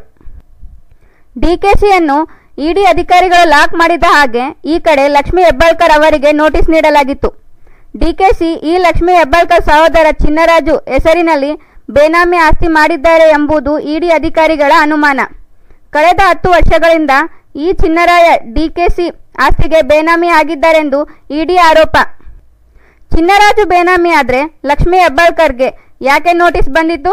ಡಿಕೆಸಿಯನ್ನು ಇಡಿ ಅಧಿಕಾರಿಗಳು ಲಾಕ್ ಮಾಡಿದ ಹಾಗೆ ಈ ಕಡೆ ಲಕ್ಷ್ಮಿ ಹೆಬ್ಬಾಳ್ಕರ್ ಅವರಿಗೆ ನೋಟಿಸ್ ನೀಡಲಾಗಿತ್ತು ಡಿಕೆಸಿ ಈ ಲಕ್ಷ್ಮಿ ಹೆಬ್ಬಾಳ್ಕರ್ ಸಹೋದರ ಚಿನ್ನರಾಜು ಹೆಸರಿನಲ್ಲಿ ಬೇನಾಮಿ ಆಸ್ತಿ ಮಾಡಿದ್ದಾರೆ ಎಂಬುದು ಇಡಿ ಅಧಿಕಾರಿಗಳ ಅನುಮಾನ ಕಳೆದ ಹತ್ತು ವರ್ಷಗಳಿಂದ ಈ ಚಿನ್ನರಾಯ ಡಿಕೆಸಿ ಆಸ್ತಿಗೆ ಬೇನಾಮಿ ಆಗಿದ್ದಾರೆಂದು ಇಡಿ ಆರೋಪ ಚಿನ್ನರಾಜು ಬೇನಾಮಿ ಆದರೆ ಲಕ್ಷ್ಮಿ ಹೆಬ್ಬಾಳ್ಕರ್ಗೆ ಯಾಕೆ ನೋಟಿಸ್ ಬಂದಿತ್ತು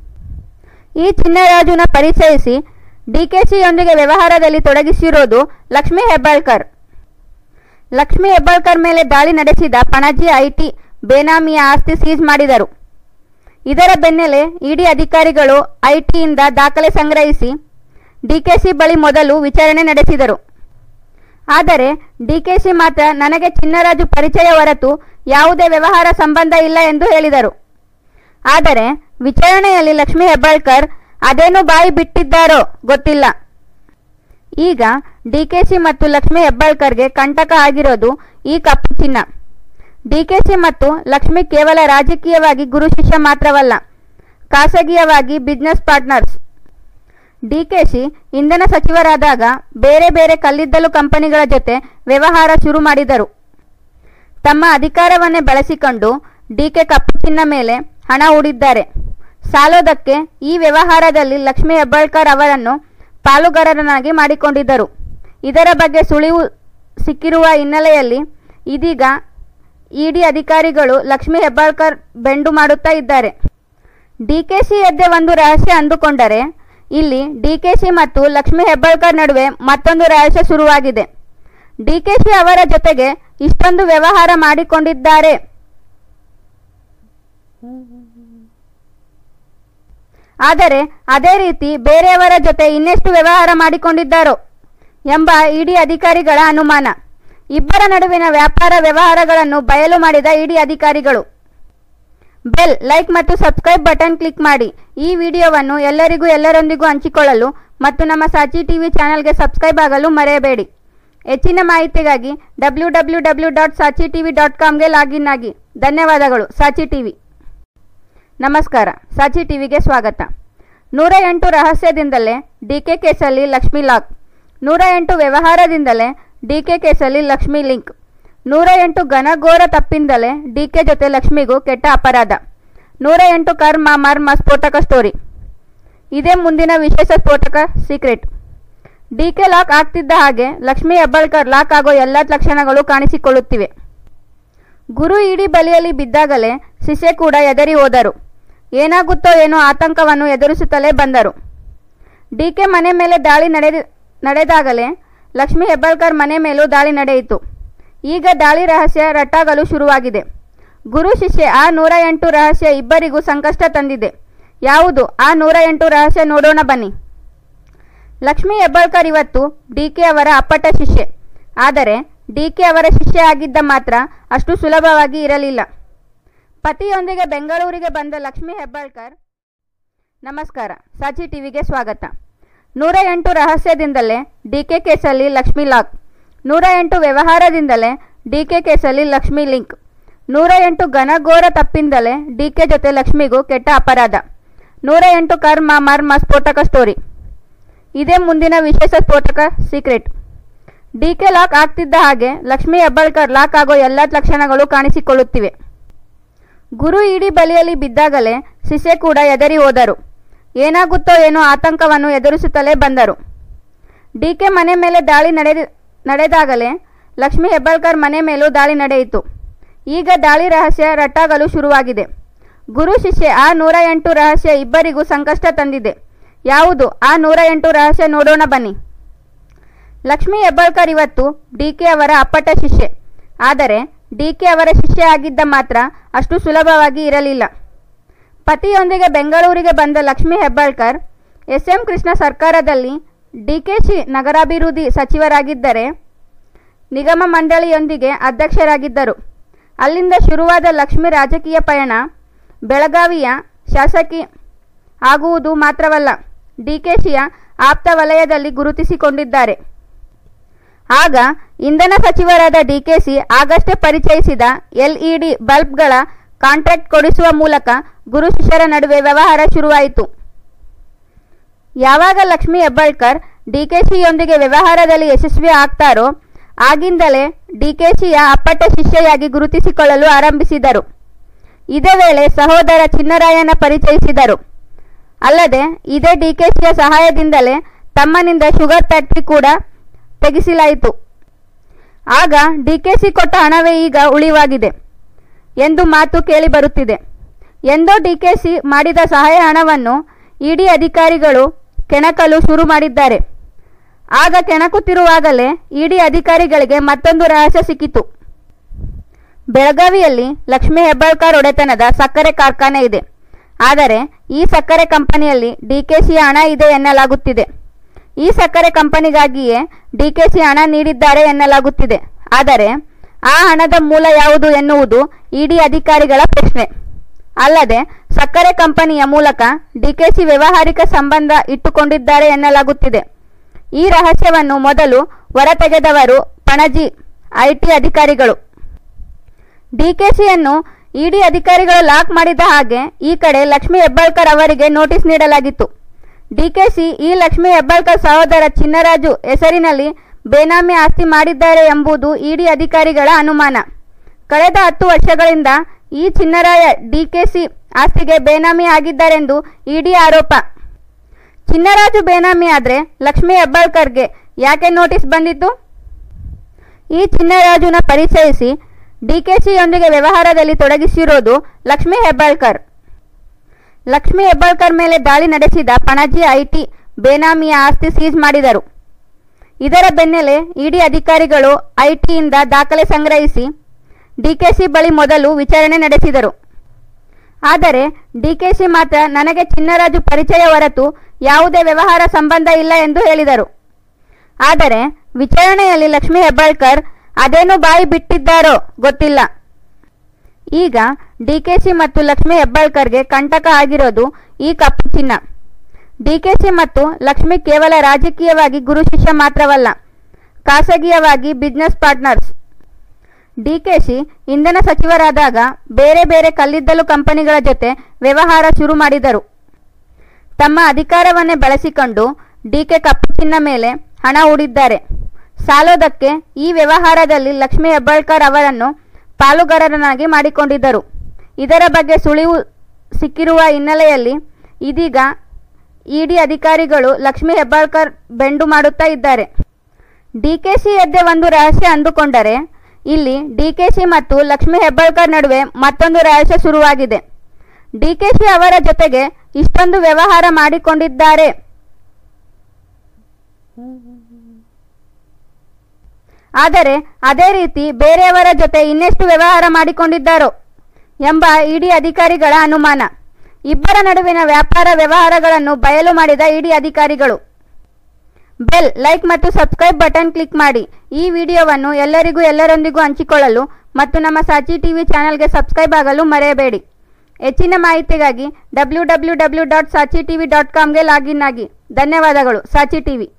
ಈ ಚಿನ್ನರಾಜುನ ಪರಿಚಯಿಸಿ ಡಿಕೆಸಿಯೊಂದಿಗೆ ವ್ಯವಹಾರದಲ್ಲಿ ತೊಡಗಿಸಿರೋದು ಲಕ್ಷ್ಮಿ ಹೆಬ್ಬಾಳ್ಕರ್ ಲಕ್ಷ್ಮಿ ಹೆಬ್ಬಾಳ್ಕರ್ ಮೇಲೆ ದಾಳಿ ನಡೆಸಿದ ಪಣಜಿ ಐಟಿ ಬೇನಾಮಿಯ ಆಸ್ತಿ ಸೀಜ್ ಮಾಡಿದರು ಇದರ ಬೆನ್ನಲ್ಲೇ ಇಡಿ ಅಧಿಕಾರಿಗಳು ಐಟಿಯಿಂದ ದಾಖಲೆ ಸಂಗ್ರಹಿಸಿ ಡಿಕೆಸಿ ಬಳಿ ಮೊದಲು ವಿಚಾರಣೆ ನಡೆಸಿದರು ಆದರೆ ಡಿಕೆಶಿ ಮಾತ್ರ ನನಗೆ ಚಿನ್ನರಾಜು ಪರಿಚಯ ಹೊರತು ಯಾವುದೇ ವ್ಯವಹಾರ ಸಂಬಂಧ ಇಲ್ಲ ಎಂದು ಹೇಳಿದರು ಆದರೆ ವಿಚಾರಣೆಯಲ್ಲಿ ಲಕ್ಷ್ಮೀ ಹೆಬ್ಬಾಳ್ಕರ್ ಅದೇನು ಬಾಯಿ ಬಿಟ್ಟಿದ್ದಾರೋ ಗೊತ್ತಿಲ್ಲ ಈಗ ಡಿಕೆಶಿ ಮತ್ತು ಲಕ್ಷ್ಮೀ ಹೆಬ್ಬಾಳ್ಕರ್ಗೆ ಕಂಟಕ ಆಗಿರೋದು ಈ ಕಪ್ಪು ಚಿನ್ನ ಡಿಕೆಶಿ ಮತ್ತು ಲಕ್ಷ್ಮಿ ಕೇವಲ ರಾಜಕೀಯವಾಗಿ ಗುರು ಶಿಷ್ಯ ಮಾತ್ರವಲ್ಲ ಖಾಸಗಿಯವಾಗಿ ಬಿಸ್ನೆಸ್ ಪಾರ್ಟ್ನರ್ಸ್ ಡಿಕೆಶಿ ಇಂಧನ ಸಚಿವರಾದಾಗ ಬೇರೆ ಬೇರೆ ಕಲ್ಲಿದ್ದಲು ಕಂಪನಿಗಳ ಜೊತೆ ವ್ಯವಹಾರ ಶುರು ಮಾಡಿದರು ತಮ್ಮ ಅಧಿಕಾರವನ್ನೇ ಬಳಸಿಕೊಂಡು ಡಿಕೆ ಕಪ್ಪು ಚಿನ್ನ ಮೇಲೆ ಹಣ ಹೂಡಿದ್ದಾರೆ ಸಾಲೋದಕ್ಕೆ ಈ ವ್ಯವಹಾರದಲ್ಲಿ ಲಕ್ಷ್ಮೀ ಹೆಬ್ಬಾಳ್ಕರ್ ಅವರನ್ನು ಪಾಲುಗಾರರನ್ನಾಗಿ ಮಾಡಿಕೊಂಡಿದ್ದರು ಇದರ ಬಗ್ಗೆ ಸುಳಿವು ಸಿಕ್ಕಿರುವ ಹಿನ್ನೆಲೆಯಲ್ಲಿ ಇದೀಗ ಇಡಿ ಅಧಿಕಾರಿಗಳು ಲಕ್ಷ್ಮೀ ಹೆಬ್ಬಾಳ್ಕರ್ ಬೆಂಡು ಮಾಡುತ್ತಾ ಇದ್ದಾರೆ ಡಿಕೆಶಿ ಎದ್ದೆ ಒಂದು ರಹಸ್ಯ ಅಂದುಕೊಂಡರೆ ಇಲ್ಲಿ ಡಿಕೆಶಿ ಮತ್ತು ಲಕ್ಷ್ಮೀ ಹೆಬ್ಬಾಳ್ಕರ್ ನಡುವೆ ಮತ್ತೊಂದು ರಹಸ್ಯ ಶುರುವಾಗಿದೆ ಡಿಕೆಶಿ ಅವರ ಜೊತೆಗೆ ಇಷ್ಟೊಂದು ವ್ಯವಹಾರ ಮಾಡಿಕೊಂಡಿದ್ದಾರೆ ಆದರೆ ಅದೇ ರೀತಿ ಬೇರೆಯವರ ಜೊತೆ ಇನ್ನೆಷ್ಟು ವ್ಯವಹಾರ ಮಾಡಿಕೊಂಡಿದ್ದಾರೋ ಎಂಬ ಇಡಿ ಅಧಿಕಾರಿಗಳ ಅನುಮಾನ ಇಬ್ಬರ ನಡುವಿನ ವ್ಯಾಪಾರ ವ್ಯವಹಾರಗಳನ್ನು ಬಯಲು ಮಾಡಿದ ಇಡಿ ಅಧಿಕಾರಿಗಳು ಬೆಲ್ ಲೈಕ್ ಮತ್ತು ಸಬ್ಸ್ಕ್ರೈಬ್ ಬಟನ್ ಕ್ಲಿಕ್ ಮಾಡಿ ಈ ವಿಡಿಯೋವನ್ನು ಎಲ್ಲರಿಗೂ ಎಲ್ಲರೊಂದಿಗೂ ಹಂಚಿಕೊಳ್ಳಲು ಮತ್ತು ನಮ್ಮ ಸಾಚಿ ಟಿವಿ ಚಾನೆಲ್ಗೆ ಸಬ್ಸ್ಕ್ರೈಬ್ ಆಗಲು ಮರೆಯಬೇಡಿ ಹೆಚ್ಚಿನ ಮಾಹಿತಿಗಾಗಿ W W W dot Saachi TV dot ಕಾಮ್ಗೆ ಲಾಗಿನ್ ಆಗಿ ಧನ್ಯವಾದಗಳು ಸಾಚಿ ಟಿವಿ ನಮಸ್ಕಾರ ಸಾಚಿ ಟಿವಿಗೆ ಸ್ವಾಗತ ನೂರ ಎಂಟು ರಹಸ್ಯದಿಂದಲೇ ಡಿಕೆ ಕೇಸಲ್ಲಿ ಲಕ್ಷ್ಮಿ ಲಾಕ್ ನೂರ ಎಂಟು ವ್ಯವಹಾರದಿಂದಲೇ ಡಿಕೆ ಕೇಸಲ್ಲಿ ಲಕ್ಷ್ಮಿ ಲಿಂಕ್ ನೂರ ಎಂಟು ಘನಘೋರ ತಪ್ಪಿಂದಲೇ ಡಿಕೆ ಜೊತೆ ಲಕ್ಷ್ಮಿಗೂ ಕೆಟ್ಟ ಅಪರಾಧ ನೂರ ಎಂಟು ಕರ್ಮ ಮರ್ಮ ಸ್ಫೋಟಕ ಸ್ಟೋರಿ ಇದೇ ಮುಂದಿನ ವಿಶೇಷ ಸ್ಫೋಟಕ ಸೀಕ್ರೆಟ್ ಡಿಕೆ ಲಾಕ್ ಆಗ್ತಿದ್ದ ಹಾಗೆ ಲಕ್ಷ್ಮಿ ಹೆಬ್ಬಾಳ್ಕರ್ ಲಾಕ್ ಆಗೋ ಎಲ್ಲ ಲಕ್ಷಣಗಳು ಕಾಣಿಸಿಕೊಳ್ಳುತ್ತಿವೆ ಗುರು ಇಡೀ ಬಲಿಯಲ್ಲಿ ಬಿದ್ದಾಗಲೇ ಶಿಷ್ಯ ಕೂಡ ಎದರಿ ಹೋದರು ಏನಾಗುತ್ತೋ ಏನೋ ಆತಂಕವನ್ನು ಎದುರಿಸುತ್ತಲೇ ಬಂದರು ಡಿಕೆ ಮನೆ ಮೇಲೆ ದಾಳಿ ನಡೆದ ನಡೆದಾಗಲೇ ಲಕ್ಷ್ಮಿ ಹೆಬ್ಬಾಳ್ಕರ್ ಮನೆ ಮೇಲೂ ದಾಳಿ ನಡೆಯಿತು ಈಗ ದಾಳಿ ರಹಸ್ಯ ರಟ್ಟಾಗಲು ಶುರುವಾಗಿದೆ ಗುರು ಶಿಷ್ಯ ಆ ನೂರ ಎಂಟು ರಹಸ್ಯ ಇಬ್ಬರಿಗೂ ಸಂಕಷ್ಟ ತಂದಿದೆ ಯಾವುದು ಆ ನೂರ ಎಂಟು ರಹಸ್ಯ ನೋಡೋಣ ಬನ್ನಿ ಲಕ್ಷ್ಮಿ ಹೆಬ್ಬಾಳ್ಕರ್ ಇವತ್ತು ಡಿಕೆ ಅವರ ಅಪ್ಪಟ ಶಿಷ್ಯೆ ಆದರೆ ಡಿಕೆ ಅವರ ಶಿಷ್ಯ ಆಗಿದ್ದ ಮಾತ್ರ ಅಷ್ಟು ಸುಲಭವಾಗಿ ಇರಲಿಲ್ಲ ಪತಿಯೊಂದಿಗೆ ಬೆಂಗಳೂರಿಗೆ ಬಂದ ಲಕ್ಷ್ಮಿ ಹೆಬ್ಬಾಳ್ಕರ್ ನಮಸ್ಕಾರ ಸಾಚಿ ಟಿವಿಗೆ ಸ್ವಾಗತ ನೂರ ಎಂಟು ರಹಸ್ಯದಿಂದಲೇ ಡಿಕೆ ಕೇಸಲ್ಲಿ ಲಕ್ಷ್ಮಿ ಲಾಕ್ ನೂರ ಎಂಟು ವ್ಯವಹಾರದಿಂದಲೇ ಡಿಕೆ ಕೇಸಲ್ಲಿ ಲಕ್ಷ್ಮಿ ಲಿಂಕ್ ನೂರ ಎಂಟು ಘನಘೋರ ತಪ್ಪಿಂದಲೇ ಡಿಕೆ ಜೊತೆ ಲಕ್ಷ್ಮಿಗೂ ಕೆಟ್ಟ ಅಪರಾಧ ನೂರ ಎಂಟು ಕರ್ಮ ಮರ್ಮ ಸ್ಫೋಟಕ ಸ್ಟೋರಿ ಇದೇ ಮುಂದಿನ ವಿಶೇಷ ಸ್ಫೋಟಕ ಸೀಕ್ರೆಟ್ ಡಿಕೆ ಲಾಕ್ ಆಗ್ತಿದ್ದ ಹಾಗೆ ಲಕ್ಷ್ಮಿ ಹೆಬ್ಬಾಳ್ಕರ್ ಲಾಕ್ ಆಗೋ ಎಲ್ಲ ಲಕ್ಷಣಗಳು ಕಾಣಿಸಿಕೊಳ್ಳುತ್ತಿವೆ ಗುರು ಇಡೀ ಬಲಿಯಲ್ಲಿ ಬಿದ್ದಾಗಲೇ ಶಿಷ್ಯ ಕೂಡ ಎದರಿ ಹೋದರು ಏನಾಗುತ್ತೋ ಏನೋ ಆತಂಕವನ್ನು ಎದುರಿಸುತ್ತಲೇ ಬಂದರು ಡಿಕೆ ಮನೆ ಮೇಲೆ ದಾಳಿ ನಡೆದ ನಡೆದಾಗಲೇ ಲಕ್ಷ್ಮಿ ಹೆಬ್ಬಾಳ್ಕರ್ ಮನೆ ಮೇಲೂ ದಾಳಿ ನಡೆಯಿತು ಈಗ ದಾಳಿ ರಹಸ್ಯ ರಟ್ಟಾಗಲು ಶುರುವಾಗಿದೆ ಗುರು ಶಿಷ್ಯ ಆ ನೂರ ಎಂಟು ರಹಸ್ಯ ಇಬ್ಬರಿಗೂ ಸಂಕಷ್ಟ ತಂದಿದೆ ಯಾವುದು ಆ ನೂರ ಎಂಟು ರಹಸ್ಯ ನೋಡೋಣ ಬನ್ನಿ ಲಕ್ಷ್ಮಿ ಹೆಬ್ಬಾಳ್ಕರ್ ಇವತ್ತು ಡಿಕೆ ಅವರ ಅಪ್ಪಟ ಶಿಷ್ಯೆ ಆದರೆ ಡಿಕೆ ಅವರ ಶಿಷ್ಯ ಆಗಿದ್ದ ಮಾತ್ರ ಅಷ್ಟು ಸುಲಭವಾಗಿ ಇರಲಿಲ್ಲ ಪತಿಯೊಂದಿಗೆ ಬೆಂಗಳೂರಿಗೆ ಬಂದ ಲಕ್ಷ್ಮಿ ಹೆಬ್ಬಾಳ್ಕರ್ ಎಸ್ ಎಂ ಕೃಷ್ಣ ಸರ್ಕಾರದಲ್ಲಿ ಡಿಕೆಶಿ ನಗರಾಭಿವೃದ್ಧಿ ಸಚಿವರಾಗಿದ್ದರೆ ನಿಗಮ ಮಂಡಳಿಯೊಂದಿಗೆ ಅಧ್ಯಕ್ಷರಾಗಿದ್ದರು ಅಲ್ಲಿಂದ ಶುರುವಾದ ಲಕ್ಷ್ಮಿ ರಾಜಕೀಯ ಪಯಣ ಬೆಳಗಾವಿಯ ಶಾಸಕಿ ಆಗುವುದು ಮಾತ್ರವಲ್ಲ ಡಿಕೆಶಿಯ ಆಪ್ತ ವಲಯದಲ್ಲಿ ಗುರುತಿಸಿಕೊಂಡಿದ್ದಾರೆ ಆಗ ಇಂಧನ ಸಚಿವರಾದ ಡಿಕೆಸಿ ಆಗಷ್ಟೇ ಪರಿಚಯಿಸಿದ ಎಲ್ಇಡಿ ಬಲ್ಬ್ಗಳ ಕಾಂಟ್ರಾಕ್ಟ್ ಕೊಡಿಸುವ ಮೂಲಕ ಗುರು ಶಿಷ್ಯರ ನಡುವೆ ವ್ಯವಹಾರ ಶುರುವಾಯಿತು ಯಾವಾಗ ಲಕ್ಷ್ಮಿ ಹೆಬ್ಬಾಳ್ಕರ್ ಡಿಕೆಶಿಯೊಂದಿಗೆ ವ್ಯವಹಾರದಲ್ಲಿ ಯಶಸ್ವಿ ಆಗ್ತಾರೋ ಆಗಿಂದಲೇ ಡಿಕೆಶಿಯ ಅಪ್ಪಟ ಶಿಷ್ಯೆಯಾಗಿ ಗುರುತಿಸಿಕೊಳ್ಳಲು ಆರಂಭಿಸಿದರು ಇದೇ ವೇಳೆ ಸಹೋದರ ಚಿನ್ನರಾಯನ ಪರಿಚಯಿಸಿದರು ಅಲ್ಲದೆ ಇದೇ ಡಿಕೆಶಿಯ ಸಹಾಯದಿಂದಲೇ ತಮ್ಮನಿಂದ ಶುಗರ್ ಫ್ಯಾಕ್ಟರಿ ಕೂಡ ತೆಗೆಸಲಾಯಿತು ಆಗ ಡಿಕೆಸಿ ಕೊಟ್ಟ ಹಣವೇ ಈಗ ಉಳಿವಾಗಿದೆ ಎಂದು ಮಾತು ಕೇಳಿ ಬರುತ್ತಿದೆ ಎಂದೋ ಡಿಕೆಸಿ ಮಾಡಿದ ಸಹಾಯ ಹಣವನ್ನು ಇಡಿ ಅಧಿಕಾರಿಗಳು ಕೆಣಕಲು ಶುರು ಮಾಡಿದ್ದಾರೆ ಆಗ ಕೆಣಕುತ್ತಿರುವಾಗಲೇ ಇಡಿ ಅಧಿಕಾರಿಗಳಿಗೆ ಮತ್ತೊಂದು ರಹಸ್ಯ ಸಿಕ್ಕಿತು ಬೆಳಗಾವಿಯಲ್ಲಿ ಲಕ್ಷ್ಮೀ ಹೆಬ್ಬಾಳ್ಕರ್ ಒಡೆತನದ ಸಕ್ಕರೆ ಕಾರ್ಖಾನೆ ಇದೆ ಆದರೆ ಈ ಸಕ್ಕರೆ ಕಂಪನಿಯಲ್ಲಿ ಡಿಕೆಶಿಯ ಹಣ ಇದೆ ಎನ್ನಲಾಗುತ್ತಿದೆ ಈ ಸಕ್ಕರೆ ಕಂಪನಿಗಾಗಿಯೇ ಡಿಕೆಶಿ ಹಣ ನೀಡಿದ್ದಾರೆ ಎನ್ನಲಾಗುತ್ತಿದೆ ಆದರೆ ಆ ಹಣದ ಮೂಲ ಯಾವುದು ಎನ್ನುವುದು ಇಡಿ ಅಧಿಕಾರಿಗಳ ಪ್ರಶ್ನೆ ಅಲ್ಲದೆ ಸಕ್ಕರೆ ಕಂಪನಿಯ ಮೂಲಕ ಡಿಕೆಶಿ ವ್ಯವಹಾರಿಕ ಸಂಬಂಧ ಇಟ್ಟುಕೊಂಡಿದ್ದಾರೆ ಎನ್ನಲಾಗುತ್ತಿದೆ ಈ ರಹಸ್ಯವನ್ನು ಮೊದಲು ಹೊರತೆಗೆದವರು ಪಣಜಿ ಐಟಿ ಅಧಿಕಾರಿಗಳು ಡಿಕೆಶಿಯನ್ನು ಇಡಿ ಅಧಿಕಾರಿಗಳು ಲಾಕ್ ಮಾಡಿದ ಹಾಗೆ ಈ ಕಡೆ ಲಕ್ಷ್ಮೀ ಹೆಬ್ಬಾಳ್ಕರ್ ಅವರಿಗೆ ನೋಟಿಸ್ ನೀಡಲಾಗಿತ್ತು ಡಿಕೆಶಿ ಈ ಲಕ್ಷ್ಮೀ ಹೆಬ್ಬಾಳ್ಕರ್ ಸಹೋದರ ಚಿನ್ನರಾಜು ಹೆಸರಿನಲ್ಲಿ ಬೇನಾಮಿ ಆಸ್ತಿ ಮಾಡಿದ್ದಾರೆ ಎಂಬುದು ಇಡಿ ಅಧಿಕಾರಿಗಳ ಅನುಮಾನ ಕಳೆದ ಹತ್ತು ವರ್ಷಗಳಿಂದ ಈ ಚಿನ್ನರಾಯ ಡಿಕೆಶಿ ಆಸ್ತಿಗೆ ಬೇನಾಮಿ ಆಗಿದ್ದಾರೆಂದು ಇಡಿ ಆರೋಪ ಚಿನ್ನರಾಜು ಬೇನಾಮಿ ಆದರೆ ಲಕ್ಷ್ಮೀ ಹೆಬ್ಬಾಳ್ಕರ್ಗೆ ಯಾಕೆ ನೋಟಿಸ್ ಬಂದಿತ್ತು ಈ ಚಿನ್ನರಾಜುನ ಪರಿಚಯಿಸಿ ಡಿಕೆಶಿಯೊಂದಿಗೆ ವ್ಯವಹಾರದಲ್ಲಿ ತೊಡಗಿಸಿರೋದು ಲಕ್ಷ್ಮೀ ಹೆಬ್ಬಾಳ್ಕರ್ ಲಕ್ಷ್ಮೀ ಹೆಬ್ಬಾಳ್ಕರ್ ಮೇಲೆ ದಾಳಿ ನಡೆಸಿದ ಪಣಜಿ ಐಟಿ ಬೇನಾಮಿಯ ಆಸ್ತಿ ಸೀಜ್ ಮಾಡಿದರು ಇದರ ಬೆನ್ನಲ್ಲೇ ಇಡಿ ಅಧಿಕಾರಿಗಳು ಐಟಿಯಿಂದ ದಾಖಲೆ ಸಂಗ್ರಹಿಸಿ ಡಿಕೆಶಿ ಬಳಿ ಮೊದಲು ವಿಚಾರಣೆ ನಡೆಸಿದರು ಆದರೆ ಡಿಕೆಶಿ ಮಾತ್ರ ನನಗೆ ಚಿನ್ನರಾಜು ಪರಿಚಯ ಹೊರತು ಯಾವುದೇ ವ್ಯವಹಾರ ಸಂಬಂಧ ಇಲ್ಲ ಎಂದು ಹೇಳಿದರು ಆದರೆ ವಿಚಾರಣೆಯಲ್ಲಿ ಲಕ್ಷ್ಮೀ ಹೆಬ್ಬಾಳ್ಕರ್ ಅದೇನು ಬಾಯಿ ಬಿಟ್ಟಿದ್ದಾರೋ ಗೊತ್ತಿಲ್ಲ ಈಗ ಡಿಕೆಶಿ ಮತ್ತು ಲಕ್ಷ್ಮೀ ಹೆಬ್ಬಾಳ್ಕರ್ಗೆ ಕಂಟಕ ಆಗಿರೋದು ಈ ಕಪ್ಪು ಚಿನ್ನ ಡಿಕೆಶಿ ಮತ್ತು ಲಕ್ಷ್ಮಿ ಕೇವಲ ರಾಜಕೀಯವಾಗಿ ಗುರು ಶಿಷ್ಯ ಮಾತ್ರವಲ್ಲ ಖಾಸಗಿಯವಾಗಿ ಬಿಸ್ನೆಸ್ ಪಾರ್ಟ್ನರ್ಸ್ ಡಿಕೆಶಿ ಇಂಧನ ಸಚಿವರಾದಾಗ ಬೇರೆ ಬೇರೆ ಕಲ್ಲಿದ್ದಲು ಕಂಪನಿಗಳ ಜೊತೆ ವ್ಯವಹಾರ ಶುರು ಮಾಡಿದರು ತಮ್ಮ ಅಧಿಕಾರವನ್ನೇ ಬಳಸಿಕೊಂಡು ಡಿಕೆ ಕಪ್ಪು ಚಿನ್ನ ಮೇಲೆ ಹಣ ಹೂಡಿದ್ದಾರೆ ಸಾಲೋದಕ್ಕೆ ಈ ವ್ಯವಹಾರದಲ್ಲಿ ಲಕ್ಷ್ಮೀ ಹೆಬ್ಬಾಳ್ಕರ್ ಅವರನ್ನು ಪಾಲುಗಾರರನ್ನಾಗಿ ಮಾಡಿಕೊಂಡಿದ್ದರು ಇದರ ಬಗ್ಗೆ ಸುಳಿವು ಸಿಕ್ಕಿರುವ ಹಿನ್ನೆಲೆಯಲ್ಲಿ ಇದೀಗ ಇಡಿ ಅಧಿಕಾರಿಗಳು ಲಕ್ಷ್ಮೀ ಹೆಬ್ಬಾಳ್ಕರ್ ಬೆಂಡು ಮಾಡುತ್ತಾ ಇದ್ದಾರೆ ಡಿಕೆಶಿ ಎದ್ದೆ ಒಂದು ರಹಸ್ಯ ಅಂದುಕೊಂಡರೆ ಇಲ್ಲಿ ಡಿಕೆಶಿ ಮತ್ತು ಲಕ್ಷ್ಮೀ ಹೆಬ್ಬಾಳ್ಕರ್ ನಡುವೆ ಮತ್ತೊಂದು ರಹಸ್ಯ ಶುರುವಾಗಿದೆ ಡಿಕೆಶಿ ಅವರ ಜೊತೆಗೆ ಇಷ್ಟೊಂದು ವ್ಯವಹಾರ ಮಾಡಿಕೊಂಡಿದ್ದಾರೆ ಆದರೆ ಅದೇ ರೀತಿ ಬೇರೆಯವರ ಜೊತೆ ಇನ್ನೆಷ್ಟು ವ್ಯವಹಾರ ಮಾಡಿಕೊಂಡಿದ್ದಾರೋ ಎಂಬ ಇಡಿ ಅಧಿಕಾರಿಗಳ ಅನುಮಾನ ಇಬ್ಬರ ನಡುವಿನ ವ್ಯಾಪಾರ ವ್ಯವಹಾರಗಳನ್ನು ಬಯಲು ಮಾಡಿದ ಇಡಿ ಅಧಿಕಾರಿಗಳು ಬೆಲ್ ಲೈಕ್ ಮತ್ತು ಸಬ್ಸ್ಕ್ರೈಬ್ ಬಟನ್ ಕ್ಲಿಕ್ ಮಾಡಿ ಈ ವಿಡಿಯೋವನ್ನು ಎಲ್ಲರಿಗೂ ಎಲ್ಲರೊಂದಿಗೂ ಹಂಚಿಕೊಳ್ಳಲು ಮತ್ತು ನಮ್ಮ ಸಾಚಿ ಟಿವಿ ಚಾನೆಲ್ಗೆ ಸಬ್ಸ್ಕ್ರೈಬ್ ಆಗಲು ಮರೆಯಬೇಡಿ ಹೆಚ್ಚಿನ ಮಾಹಿತಿಗಾಗಿ W W W dot Saachi TV dot ಕಾಮ್ಗೆ ಲಾಗಿನ್ ಆಗಿ ಧನ್ಯವಾದಗಳು ಸಾಚಿ ಟಿವಿ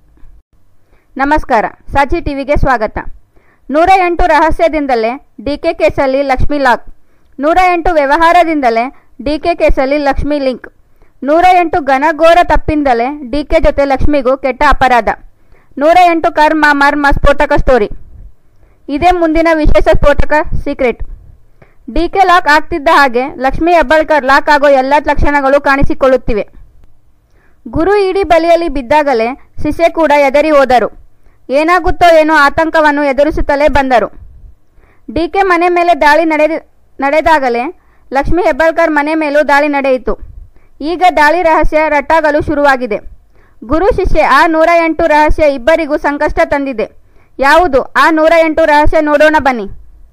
ನಮಸ್ಕಾರ ಸಾಚಿ ಟಿವಿಗೆ ಸ್ವಾಗತ ನೂರ ಎಂಟು ರಹಸ್ಯದಿಂದಲೇ ಡಿಕೆ ಕೇಸಲ್ಲಿ ಲಕ್ಷ್ಮಿ ಲಾಕ್ ನೂರ ಎಂಟು ವ್ಯವಹಾರದಿಂದಲೇ ಡಿಕೆ ಕೇಸಲ್ಲಿ ಲಕ್ಷ್ಮಿ ಲಿಂಕ್ ನೂರ ಎಂಟು ಘನಘೋರ ತಪ್ಪಿಂದಲೇ ಡಿಕೆ ಜೊತೆ ಲಕ್ಷ್ಮಿಗೂ ಕೆಟ್ಟ ಅಪರಾಧ ನೂರ ಎಂಟು ಕರ್ಮ ಮರ್ಮ ಸ್ಫೋಟಕ ಸ್ಟೋರಿ ಇದೇ ಮುಂದಿನ ವಿಶೇಷ ಸ್ಫೋಟಕ ಸೀಕ್ರೆಟ್ ಡಿಕೆ ಲಾಕ್ ಆಗ್ತಿದ್ದ ಹಾಗೆ ಲಕ್ಷ್ಮಿ ಹೆಬ್ಬಾಳ್ಕರ್ ಲಾಕ್ ಆಗೋ ಎಲ್ಲ ಲಕ್ಷಣಗಳು ಕಾಣಿಸಿಕೊಳ್ಳುತ್ತಿವೆ ಗುರು ಇಡೀ ಬಲಿಯಲ್ಲಿ ಬಿದ್ದಾಗಲೇ ಶಿಷ್ಯ ಕೂಡ ಎದರಿ ಹೋದರು ಏನಾಗುತ್ತೋ ಏನೋ ಆತಂಕವನ್ನು ಎದುರಿಸುತ್ತಲೇ ಬಂದರು ಡಿಕೆ ಮನೆ ಮೇಲೆ ದಾಳಿ ನಡೆದ ನಡೆದಾಗಲೇ ಲಕ್ಷ್ಮಿ ಹೆಬ್ಬಾಳ್ಕರ್ ಮನೆ ಮೇಲೂ ದಾಳಿ ನಡೆಯಿತು ಈಗ ದಾಳಿ ರಹಸ್ಯ ರಟ್ಟಾಗಲು ಶುರುವಾಗಿದೆ ಗುರು ಶಿಷ್ಯ ಆ ನೂರ ಎಂಟು ರಹಸ್ಯ ಇಬ್ಬರಿಗೂ ಸಂಕಷ್ಟ ತಂದಿದೆ ಯಾವುದು ಆ ನೂರ ಎಂಟು ರಹಸ್ಯ ನೋಡೋಣ ಬನ್ನಿ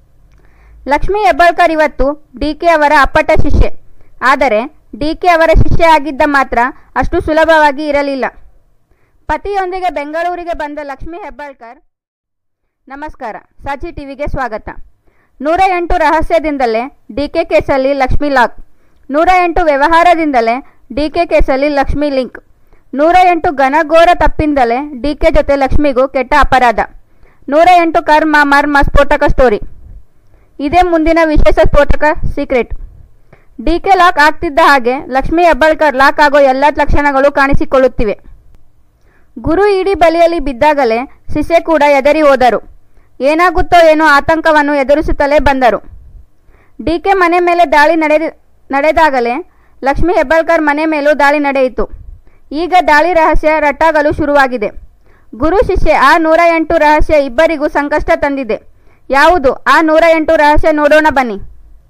ಲಕ್ಷ್ಮಿ ಹೆಬ್ಬಾಳ್ಕರ್ ಇವತ್ತು ಡಿಕೆ ಅವರ ಅಪ್ಪಟ ಶಿಷ್ಯೆ ಆದರೆ ಡಿಕೆ ಅವರ ಶಿಷ್ಯ ಆಗಿದ್ದ ಮಾತ್ರ ಅಷ್ಟು ಸುಲಭವಾಗಿ ಇರಲಿಲ್ಲ ಪತಿಯೊಂದಿಗೆ ಬೆಂಗಳೂರಿಗೆ ಬಂದ ಲಕ್ಷ್ಮಿ ಹೆಬ್ಬಾಳ್ಕರ್ ನಮಸ್ಕಾರ ಸಾಚಿ ಟಿವಿಗೆ ಸ್ವಾಗತ ನೂರ ಎಂಟು ರಹಸ್ಯದಿಂದಲೇ ಡಿಕೆ ಕೇಸಲ್ಲಿ ಲಕ್ಷ್ಮಿ ಲಾಕ್ ನೂರ ಎಂಟು ವ್ಯವಹಾರದಿಂದಲೇ ಡಿಕೆ ಕೇಸಲ್ಲಿ ಲಕ್ಷ್ಮಿ ಲಿಂಕ್ ನೂರ ಎಂಟು ಘನಘೋರ ತಪ್ಪಿಂದಲೇ ಡಿಕೆ ಜೊತೆ ಲಕ್ಷ್ಮಿಗೂ ಕೆಟ್ಟ ಅಪರಾಧ ನೂರ ಎಂಟು ಕರ್ಮ ಮರ್ಮ ಸ್ಫೋಟಕ ಸ್ಟೋರಿ ಇದೇ ಮುಂದಿನ ವಿಶೇಷ ಸ್ಫೋಟಕ ಸೀಕ್ರೆಟ್ ಡಿಕೆ ಲಾಕ್ ಆಗ್ತಿದ್ದ ಹಾಗೆ ಲಕ್ಷ್ಮಿ ಹೆಬ್ಬಾಳ್ಕರ್ ಲಾಕ್ ಆಗೋ ಎಲ್ಲ ಲಕ್ಷಣಗಳು ಕಾಣಿಸಿಕೊಳ್ಳುತ್ತಿವೆ ಗುರು ಇಡೀ ಬಲಿಯಲ್ಲಿ ಬಿದ್ದಾಗಲೇ ಶಿಷ್ಯ ಕೂಡ ಎದರಿ ಹೋದರು ಏನಾಗುತ್ತೋ ಏನೋ ಆತಂಕವನ್ನು ಎದುರಿಸುತ್ತಲೇ ಬಂದರು ಡಿಕೆ ಮನೆ ಮೇಲೆ ದಾಳಿ ನಡೆದ ನಡೆದಾಗಲೇ ಲಕ್ಷ್ಮಿ ಹೆಬ್ಬಾಳ್ಕರ್ ಮನೆ ಮೇಲೂ ದಾಳಿ ನಡೆಯಿತು ಈಗ ದಾಳಿ ರಹಸ್ಯ ರಟ್ಟಾಗಲು ಶುರುವಾಗಿದೆ ಗುರು ಶಿಷ್ಯ ಆ ನೂರ ಎಂಟು ರಹಸ್ಯ ಇಬ್ಬರಿಗೂ ಸಂಕಷ್ಟ ತಂದಿದೆ ಯಾವುದು ಆ ನೂರ ಎಂಟು ರಹಸ್ಯ ನೋಡೋಣ ಬನ್ನಿ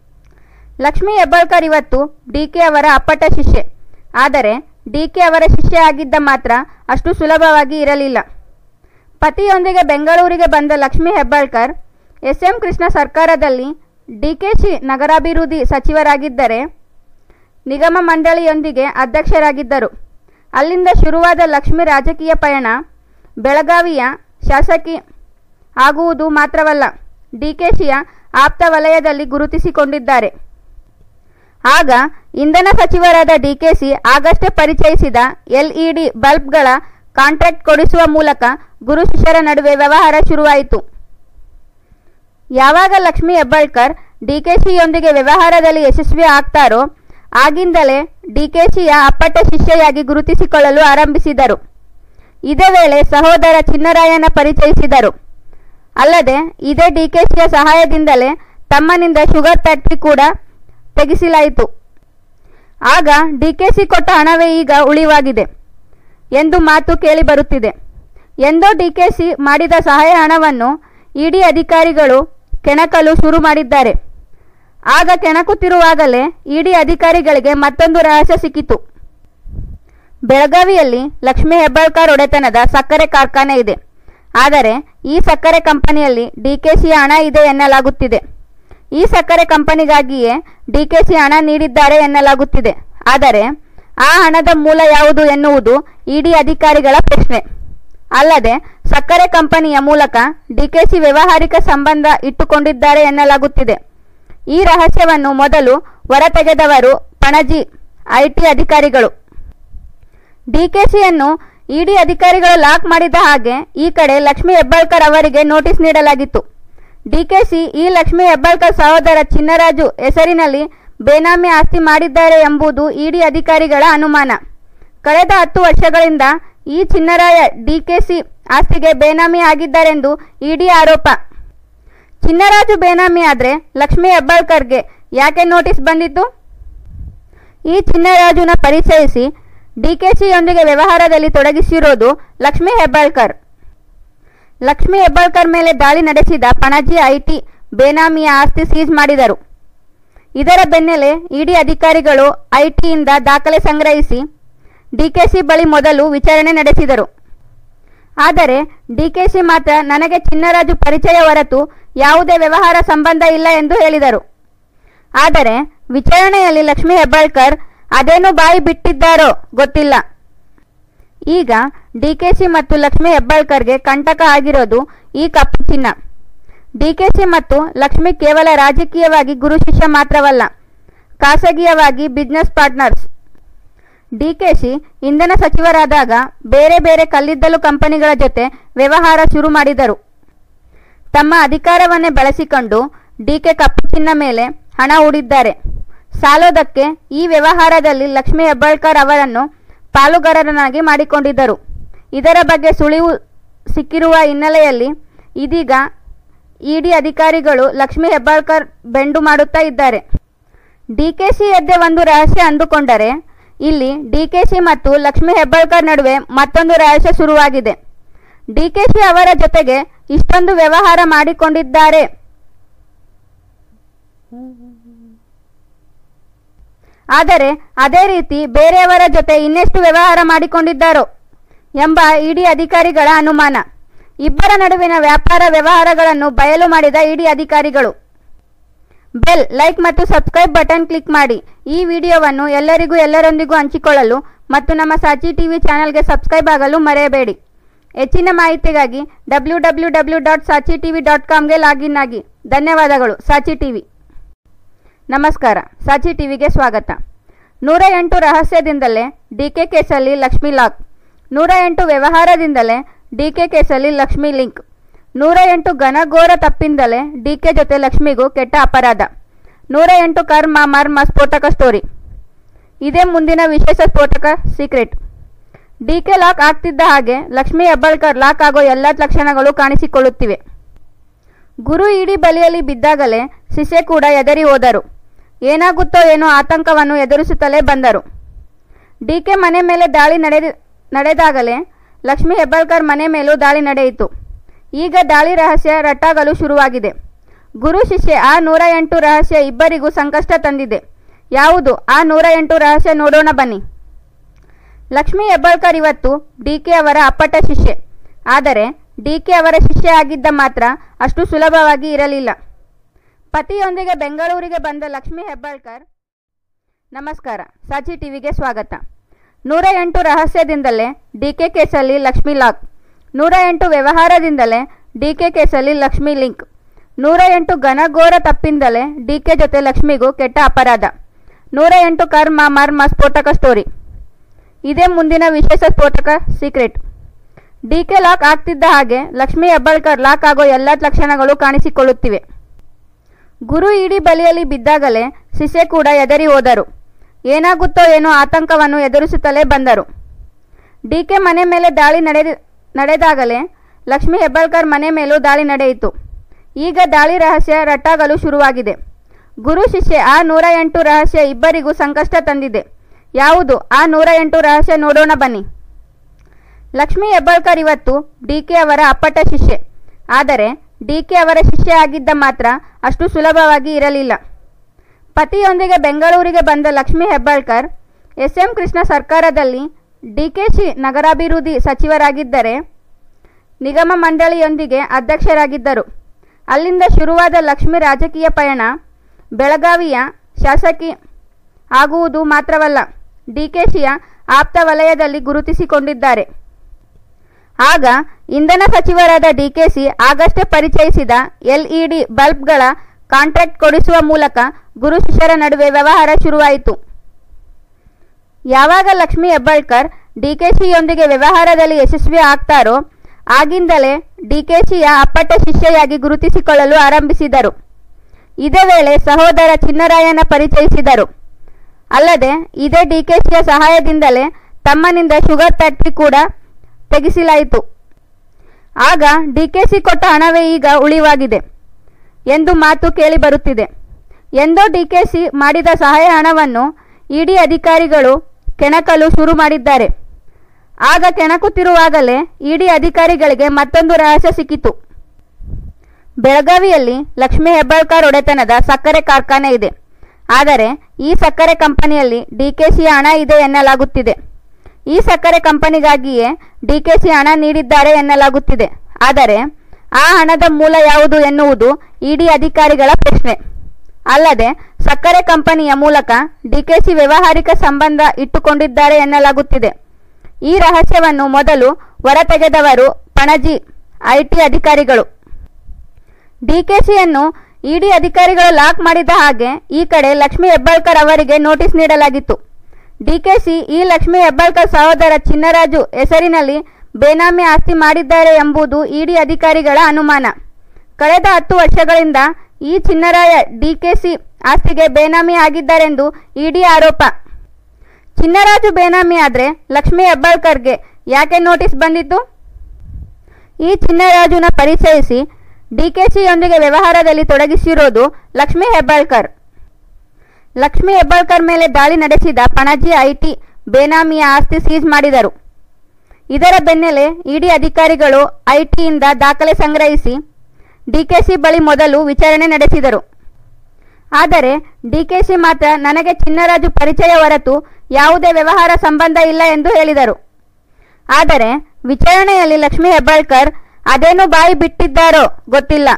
ಲಕ್ಷ್ಮಿ ಹೆಬ್ಬಾಳ್ಕರ್ ಇವತ್ತು ಡಿಕೆ ಅವರ ಅಪ್ಪಟ ಶಿಷ್ಯೆ ಆದರೆ ಡಿಕೆ ಅವರ ಶಿಷ್ಯ ಆಗಿದ್ದ ಮಾತ್ರ ಅಷ್ಟು ಸುಲಭವಾಗಿ ಇರಲಿಲ್ಲ ಪತಿಯೊಂದಿಗೆ ಬೆಂಗಳೂರಿಗೆ ಬಂದ ಲಕ್ಷ್ಮಿ ಹೆಬ್ಬಾಳ್ಕರ್ ಎಸ್ ಎಂ ಕೃಷ್ಣ ಸರ್ಕಾರದಲ್ಲಿ ಡಿಕೆಶಿ ನಗರಾಭಿವೃದ್ಧಿ ಸಚಿವರಾಗಿದ್ದರೆ ನಿಗಮ ಮಂಡಳಿಯೊಂದಿಗೆ ಅಧ್ಯಕ್ಷರಾಗಿದ್ದರು ಅಲ್ಲಿಂದ ಶುರುವಾದ ಲಕ್ಷ್ಮಿ ರಾಜಕೀಯ ಪಯಣ ಬೆಳಗಾವಿಯ ಶಾಸಕಿ ಆಗುವುದು ಮಾತ್ರವಲ್ಲ ಡಿಕೆಶಿಯ ಆಪ್ತ ವಲಯದಲ್ಲಿ ಗುರುತಿಸಿಕೊಂಡಿದ್ದಾರೆ ಆಗ ಇಂಧನ ಸಚಿವರಾದ ಡಿಕೆಸಿ ಆಗಷ್ಟೇ ಪರಿಚಯಿಸಿದ ಎಲ್ಇಡಿ ಬಲ್ಬ್ಗಳ ಕಾಂಟ್ರಾಕ್ಟ್ ಕೊಡಿಸುವ ಮೂಲಕ ಗುರು ಶಿಷ್ಯರ ನಡುವೆ ವ್ಯವಹಾರ ಶುರುವಾಯಿತು ಯಾವಾಗ ಲಕ್ಷ್ಮಿ ಹೆಬ್ಬಾಳ್ಕರ್ ಡಿಕೆಶಿಯೊಂದಿಗೆ ವ್ಯವಹಾರದಲ್ಲಿ ಯಶಸ್ವಿ ಆಗ್ತಾರೋ ಆಗಿಂದಲೇ ಡಿಕೆಶಿಯ ಅಪ್ಪಟ ಶಿಷ್ಯೆಯಾಗಿ ಗುರುತಿಸಿಕೊಳ್ಳಲು ಆರಂಭಿಸಿದರು ಇದೇ ವೇಳೆ ಸಹೋದರ ಚಿನ್ನರಾಯನ ಪರಿಚಯಿಸಿದರು ಅಲ್ಲದೆ ಇದೇ ಡಿಕೆಶಿಯ ಸಹಾಯದಿಂದಲೇ ತಮ್ಮನಿಂದ ಶುಗರ್ ಫ್ಯಾಕ್ಟರಿ ಕೂಡ ತೆಗೆಸಲಾಯಿತು ಆಗ ಡಿಕೆಸಿ ಕೊಟ್ಟ ಹಣವೇ ಈಗ ಉಳಿವಾಗಿದೆ ಎಂದು ಮಾತು ಕೇಳಿಬರುತ್ತಿದೆ ಎಂದೋ ಡಿಕೆಸಿ ಮಾಡಿದ ಸಹಾಯ ಹಣವನ್ನು ಇಡಿ ಅಧಿಕಾರಿಗಳು ಕೆಣಕಲು ಶುರು ಮಾಡಿದ್ದಾರೆ ಆಗ ಕೆಣಕುತ್ತಿರುವಾಗಲೇ ಇಡಿ ಅಧಿಕಾರಿಗಳಿಗೆ ಮತ್ತೊಂದು ರಹಸ್ಯ ಸಿಕ್ಕಿತು ಬೆಳಗಾವಿಯಲ್ಲಿ ಲಕ್ಷ್ಮೀ ಹೆಬ್ಬಾಳ್ಕರ್ ಒಡೆತನದ ಸಕ್ಕರೆ ಕಾರ್ಖಾನೆ ಇದೆ ಆದರೆ ಈ ಸಕ್ಕರೆ ಕಂಪನಿಯಲ್ಲಿ ಡಿಕೆಶಿಯ ಹಣ ಇದೆ ಎನ್ನಲಾಗುತ್ತಿದೆ ಈ ಸಕ್ಕರೆ ಕಂಪನಿಗಾಗಿಯೇ ಡಿಕೆಶಿ ಹಣ ನೀಡಿದ್ದಾರೆ ಎನ್ನಲಾಗುತ್ತಿದೆ ಆದರೆ ಆ ಹಣದ ಮೂಲ ಯಾವುದು ಎನ್ನುವುದು ಇಡಿ ಅಧಿಕಾರಿಗಳ ಪ್ರಶ್ನೆ ಅಲ್ಲದೆ ಸಕ್ಕರೆ ಕಂಪನಿಯ ಮೂಲಕ ಡಿಕೆಶಿ ವ್ಯಾವಹಾರಿಕ ಸಂಬಂಧ ಇಟ್ಟುಕೊಂಡಿದ್ದಾರೆ ಎನ್ನಲಾಗುತ್ತಿದೆ ಈ ರಹಸ್ಯವನ್ನು ಮೊದಲು ಹೊರತೆಗೆದವರು ಪಣಜಿ ಐಟಿ ಅಧಿಕಾರಿಗಳು ಡಿಕೆಸಿಯನ್ನು ಇಡಿ ಅಧಿಕಾರಿಗಳು ಲಾಕ್ ಮಾಡಿದ ಹಾಗೆ ಈ ಕಡೆ ಲಕ್ಷ್ಮಿ ಹೆಬ್ಬಾಳ್ಕರ್ ಅವರಿಗೆ ನೋಟಿಸ್ ನೀಡಲಾಗಿತ್ತು ಡಿಕೆಸಿ ಈ ಲಕ್ಷ್ಮಿ ಹೆಬ್ಬಾಳ್ಕರ್ ಸಹೋದರ ಚಿನ್ನರಾಜು ಹೆಸರಿನಲ್ಲಿ ಬೇನಾಮಿ ಆಸ್ತಿ ಮಾಡಿದ್ದಾರೆ ಎಂಬುದು ಇಡಿ ಅಧಿಕಾರಿಗಳ ಅನುಮಾನ ಕಳೆದ ಹತ್ತು ವರ್ಷಗಳಿಂದ ಈ ಚಿನ್ನರಾಯ ಡಿಕೆಸಿ ಆಸ್ತಿಗೆ ಬೇನಾಮಿ ಆಗಿದ್ದಾರೆಂದು ಇಡಿ ಆರೋಪ ಚಿನ್ನರಾಜು ಬೇನಾಮಿ ಆದರೆ ಲಕ್ಷ್ಮಿ ಹೆಬ್ಬಾಳ್ಕರ್ಗೆ ಯಾಕೆ ನೋಟಿಸ್ ಬಂದಿತ್ತು ಈ ಚಿನ್ನರಾಜುನ ಪರಿಚಯಿಸಿ ಡಿಕೆಶಿಯೊಂದಿಗೆ ವ್ಯವಹಾರದಲ್ಲಿ ತೊಡಗಿಸಿರೋದು ಲಕ್ಷ್ಮಿ ಹೆಬ್ಬಾಳ್ಕರ್ ಲಕ್ಷ್ಮಿ ಹೆಬ್ಬಾಳ್ಕರ್ ಮೇಲೆ ದಾಳಿ ನಡೆಸಿದ ಪಣಜಿ ಐಟಿ ಬೇನಾಮಿಯ ಆಸ್ತಿ ಸೀಜ್ ಮಾಡಿದರು ಇದರ ಬೆನ್ನಲ್ಲೇ ಇಡಿ ಅಧಿಕಾರಿಗಳು ಐಟಿಯಿಂದ ದಾಖಲೆ ಸಂಗ್ರಹಿಸಿ ಡಿಕೆಶಿ ಬಳಿ ಮೊದಲು ವಿಚಾರಣೆ ನಡೆಸಿದರು ಆದರೆ ಡಿಕೆಶಿ ಮಾತ್ರ ನನಗೆ ಚಿನ್ನರಾಜು ಪರಿಚಯ ಹೊರತು ಯಾವುದೇ ವ್ಯವಹಾರ ಸಂಬಂಧ ಇಲ್ಲ ಎಂದು ಹೇಳಿದರು ಆದರೆ ವಿಚಾರಣೆಯಲ್ಲಿ ಲಕ್ಷ್ಮಿ ಹೆಬ್ಬಾಳ್ಕರ್ ಅದೇನು ಬಾಯಿ ಬಿಟ್ಟಿದ್ದಾರೋ ಗೊತ್ತಿಲ್ಲ ಈಗ ಡಿಕೆಶಿ ಮತ್ತು ಲಕ್ಷ್ಮಿ ಹೆಬ್ಬಾಳ್ಕರ್ಗೆ ಕಂಟಕ ಆಗಿರೋದು ಈ ಕಪ್ಪು ಚಿನ್ನ ಡಿಕೆಶಿ ಮತ್ತು ಲಕ್ಷ್ಮಿ ಕೇವಲ ರಾಜಕೀಯವಾಗಿ ಗುರು ಶಿಷ್ಯ ಮಾತ್ರವಲ್ಲ ಖಾಸಗಿಯವಾಗಿ ಬಿಸ್ನೆಸ್ ಪಾರ್ಟ್ನರ್ಸ್ ಡಿಕೆಶಿ ಇಂಧನ ಸಚಿವರಾದಾಗ ಬೇರೆ ಬೇರೆ ಕಲ್ಲಿದ್ದಲು ಕಂಪನಿಗಳ ಜೊತೆ ವ್ಯವಹಾರ ಶುರು ಮಾಡಿದರು ತಮ್ಮ ಅಧಿಕಾರವನ್ನೇ ಬಳಸಿಕೊಂಡು ಡಿಕೆ ಕಪ್ಪು ಚಿನ್ನ ಮೇಲೆ ಹಣ ಹೂಡಿದ್ದಾರೆ ಸಾಲೋದಕ್ಕೆ ಈ ವ್ಯವಹಾರದಲ್ಲಿ ಲಕ್ಷ್ಮಿ ಹೆಬ್ಬಾಳ್ಕರ್ ಅವರನ್ನು ಪಾಲುಗಾರರನ್ನಾಗಿ ಮಾಡಿಕೊಂಡಿದ್ದರು ಇದರ ಬಗ್ಗೆ ಸುಳಿವು ಸಿಕ್ಕಿರುವ ಹಿನ್ನೆಲೆಯಲ್ಲಿ ಇದೀಗ ಇಡಿ ಅಧಿಕಾರಿಗಳು ಲಕ್ಷ್ಮಿ ಹೆಬ್ಬಾಳ್ಕರ್ ಬೆಂಡು ಮಾಡುತ್ತಾ ಇದ್ದಾರೆ ಡಿಕೆಶಿ ಎದ್ದೆ ಒಂದು ರಹಸ್ಯ ಅಂದುಕೊಂಡರೆ ಇಲ್ಲಿ ಡಿಕೆಶಿ ಮತ್ತು ಲಕ್ಷ್ಮಿ ಹೆಬ್ಬಾಳ್ಕರ್ ನಡುವೆ ಮತ್ತೊಂದು ರಹಸ್ಯ ಶುರುವಾಗಿದೆ ಡಿಕೆಶಿ ಅವರ ಜೊತೆಗೆ ಇಷ್ಟೊಂದು ವ್ಯವಹಾರ ಮಾಡಿಕೊಂಡಿದ್ದಾರೆ ಆದರೆ ಅದೇ ರೀತಿ ಬೇರೆಯವರ ಜೊತೆ ಇನ್ನೆಷ್ಟು ವ್ಯವಹಾರ ಮಾಡಿಕೊಂಡಿದ್ದಾರೋ ಎಂಬ ಇಡಿ ಅಧಿಕಾರಿಗಳ ಅನುಮಾನ ಇಬ್ಬರ ನಡುವಿನ ವ್ಯಾಪಾರ ವ್ಯವಹಾರಗಳನ್ನು ಬಯಲು ಮಾಡಿದ ಇಡಿ ಅಧಿಕಾರಿಗಳು ಬೆಲ್ ಲೈಕ್ ಮತ್ತು ಸಬ್ಸ್ಕ್ರೈಬ್ ಬಟನ್ ಕ್ಲಿಕ್ ಮಾಡಿ ಈ ವಿಡಿಯೋವನ್ನು ಎಲ್ಲರಿಗೂ ಎಲ್ಲರೊಂದಿಗೂ ಹಂಚಿಕೊಳ್ಳಲು ಮತ್ತು ನಮ್ಮ ಸಾಚಿ ಟಿವಿ ಚಾನೆಲ್ಗೆ ಸಬ್ಸ್ಕ್ರೈಬ್ ಆಗಲು ಮರೆಯಬೇಡಿ ಹೆಚ್ಚಿನ ಮಾಹಿತಿಗಾಗಿ W W W dot Saachi TV dot ಕಾಮ್ಗೆ ಲಾಗಿನ್ ಆಗಿ ಧನ್ಯವಾದಗಳು ಸಾಚಿ ಟಿವಿ ನಮಸ್ಕಾರ ಸಾಚಿ ಟಿವಿಗೆ ಸ್ವಾಗತ ನೂರ ಎಂಟು ರಹಸ್ಯದಿಂದಲೇ ಡಿಕೆ ಕೇಸಲ್ಲಿ ಲಕ್ಷ್ಮಿ ಲಾಕ್ ನೂರ ಎಂಟು ವ್ಯವಹಾರದಿಂದಲೇ ಡಿಕೆ ಕೇಸಲ್ಲಿ ಲಕ್ಷ್ಮಿ ಲಿಂಕ್ ನೂರ ಎಂಟು ಘನಘೋರ ತಪ್ಪಿಂದಲೇ ಡಿಕೆ ಜೊತೆ ಲಕ್ಷ್ಮಿಗೂ ಕೆಟ್ಟ ಅಪರಾಧ ನೂರ ಎಂಟು ಕರ್ಮ ಮರ್ಮ ಸ್ಫೋಟಕ ಸ್ಟೋರಿ ಇದೇ ಮುಂದಿನ ವಿಶೇಷ ಸ್ಫೋಟಕ ಸೀಕ್ರೆಟ್ ಡಿಕೆ ಲಾಕ್ ಆಗ್ತಿದ್ದ ಹಾಗೆ ಲಕ್ಷ್ಮಿ ಹೆಬ್ಬಾಳ್ಕರ್ ಲಾಕ್ ಆಗೋ ಎಲ್ಲ ಲಕ್ಷಣಗಳು ಕಾಣಿಸಿಕೊಳ್ಳುತ್ತಿವೆ ಗುರು ಇಡೀ ಬಲಿಯಲ್ಲಿ ಬಿದ್ದಾಗಲೇ ಶಿಷ್ಯ ಕೂಡ ಎದರಿ ಹೋದರು ಏನಾಗುತ್ತೋ ಏನೋ ಆತಂಕವನ್ನು ಎದುರಿಸುತ್ತಲೇ ಬಂದರು ಡಿಕೆ ಮನೆ ಮೇಲೆ ದಾಳಿ ನಡೆದ ನಡೆದಾಗಲೇ ಲಕ್ಷ್ಮಿ ಹೆಬ್ಬಾಳ್ಕರ್ ಮನೆ ಮೇಲೂ ದಾಳಿ ನಡೆಯಿತು ಈಗ ದಾಳಿ ರಹಸ್ಯ ರಟ್ಟಾಗಲು ಶುರುವಾಗಿದೆ ಗುರು ಶಿಷ್ಯ ಆ ನೂರ ಎಂಟು ರಹಸ್ಯ ಇಬ್ಬರಿಗೂ ಸಂಕಷ್ಟ ತಂದಿದೆ ಯಾವುದು ಆ ನೂರ ಎಂಟು ರಹಸ್ಯ ನೋಡೋಣ ಬನ್ನಿ ಲಕ್ಷ್ಮಿ ಹೆಬ್ಬಾಳ್ಕರ್ ಇವತ್ತು ಡಿಕೆ ಅವರ ಅಪ್ಪಟ ಶಿಷ್ಯೆ ಆದರೆ ಡಿಕೆ ಅವರ ಶಿಷ್ಯ ಆಗಿದ್ದ ಮಾತ್ರ ಅಷ್ಟು ಸುಲಭವಾಗಿ ಇರಲಿಲ್ಲ ಪತಿಯೊಂದಿಗೆ ಬೆಂಗಳೂರಿಗೆ ಬಂದ ಲಕ್ಷ್ಮಿ ಹೆಬ್ಬಾಳ್ಕರ್ ನಮಸ್ಕಾರ ಸಾಚಿ ಟಿವಿಗೆ ಸ್ವಾಗತ ನೂರ ಎಂಟು ರಹಸ್ಯದಿಂದಲೇ ಡಿಕೆ ಕೇಸಲ್ಲಿ ಲಕ್ಷ್ಮಿ ಲಾಕ್ ನೂರ ಎಂಟು ವ್ಯವಹಾರದಿಂದಲೇ ಡಿಕೆ ಕೇಸಲ್ಲಿ ಲಕ್ಷ್ಮಿ ಲಿಂಕ್ ನೂರ ಎಂಟು ಘನಘೋರ ತಪ್ಪಿಂದಲೇ ಡಿಕೆ ಜೊತೆ ಲಕ್ಷ್ಮಿಗೂ ಕೆಟ್ಟ ಅಪರಾಧ ನೂರ ಎಂಟು ಕರ್ಮ ಮರ್ಮ ಸ್ಫೋಟಕ ಸ್ಟೋರಿ ಇದೇ ಮುಂದಿನ ವಿಶೇಷ ಸ್ಫೋಟಕ ಸೀಕ್ರೆಟ್ ಡಿಕೆ ಲಾಕ್ ಆಗ್ತಿದ್ದ ಹಾಗೆ ಲಕ್ಷ್ಮಿ ಹೆಬ್ಬಾಳ್ಕರ್ ಲಾಕ್ ಆಗೋ ಎಲ್ಲ ಲಕ್ಷಣಗಳು ಕಾಣಿಸಿಕೊಳ್ಳುತ್ತಿವೆ ಗುರು ಇಡೀ ಬಲಿಯಲ್ಲಿ ಬಿದ್ದಾಗಲೇ ಶಿಷ್ಯ ಕೂಡ ಎದರಿ ಹೋದರು ಏನಾಗುತ್ತೋ ಏನೋ ಆತಂಕವನ್ನು ಎದುರಿಸುತ್ತಲೇ ಬಂದರು ಡಿಕೆ ಮನೆ ಮೇಲೆ ದಾಳಿ ನಡೆದ ನಡೆದಾಗಲೇ ಲಕ್ಷ್ಮಿ ಹೆಬ್ಬಾಳ್ಕರ್ ಮನೆ ಮೇಲೂ ದಾಳಿ ನಡೆಯಿತು ಈಗ ದಾಳಿ ರಹಸ್ಯ ರಟ್ಟಾಗಲು ಶುರುವಾಗಿದೆ ಗುರು ಶಿಷ್ಯ ಆ ನೂರ ಎಂಟು ರಹಸ್ಯ ಇಬ್ಬರಿಗೂ ಸಂಕಷ್ಟ ತಂದಿದೆ ಯಾವುದು ಆ ನೂರ ಎಂಟು ರಹಸ್ಯ ನೋಡೋಣ ಬನ್ನಿ ಲಕ್ಷ್ಮಿ ಹೆಬ್ಬಾಳ್ಕರ್ ಇವತ್ತು ಡಿಕೆ ಅವರ ಅಪ್ಪಟ ಶಿಷ್ಯೆ ಆದರೆ ಡಿಕೆ ಅವರ ಶಿಷ್ಯ ಆಗಿದ್ದ ಮಾತ್ರ ಅಷ್ಟು ಸುಲಭವಾಗಿ ಇರಲಿಲ್ಲ ಪತಿಯೊಂದಿಗೆ ಬೆಂಗಳೂರಿಗೆ ಬಂದ ಲಕ್ಷ್ಮಿ ಹೆಬ್ಬಾಳ್ಕರ್ ಎಸ್ ಎಂ ಕೃಷ್ಣ ಸರ್ಕಾರದಲ್ಲಿ ಡಿಕೆಶಿ ನಗರಾಭಿವೃದ್ಧಿ ಸಚಿವರಾಗಿದ್ದರೆ ನಿಗಮ ಮಂಡಳಿಯೊಂದಿಗೆ ಅಧ್ಯಕ್ಷರಾಗಿದ್ದರು ಅಲ್ಲಿಂದ ಶುರುವಾದ ಲಕ್ಷ್ಮಿ ರಾಜಕೀಯ ಪಯಣ ಬೆಳಗಾವಿಯ ಶಾಸಕಿ ಆಗುವುದು ಮಾತ್ರವಲ್ಲ ಡಿಕೆಶಿಯ ಆಪ್ತ ವಲಯದಲ್ಲಿ ಗುರುತಿಸಿಕೊಂಡಿದ್ದಾರೆ ಆಗ ಇಂಧನ ಸಚಿವರಾದ ಡಿಕೆಸಿ ಆಗಷ್ಟೇ ಪರಿಚಯಿಸಿದ ಎಲ್ಇಡಿ ಬಲ್ಬ್ಗಳ ಕಾಂಟ್ರಾಕ್ಟ್ ಕೊಡಿಸುವ ಮೂಲಕ ಗುರು ಶಿಷ್ಯರ ನಡುವೆ ವ್ಯವಹಾರ ಶುರುವಾಯಿತು ಯಾವಾಗ ಲಕ್ಷ್ಮಿ ಹೆಬ್ಬಾಳ್ಕರ್ ಡಿಕೆಶಿಯೊಂದಿಗೆ ವ್ಯವಹಾರದಲ್ಲಿ ಯಶಸ್ವಿ ಆಗ್ತಾರೋ ಆಗಿಂದಲೇ ಡಿಕೆಶಿಯ ಅಪ್ಪಟ ಶಿಷ್ಯೆಯಾಗಿ ಗುರುತಿಸಿಕೊಳ್ಳಲು ಆರಂಭಿಸಿದರು ಇದೇ ವೇಳೆ ಸಹೋದರ ಚಿನ್ನರಾಯನ ಪರಿಚಯಿಸಿದರು ಅಲ್ಲದೆ ಇದೇ ಡಿಕೆಶಿಯ ಸಹಾಯದಿಂದಲೇ ತಮ್ಮನಿಂದ ಶುಗರ್ ಫ್ಯಾಕ್ಟರಿ ಕೂಡ ತೆಗೆಸಲಾಯಿತು ಆಗ ಡಿಕೆಸಿ ಕೊಟ್ಟ ಹಣವೇ ಈಗ ಉಳಿವಾಗಿದೆ ಎಂದು ಮಾತು ಕೇಳಿ ಬರುತ್ತಿದೆ ಎಂದೋ ಡಿಕೆಸಿ ಮಾಡಿದ ಸಹಾಯ ಹಣವನ್ನು ಇಡಿ ಅಧಿಕಾರಿಗಳು ಕೆಣಕಲು ಶುರು ಮಾಡಿದ್ದಾರೆ ಆಗ ಕೆಣಕುತ್ತಿರುವಾಗಲೇ ಇಡಿ ಅಧಿಕಾರಿಗಳಿಗೆ ಮತ್ತೊಂದು ರಹಸ್ಯ ಸಿಕ್ಕಿತು ಬೆಳಗಾವಿಯಲ್ಲಿ ಲಕ್ಷ್ಮೀ ಹೆಬ್ಬಾಳ್ಕರ್ ಒಡೆತನದ ಸಕ್ಕರೆ ಕಾರ್ಖಾನೆ ಇದೆ ಆದರೆ ಈ ಸಕ್ಕರೆ ಕಂಪನಿಯಲ್ಲಿ ಡಿಕೆಶಿ ಹಣ ಇದೆ ಎನ್ನಲಾಗುತ್ತಿದೆ ಈ ಸಕ್ಕರೆ ಕಂಪನಿಗಾಗಿಯೇ ಡಿಕೆಶಿ ಹಣ ನೀಡಿದ್ದಾರೆ ಎನ್ನಲಾಗುತ್ತಿದೆ ಆದರೆ ಆ ಹಣದ ಮೂಲ ಯಾವುದು ಎನ್ನುವುದು ಇಡಿ ಅಧಿಕಾರಿಗಳ ಪ್ರಶ್ನೆ ಅಲ್ಲದೆ ಸಕ್ಕರೆ ಕಂಪನಿಯ ಮೂಲಕ ಡಿಕೆಶಿ ವ್ಯಾವಹಾರಿಕ ಸಂಬಂಧ ಇಟ್ಟುಕೊಂಡಿದ್ದಾರೆ ಎನ್ನಲಾಗುತ್ತಿದೆ ಈ ರಹಸ್ಯವನ್ನು ಮೊದಲು ಹೊರತೆಗೆದವರು ಪಣಜಿ ಐಟಿ ಅಧಿಕಾರಿಗಳು ಡಿಕೆಶಿಯನ್ನು ಇಡಿ ಅಧಿಕಾರಿಗಳು ಲಾಕ್ ಮಾಡಿದ ಹಾಗೆ ಈ ಕಡೆ ಲಕ್ಷ್ಮಿ ಹೆಬ್ಬಾಳ್ಕರ್ ಅವರಿಗೆ ನೋಟಿಸ್ ನೀಡಲಾಗಿತ್ತು ಡಿಕೆಶಿ ಈ ಲಕ್ಷ್ಮಿ ಹೆಬ್ಬಾಳ್ಕರ್ ಸಹೋದರ ಚಿನ್ನರಾಜು ಹೆಸರಿನಲ್ಲಿ ಬೇನಾಮಿ ಆಸ್ತಿ ಮಾಡಿದ್ದಾರೆ ಎಂಬುದು ಇಡಿ ಅಧಿಕಾರಿಗಳ ಅನುಮಾನ ಕಳೆದ ಹತ್ತು ವರ್ಷಗಳಿಂದ ಈ ಚಿನ್ನರಾಯ ಡಿಕೆಸಿ ಆಸ್ತಿಗೆ ಬೇನಾಮಿ ಆಗಿದ್ದಾರೆಂದು ಇಡಿ ಆರೋಪ ಚಿನ್ನರಾಜು ಬೇನಾಮಿ ಆದರೆ ಲಕ್ಷ್ಮಿ ಹೆಬ್ಬಾಳ್ಕರ್ಗೆ ಯಾಕೆ ನೋಟಿಸ್ ಬಂದಿತ್ತು ಈ ಚಿನ್ನರಾಜುನ ಪರಿಚಯಿಸಿ ಡಿಕೆಶಿಯೊಂದಿಗೆ ವ್ಯವಹಾರದಲ್ಲಿ ತೊಡಗಿಸಿರೋದು ಲಕ್ಷ್ಮಿ ಹೆಬ್ಬಾಳ್ಕರ್ ಲಕ್ಷ್ಮಿ ಹೆಬ್ಬಾಳ್ಕರ್ ಮೇಲೆ ದಾಳಿ ನಡೆಸಿದ ಪಣಜಿ ಐಟಿ ಬೇನಾಮಿಯ ಆಸ್ತಿ ಸೀಜ್ ಮಾಡಿದರು ಇದರ ಬೆನ್ನಲ್ಲೇ ಇಡಿ ಅಧಿಕಾರಿಗಳು ಐಟಿಯಿಂದ ದಾಖಲೆ ಸಂಗ್ರಹಿಸಿ ಡಿಕೆಶಿ ಬಳಿ ಮೊದಲು ವಿಚಾರಣೆ ನಡೆಸಿದರು ಆದರೆ ಡಿಕೆಶಿ ಮಾತ್ರ ನನಗೆ ಚಿನ್ನರಾಜು ಪರಿಚಯ ಹೊರತು ಯಾವುದೇ ವ್ಯವಹಾರ ಸಂಬಂಧ ಇಲ್ಲ ಎಂದು ಹೇಳಿದರು ಆದರೆ ವಿಚಾರಣೆಯಲ್ಲಿ ಲಕ್ಷ್ಮಿ ಹೆಬ್ಬಾಳ್ಕರ್ ಅದೇನು ಬಾಯಿ ಬಿಟ್ಟಿದ್ದಾರೋ ಗೊತ್ತಿಲ್ಲ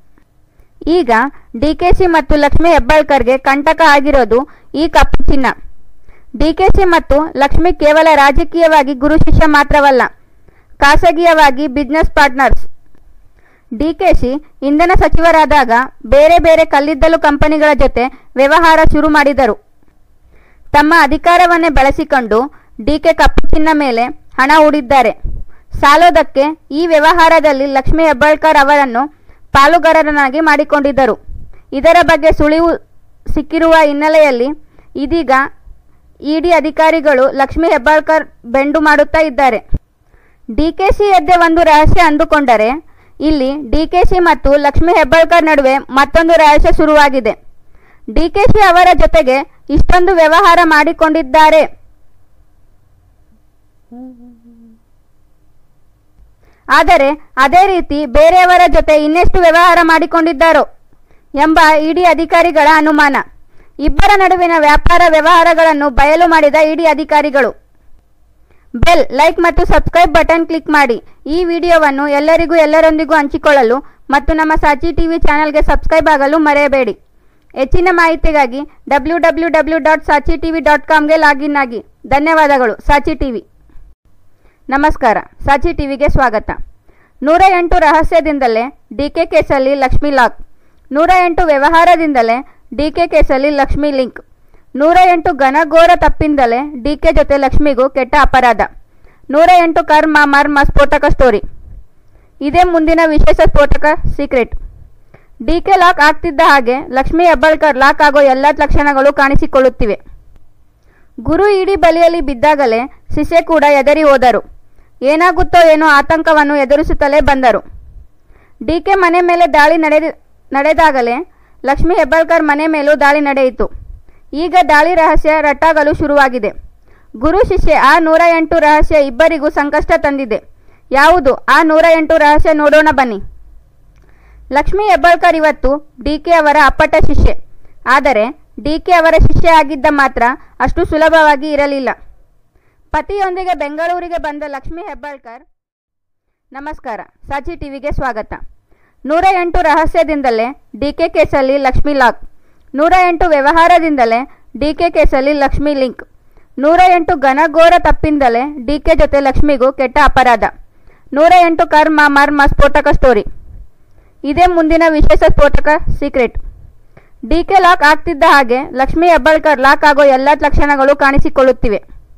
ಈಗ ಡಿಕೆಶಿ ಮತ್ತು ಲಕ್ಷ್ಮಿ ಹೆಬ್ಬಾಳ್ಕರ್ಗೆ ಕಂಟಕ ಆಗಿರೋದು ಈ ಕಪ್ಪು ಚಿನ್ನ ಡಿಕೆಶಿ ಮತ್ತು ಲಕ್ಷ್ಮಿ ಕೇವಲ ರಾಜಕೀಯವಾಗಿ ಗುರು ಶಿಷ್ಯ ಮಾತ್ರವಲ್ಲ ಖಾಸಗಿಯವಾಗಿ ಬಿಸ್ನೆಸ್ ಪಾರ್ಟ್ನರ್ಸ್ ಡಿಕೆಶಿ ಇಂಧನ ಸಚಿವರಾದಾಗ ಬೇರೆ ಬೇರೆ ಕಲ್ಲಿದ್ದಲು ಕಂಪನಿಗಳ ಜೊತೆ ವ್ಯವಹಾರ ಶುರು ಮಾಡಿದರು ತಮ್ಮ ಅಧಿಕಾರವನ್ನೇ ಬಳಸಿಕೊಂಡು ಡಿಕೆ ಕಪ್ಪು ಚಿನ್ನ ಮೇಲೆ ಹಣ ಹೂಡಿದ್ದಾರೆ ಸಾಲೋದಕ್ಕೆ ಈ ವ್ಯವಹಾರದಲ್ಲಿ ಲಕ್ಷ್ಮಿ ಹೆಬ್ಬಾಳ್ಕರ್ ಅವರನ್ನು ಪಾಲುಗಾರರನ್ನಾಗಿ ಮಾಡಿಕೊಂಡಿದ್ದರು ಇದರ ಬಗ್ಗೆ ಸುಳಿವು ಸಿಕ್ಕಿರುವ ಹಿನ್ನೆಲೆಯಲ್ಲಿ ಇದೀಗ ಇಡಿ ಅಧಿಕಾರಿಗಳು ಲಕ್ಷ್ಮಿ ಹೆಬ್ಬಾಳ್ಕರ್ ಬೆಂಡು ಮಾಡುತ್ತಾ ಇದ್ದಾರೆ ಡಿಕೆಶಿ ಎದ್ದೆ ಒಂದು ರಹಸ್ಯ ಅಂದುಕೊಂಡರೆ ಇಲ್ಲಿ ಡಿಕೆಶಿ ಮತ್ತು ಲಕ್ಷ್ಮಿ ಹೆಬ್ಬಾಳ್ಕರ್ ನಡುವೆ ಮತ್ತೊಂದು ರಹಸ್ಯ ಶುರುವಾಗಿದೆ ಡಿಕೆಶಿ ಅವರ ಜೊತೆಗೆ ಇಷ್ಟೊಂದು ವ್ಯವಹಾರ ಮಾಡಿಕೊಂಡಿದ್ದಾರೆ ಆದರೆ ಅದೇ ರೀತಿ ಬೇರೆಯವರ ಜೊತೆ ಇನ್ನೆಷ್ಟು ವ್ಯವಹಾರ ಮಾಡಿಕೊಂಡಿದ್ದಾರೋ ಎಂಬ ಇಡಿ ಅಧಿಕಾರಿಗಳ ಅನುಮಾನ ಇಬ್ಬರ ನಡುವಿನ ವ್ಯಾಪಾರ ವ್ಯವಹಾರಗಳನ್ನು ಬಯಲು ಮಾಡಿದ ಇಡಿ ಅಧಿಕಾರಿಗಳು ಬೆಲ್ ಲೈಕ್ ಮತ್ತು ಸಬ್ಸ್ಕ್ರೈಬ್ ಬಟನ್ ಕ್ಲಿಕ್ ಮಾಡಿ ಈ ವಿಡಿಯೋವನ್ನು ಎಲ್ಲರಿಗೂ ಎಲ್ಲರೊಂದಿಗೂ ಹಂಚಿಕೊಳ್ಳಲು ಮತ್ತು ನಮ್ಮ ಸಾಚಿ ಟಿವಿ ಚಾನೆಲ್ಗೆ ಸಬ್ಸ್ಕ್ರೈಬ್ ಆಗಲು ಮರೆಯಬೇಡಿ ಹೆಚ್ಚಿನ ಮಾಹಿತಿಗಾಗಿ W W W dot Saachi TV dot ಕಾಮ್ಗೆ ಲಾಗಿನ್ ಆಗಿ ಧನ್ಯವಾದಗಳು ಸಾಚಿ ಟಿವಿ ನಮಸ್ಕಾರ ಸಾಚಿ ಟಿವಿಗೆ ಸ್ವಾಗತ ನೂರ ಎಂಟು ರಹಸ್ಯದಿಂದಲೇ ಡಿಕೆ ಕೇಸಲ್ಲಿ ಲಕ್ಷ್ಮಿ ಲಾಕ್ ನೂರ ಎಂಟು ವ್ಯವಹಾರದಿಂದಲೇ ಡಿಕೆ ಕೇಸಲ್ಲಿ ಲಕ್ಷ್ಮಿ ಲಿಂಕ್ ನೂರ ಎಂಟು ಘನಘೋರ ತಪ್ಪಿಂದಲೇ ಡಿಕೆ ಜೊತೆ ಲಕ್ಷ್ಮಿಗೂ ಕೆಟ್ಟ ಅಪರಾಧ ನೂರ ಎಂಟು ಕರ್ಮ ಮರ್ಮ ಸ್ಫೋಟಕ ಸ್ಟೋರಿ ಇದೇ ಮುಂದಿನ ವಿಶೇಷ ಸ್ಫೋಟಕ ಸೀಕ್ರೆಟ್ ಡಿಕೆ ಲಾಕ್ ಆಗ್ತಿದ್ದ ಹಾಗೆ ಲಕ್ಷ್ಮಿ ಹೆಬ್ಬಾಳ್ಕರ್ ಲಾಕ್ ಆಗೋ ಎಲ್ಲ ಲಕ್ಷಣಗಳು ಕಾಣಿಸಿಕೊಳ್ಳುತ್ತಿವೆ ಗುರು ಇಡೀ ಬಲಿಯಲ್ಲಿ ಬಿದ್ದಾಗಲೇ ಶಿಷ್ಯ ಕೂಡ ಎದರಿ ಹೋದರು ಏನಾಗುತ್ತೋ ಏನೋ ಆತಂಕವನ್ನು ಎದುರಿಸುತ್ತಲೇ ಬಂದರು ಡಿಕೆ ಮನೆ ಮೇಲೆ ದಾಳಿ ನಡೆದ ನಡೆದಾಗಲೇ ಲಕ್ಷ್ಮಿ ಹೆಬ್ಬಾಳ್ಕರ್ ಮನೆ ಮೇಲೂ ದಾಳಿ ನಡೆಯಿತು ಈಗ ದಾಳಿ ರಹಸ್ಯ ರಟ್ಟಾಗಲು ಶುರುವಾಗಿದೆ ಗುರು ಶಿಷ್ಯ ಆ ನೂರ ಎಂಟು ರಹಸ್ಯ ಇಬ್ಬರಿಗೂ ಸಂಕಷ್ಟ ತಂದಿದೆ ಯಾವುದು ಆ ನೂರ ಎಂಟು ರಹಸ್ಯ ನೋಡೋಣ ಬನ್ನಿ ಲಕ್ಷ್ಮಿ ಹೆಬ್ಬಾಳ್ಕರ್ ಇವತ್ತು ಡಿಕೆ ಅವರ ಅಪ್ಪಟ ಶಿಷ್ಯೆ ಆದರೆ ಡಿಕೆ ಅವರ ಶಿಷ್ಯ ಆಗಿದ್ದ ಮಾತ್ರ ಅಷ್ಟು ಸುಲಭವಾಗಿ ಇರಲಿಲ್ಲ ಪತಿಯೊಂದಿಗೆ ಬೆಂಗಳೂರಿಗೆ ಬಂದ ಲಕ್ಷ್ಮಿ ಹೆಬ್ಬಾಳ್ಕರ್ ನಮಸ್ಕಾರ ಸಾಚಿ ಟಿವಿಗೆ ಸ್ವಾಗತ ನೂರ ಎಂಟು ರಹಸ್ಯದಿಂದಲೇ ಡಿಕೆ ಕೇಸಲ್ಲಿ ಲಕ್ಷ್ಮಿ ಲಾಕ್ ನೂರ ಎಂಟು ವ್ಯವಹಾರದಿಂದಲೇ ಡಿಕೆ ಕೇಸಲ್ಲಿ ಲಕ್ಷ್ಮಿ ಲಿಂಕ್ ನೂರ ಎಂಟು ಘನಘೋರ ತಪ್ಪಿಂದಲೇ ಡಿಕೆ ಜೊತೆ ಲಕ್ಷ್ಮಿಗೂ ಕೆಟ್ಟ ಅಪರಾಧ ನೂರ ಎಂಟು ಕರ್ಮ ಮರ್ಮ ಸ್ಫೋಟಕ ಸ್ಟೋರಿ ಇದೇ ಮುಂದಿನ ವಿಶೇಷ ಸ್ಫೋಟಕ ಸೀಕ್ರೆಟ್ ಡಿಕೆ ಲಾಕ್ ಆಗ್ತಿದ್ದ ಹಾಗೆ ಲಕ್ಷ್ಮಿ ಹೆಬ್ಬಾಳ್ಕರ್ ಲಾಕ್ ಆಗೋ ಎಲ್ಲ ಲಕ್ಷಣಗಳು ಕಾಣಿಸಿಕೊಳ್ಳುತ್ತಿವೆ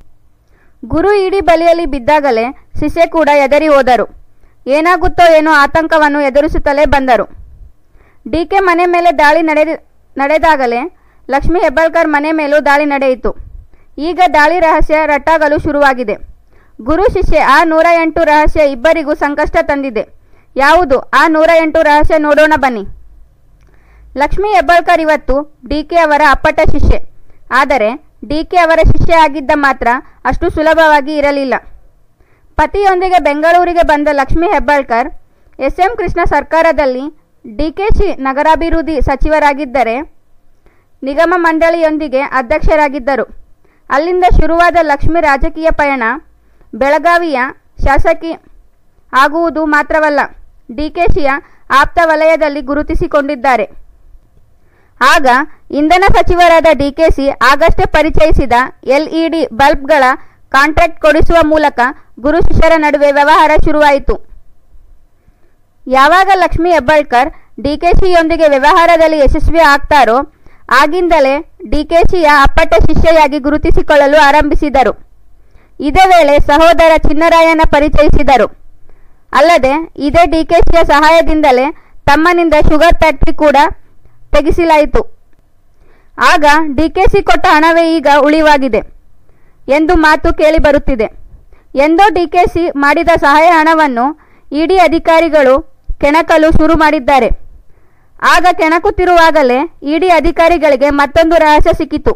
ಗುರು ಇಡೀ ಬಲಿಯಲ್ಲಿ ಬಿದ್ದಾಗಲೇ ಶಿಷ್ಯ ಕೂಡ ಎದರಿ ಹೋದರು ಏನಾಗುತ್ತೋ ಏನೋ ಆತಂಕವನ್ನು ಎದುರಿಸುತ್ತಲೇ ಬಂದರು ಡಿಕೆ ಮನೆ ಮೇಲೆ ದಾಳಿ ನಡೆದ ನಡೆದಾಗಲೇ ಲಕ್ಷ್ಮಿ ಹೆಬ್ಬಾಳ್ಕರ್ ಮನೆ ಮೇಲೂ ದಾಳಿ ನಡೆಯಿತು ಈಗ ದಾಳಿ ರಹಸ್ಯ ರಟ್ಟಾಗಲು ಶುರುವಾಗಿದೆ ಗುರು ಶಿಷ್ಯ ಆ ನೂರ ಎಂಟು ರಹಸ್ಯ ಇಬ್ಬರಿಗೂ ಸಂಕಷ್ಟ ತಂದಿದೆ ಯಾವುದು ಆ ನೂರ ಎಂಟು ರಹಸ್ಯ ನೋಡೋಣ ಬನ್ನಿ ಲಕ್ಷ್ಮಿ ಹೆಬ್ಬಾಳ್ಕರ್ ಇವತ್ತು ಡಿಕೆ ಅವರ ಅಪ್ಪಟ ಶಿಷ್ಯೆ ಆದರೆ ಡಿಕೆ ಅವರ ಶಿಷ್ಯ ಆಗಿದ್ದ ಮಾತ್ರ ಅಷ್ಟು ಸುಲಭವಾಗಿ ಇರಲಿಲ್ಲ ಪತಿಯೊಂದಿಗೆ ಬೆಂಗಳೂರಿಗೆ ಬಂದ ಲಕ್ಷ್ಮಿ ಹೆಬ್ಬಾಳ್ಕರ್ ಎಸ್ ಎಂ ಕೃಷ್ಣ ಸರ್ಕಾರದಲ್ಲಿ ಡಿಕೆಶಿ ನಗರಾಭಿವೃದ್ಧಿ ಸಚಿವರಾಗಿದ್ದರೆ ನಿಗಮ ಮಂಡಳಿಯೊಂದಿಗೆ ಅಧ್ಯಕ್ಷರಾಗಿದ್ದರು ಅಲ್ಲಿಂದ ಶುರುವಾದ ಲಕ್ಷ್ಮಿ ರಾಜಕೀಯ ಪಯಣ ಬೆಳಗಾವಿಯ ಶಾಸಕಿ ಆಗುವುದು ಮಾತ್ರವಲ್ಲ ಡಿಕೆಶಿಯ ಆಪ್ತ ವಲಯದಲ್ಲಿ ಗುರುತಿಸಿಕೊಂಡಿದ್ದಾರೆ ಆಗ ಇಂಧನ ಸಚಿವರಾದ ಡಿಕೆಸಿ ಆಗಷ್ಟೇ ಪರಿಚಯಿಸಿದ ಎಲ್ಇಡಿ ಬಲ್ಬ್ಗಳ ಕಾಂಟ್ರಾಕ್ಟ್ ಕೊಡಿಸುವ ಮೂಲಕ ಗುರು ಶಿಷ್ಯರ ನಡುವೆ ವ್ಯವಹಾರ ಶುರುವಾಯಿತು ಯಾವಾಗ ಲಕ್ಷ್ಮಿ ಹೆಬ್ಬಾಳ್ಕರ್ ಡಿಕೆಶಿಯೊಂದಿಗೆ ವ್ಯವಹಾರದಲ್ಲಿ ಯಶಸ್ವಿ ಆಗ್ತಾರೋ ಆಗಿಂದಲೇ ಡಿಕೆಶಿಯ ಅಪ್ಪಟ ಶಿಷ್ಯೆಯಾಗಿ ಗುರುತಿಸಿಕೊಳ್ಳಲು ಆರಂಭಿಸಿದರು ಇದೇ ವೇಳೆ ಸಹೋದರ ಚಿನ್ನರಾಯನ ಪರಿಚಯಿಸಿದರು ಅಲ್ಲದೆ ಇದೇ ಡಿಕೆಶಿಯ ಸಹಾಯದಿಂದಲೇ ತಮ್ಮನಿಂದ ಶುಗರ್ ಫ್ಯಾಕ್ಟರಿ ಕೂಡ ತೆಗೆಸಲಾಯಿತು ಆಗ ಡಿಕೆಸಿ ಕೊಟ್ಟ ಹಣವೇ ಈಗ ಉಳಿವಾಗಿದೆ ಎಂದು ಮಾತು ಕೇಳಿಬರುತ್ತಿದೆ ಎಂದೋ ಡಿಕೆಸಿ ಮಾಡಿದ ಸಹಾಯ ಹಣವನ್ನು ಇಡಿ ಅಧಿಕಾರಿಗಳು ಕೆಣಕಲು ಶುರು ಮಾಡಿದ್ದಾರೆ ಆಗ ಕೆಣಕುತ್ತಿರುವಾಗಲೇ ಇಡಿ ಅಧಿಕಾರಿಗಳಿಗೆ ಮತ್ತೊಂದು ರಹಸ್ಯ ಸಿಕ್ಕಿತು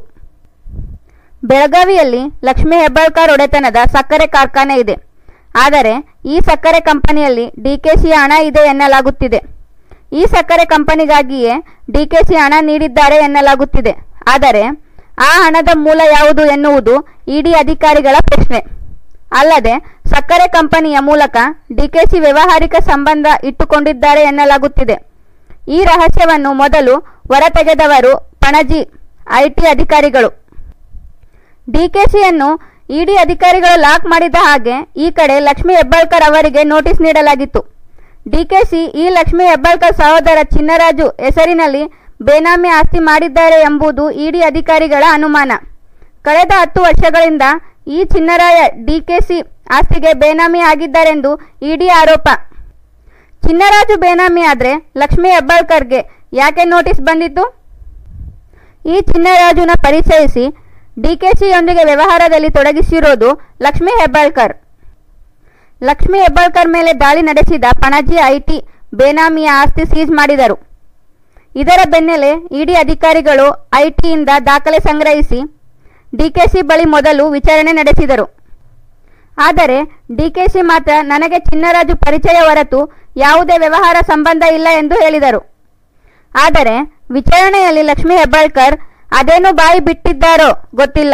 ಬೆಳಗಾವಿಯಲ್ಲಿ ಲಕ್ಷ್ಮೀ ಹೆಬ್ಬಾಳ್ಕರ್ ಒಡೆತನದ ಸಕ್ಕರೆ ಕಾರ್ಖಾನೆ ಇದೆ ಆದರೆ ಈ ಸಕ್ಕರೆ ಕಂಪನಿಯಲ್ಲಿ ಡಿಕೆಶಿ ಹಣ ಇದೆ ಎನ್ನಲಾಗುತ್ತಿದೆ ಈ ಸಕ್ಕರೆ ಕಂಪನಿಗಾಗಿಯೇ ಡಿಕೆಶಿ ಹಣ ನೀಡಿದ್ದಾರೆ ಎನ್ನಲಾಗುತ್ತಿದೆ ಆದರೆ ಆ ಹಣದ ಮೂಲ ಯಾವುದು ಎನ್ನುವುದು ಇಡಿ ಅಧಿಕಾರಿಗಳ ಪ್ರಶ್ನೆ ಅಲ್ಲದೆ ಸಕ್ಕರೆ ಕಂಪನಿಯ ಮೂಲಕ ಡಿಕೆಶಿ ವ್ಯಾವಹಾರಿಕ ಸಂಬಂಧ ಇಟ್ಟುಕೊಂಡಿದ್ದಾರೆ ಎನ್ನಲಾಗುತ್ತಿದೆ ಈ ರಹಸ್ಯವನ್ನು ಮೊದಲು ಹೊರತೆಗೆದವರು ಪಣಜಿ ಐಟಿ ಅಧಿಕಾರಿಗಳು ಡಿಕೆಶಿಯನ್ನು ಇಡಿ ಅಧಿಕಾರಿಗಳು ಲಾಕ್ ಮಾಡಿದ ಹಾಗೆ ಈ ಕಡೆ ಲಕ್ಷ್ಮಿ ಹೆಬ್ಬಾಳ್ಕರ್ ಅವರಿಗೆ ನೋಟಿಸ್ ನೀಡಲಾಗಿತ್ತು ಡಿಕೆಶಿ ಈ ಲಕ್ಷ್ಮಿ ಹೆಬ್ಬಾಳ್ಕರ್ ಸಹೋದರ ಚಿನ್ನರಾಜು ಹೆಸರಿನಲ್ಲಿ ಬೇನಾಮಿ ಆಸ್ತಿ ಮಾಡಿದ್ದಾರೆ ಎಂಬುದು ಇಡಿ ಅಧಿಕಾರಿಗಳ ಅನುಮಾನ ಕಳೆದ ಹತ್ತು ವರ್ಷಗಳಿಂದ ಈ ಚಿನ್ನರಾಯ ಡಿಕೆಸಿ ಆಸ್ತಿಗೆ ಬೇನಾಮಿ ಆಗಿದ್ದಾರೆಂದು ಇಡಿ ಆರೋಪ ಚಿನ್ನರಾಜು ಬೇನಾಮಿ ಆದರೆ ಲಕ್ಷ್ಮಿ ಹೆಬ್ಬಾಳ್ಕರ್ಗೆ ಯಾಕೆ ನೋಟಿಸ್ ಬಂದಿತ್ತು ಈ ಚಿನ್ನರಾಜುನ ಪರಿಚಯಿಸಿ ಡಿಕೆಶಿಯೊಂದಿಗೆ ವ್ಯವಹಾರದಲ್ಲಿ ತೊಡಗಿಸಿರೋದು ಲಕ್ಷ್ಮಿ ಹೆಬ್ಬಾಳ್ಕರ್ ಲಕ್ಷ್ಮಿ ಹೆಬ್ಬಾಳ್ಕರ್ ಮೇಲೆ ದಾಳಿ ನಡೆಸಿದ ಪಣಜಿ ಐಟಿ ಬೇನಾಮಿಯ ಆಸ್ತಿ ಸೀಜ್ ಮಾಡಿದರು ಇದರ ಬೆನ್ನಲ್ಲೇ ಇಡಿ ಅಧಿಕಾರಿಗಳು ಐಟಿಯಿಂದ ದಾಖಲೆ ಸಂಗ್ರಹಿಸಿ ಡಿಕೆಶಿ ಬಳಿ ಮೊದಲು ವಿಚಾರಣೆ ನಡೆಸಿದರು ಆದರೆ ಡಿಕೆಶಿ ಮಾತ್ರ ನನಗೆ ಚಿನ್ನರಾಜು ಪರಿಚಯ ಹೊರತು ಯಾವುದೇ ವ್ಯವಹಾರ ಸಂಬಂಧ ಇಲ್ಲ ಎಂದು ಹೇಳಿದರು ಆದರೆ ವಿಚಾರಣೆಯಲ್ಲಿ ಲಕ್ಷ್ಮಿ ಹೆಬ್ಬಾಳ್ಕರ್ ಅದೇನು ಬಾಯಿ ಬಿಟ್ಟಿದ್ದಾರೋ ಗೊತ್ತಿಲ್ಲ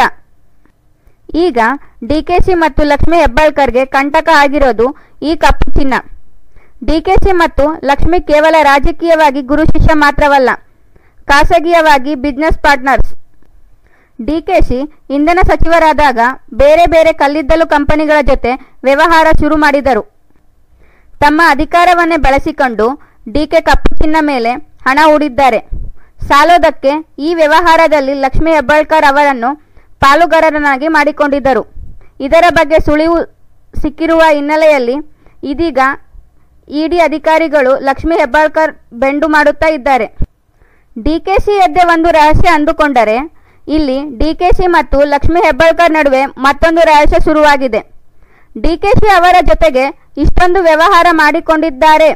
ಈಗ ಡಿಕೆಶಿ ಮತ್ತು ಲಕ್ಷ್ಮಿ ಹೆಬ್ಬಾಳ್ಕರ್ಗೆ ಕಂಟಕ ಆಗಿರೋದು ಈ ಕಪ್ಪು ಚಿನ್ನ ಡಿಕೆಶಿ ಮತ್ತು ಲಕ್ಷ್ಮಿ ಕೇವಲ ರಾಜಕೀಯವಾಗಿ ಗುರು ಶಿಷ್ಯ ಮಾತ್ರವಲ್ಲ ಖಾಸಗಿಯವಾಗಿ ಬಿಸ್ನೆಸ್ ಪಾರ್ಟ್ನರ್ಸ್ ಡಿಕೆಶಿ ಇಂಧನ ಸಚಿವರಾದಾಗ ಬೇರೆ ಬೇರೆ ಕಲ್ಲಿದ್ದಲು ಕಂಪನಿಗಳ ಜೊತೆ ವ್ಯವಹಾರ ಶುರು ಮಾಡಿದರು ತಮ್ಮ ಅಧಿಕಾರವನ್ನೇ ಬಳಸಿಕೊಂಡು ಡಿಕೆ ಕಪ್ಪು ಚಿನ್ನ ಮೇಲೆ ಹಣ ಹೂಡಿದ್ದಾರೆ ಸಾಲೋದಕ್ಕೆ ಈ ವ್ಯವಹಾರದಲ್ಲಿ ಲಕ್ಷ್ಮೀ ಹೆಬ್ಬಾಳ್ಕರ್ ಅವರನ್ನು ಪಾಲುಗಾರರನ್ನಾಗಿ ಮಾಡಿಕೊಂಡಿದ್ದರು ಇದರ ಬಗ್ಗೆ ಸುಳಿವು ಸಿಕ್ಕಿರುವ ಹಿನ್ನೆಲೆಯಲ್ಲಿ ಇದೀಗ ಇಡಿ ಅಧಿಕಾರಿಗಳು ಲಕ್ಷ್ಮೀ ಹೆಬ್ಬಾಳ್ಕರ್ ಬೆಂಡು ಮಾಡುತ್ತಾ ಇದ್ದಾರೆ ಡಿಕೆಶಿ ಎದ್ದೆ ಒಂದು ರಹಸ್ಯ ಅಂದುಕೊಂಡರೆ ಇಲ್ಲಿ ಡಿಕೆಶಿ ಮತ್ತು ಲಕ್ಷ್ಮೀ ಹೆಬ್ಬಾಳ್ಕರ್ ನಡುವೆ ಮತ್ತೊಂದು ರಹಸ್ಯ ಶುರುವಾಗಿದೆ ಡಿಕೆಶಿ ಅವರ ಜೊತೆಗೆ ಇಷ್ಟೊಂದು ವ್ಯವಹಾರ ಮಾಡಿಕೊಂಡಿದ್ದಾರೆ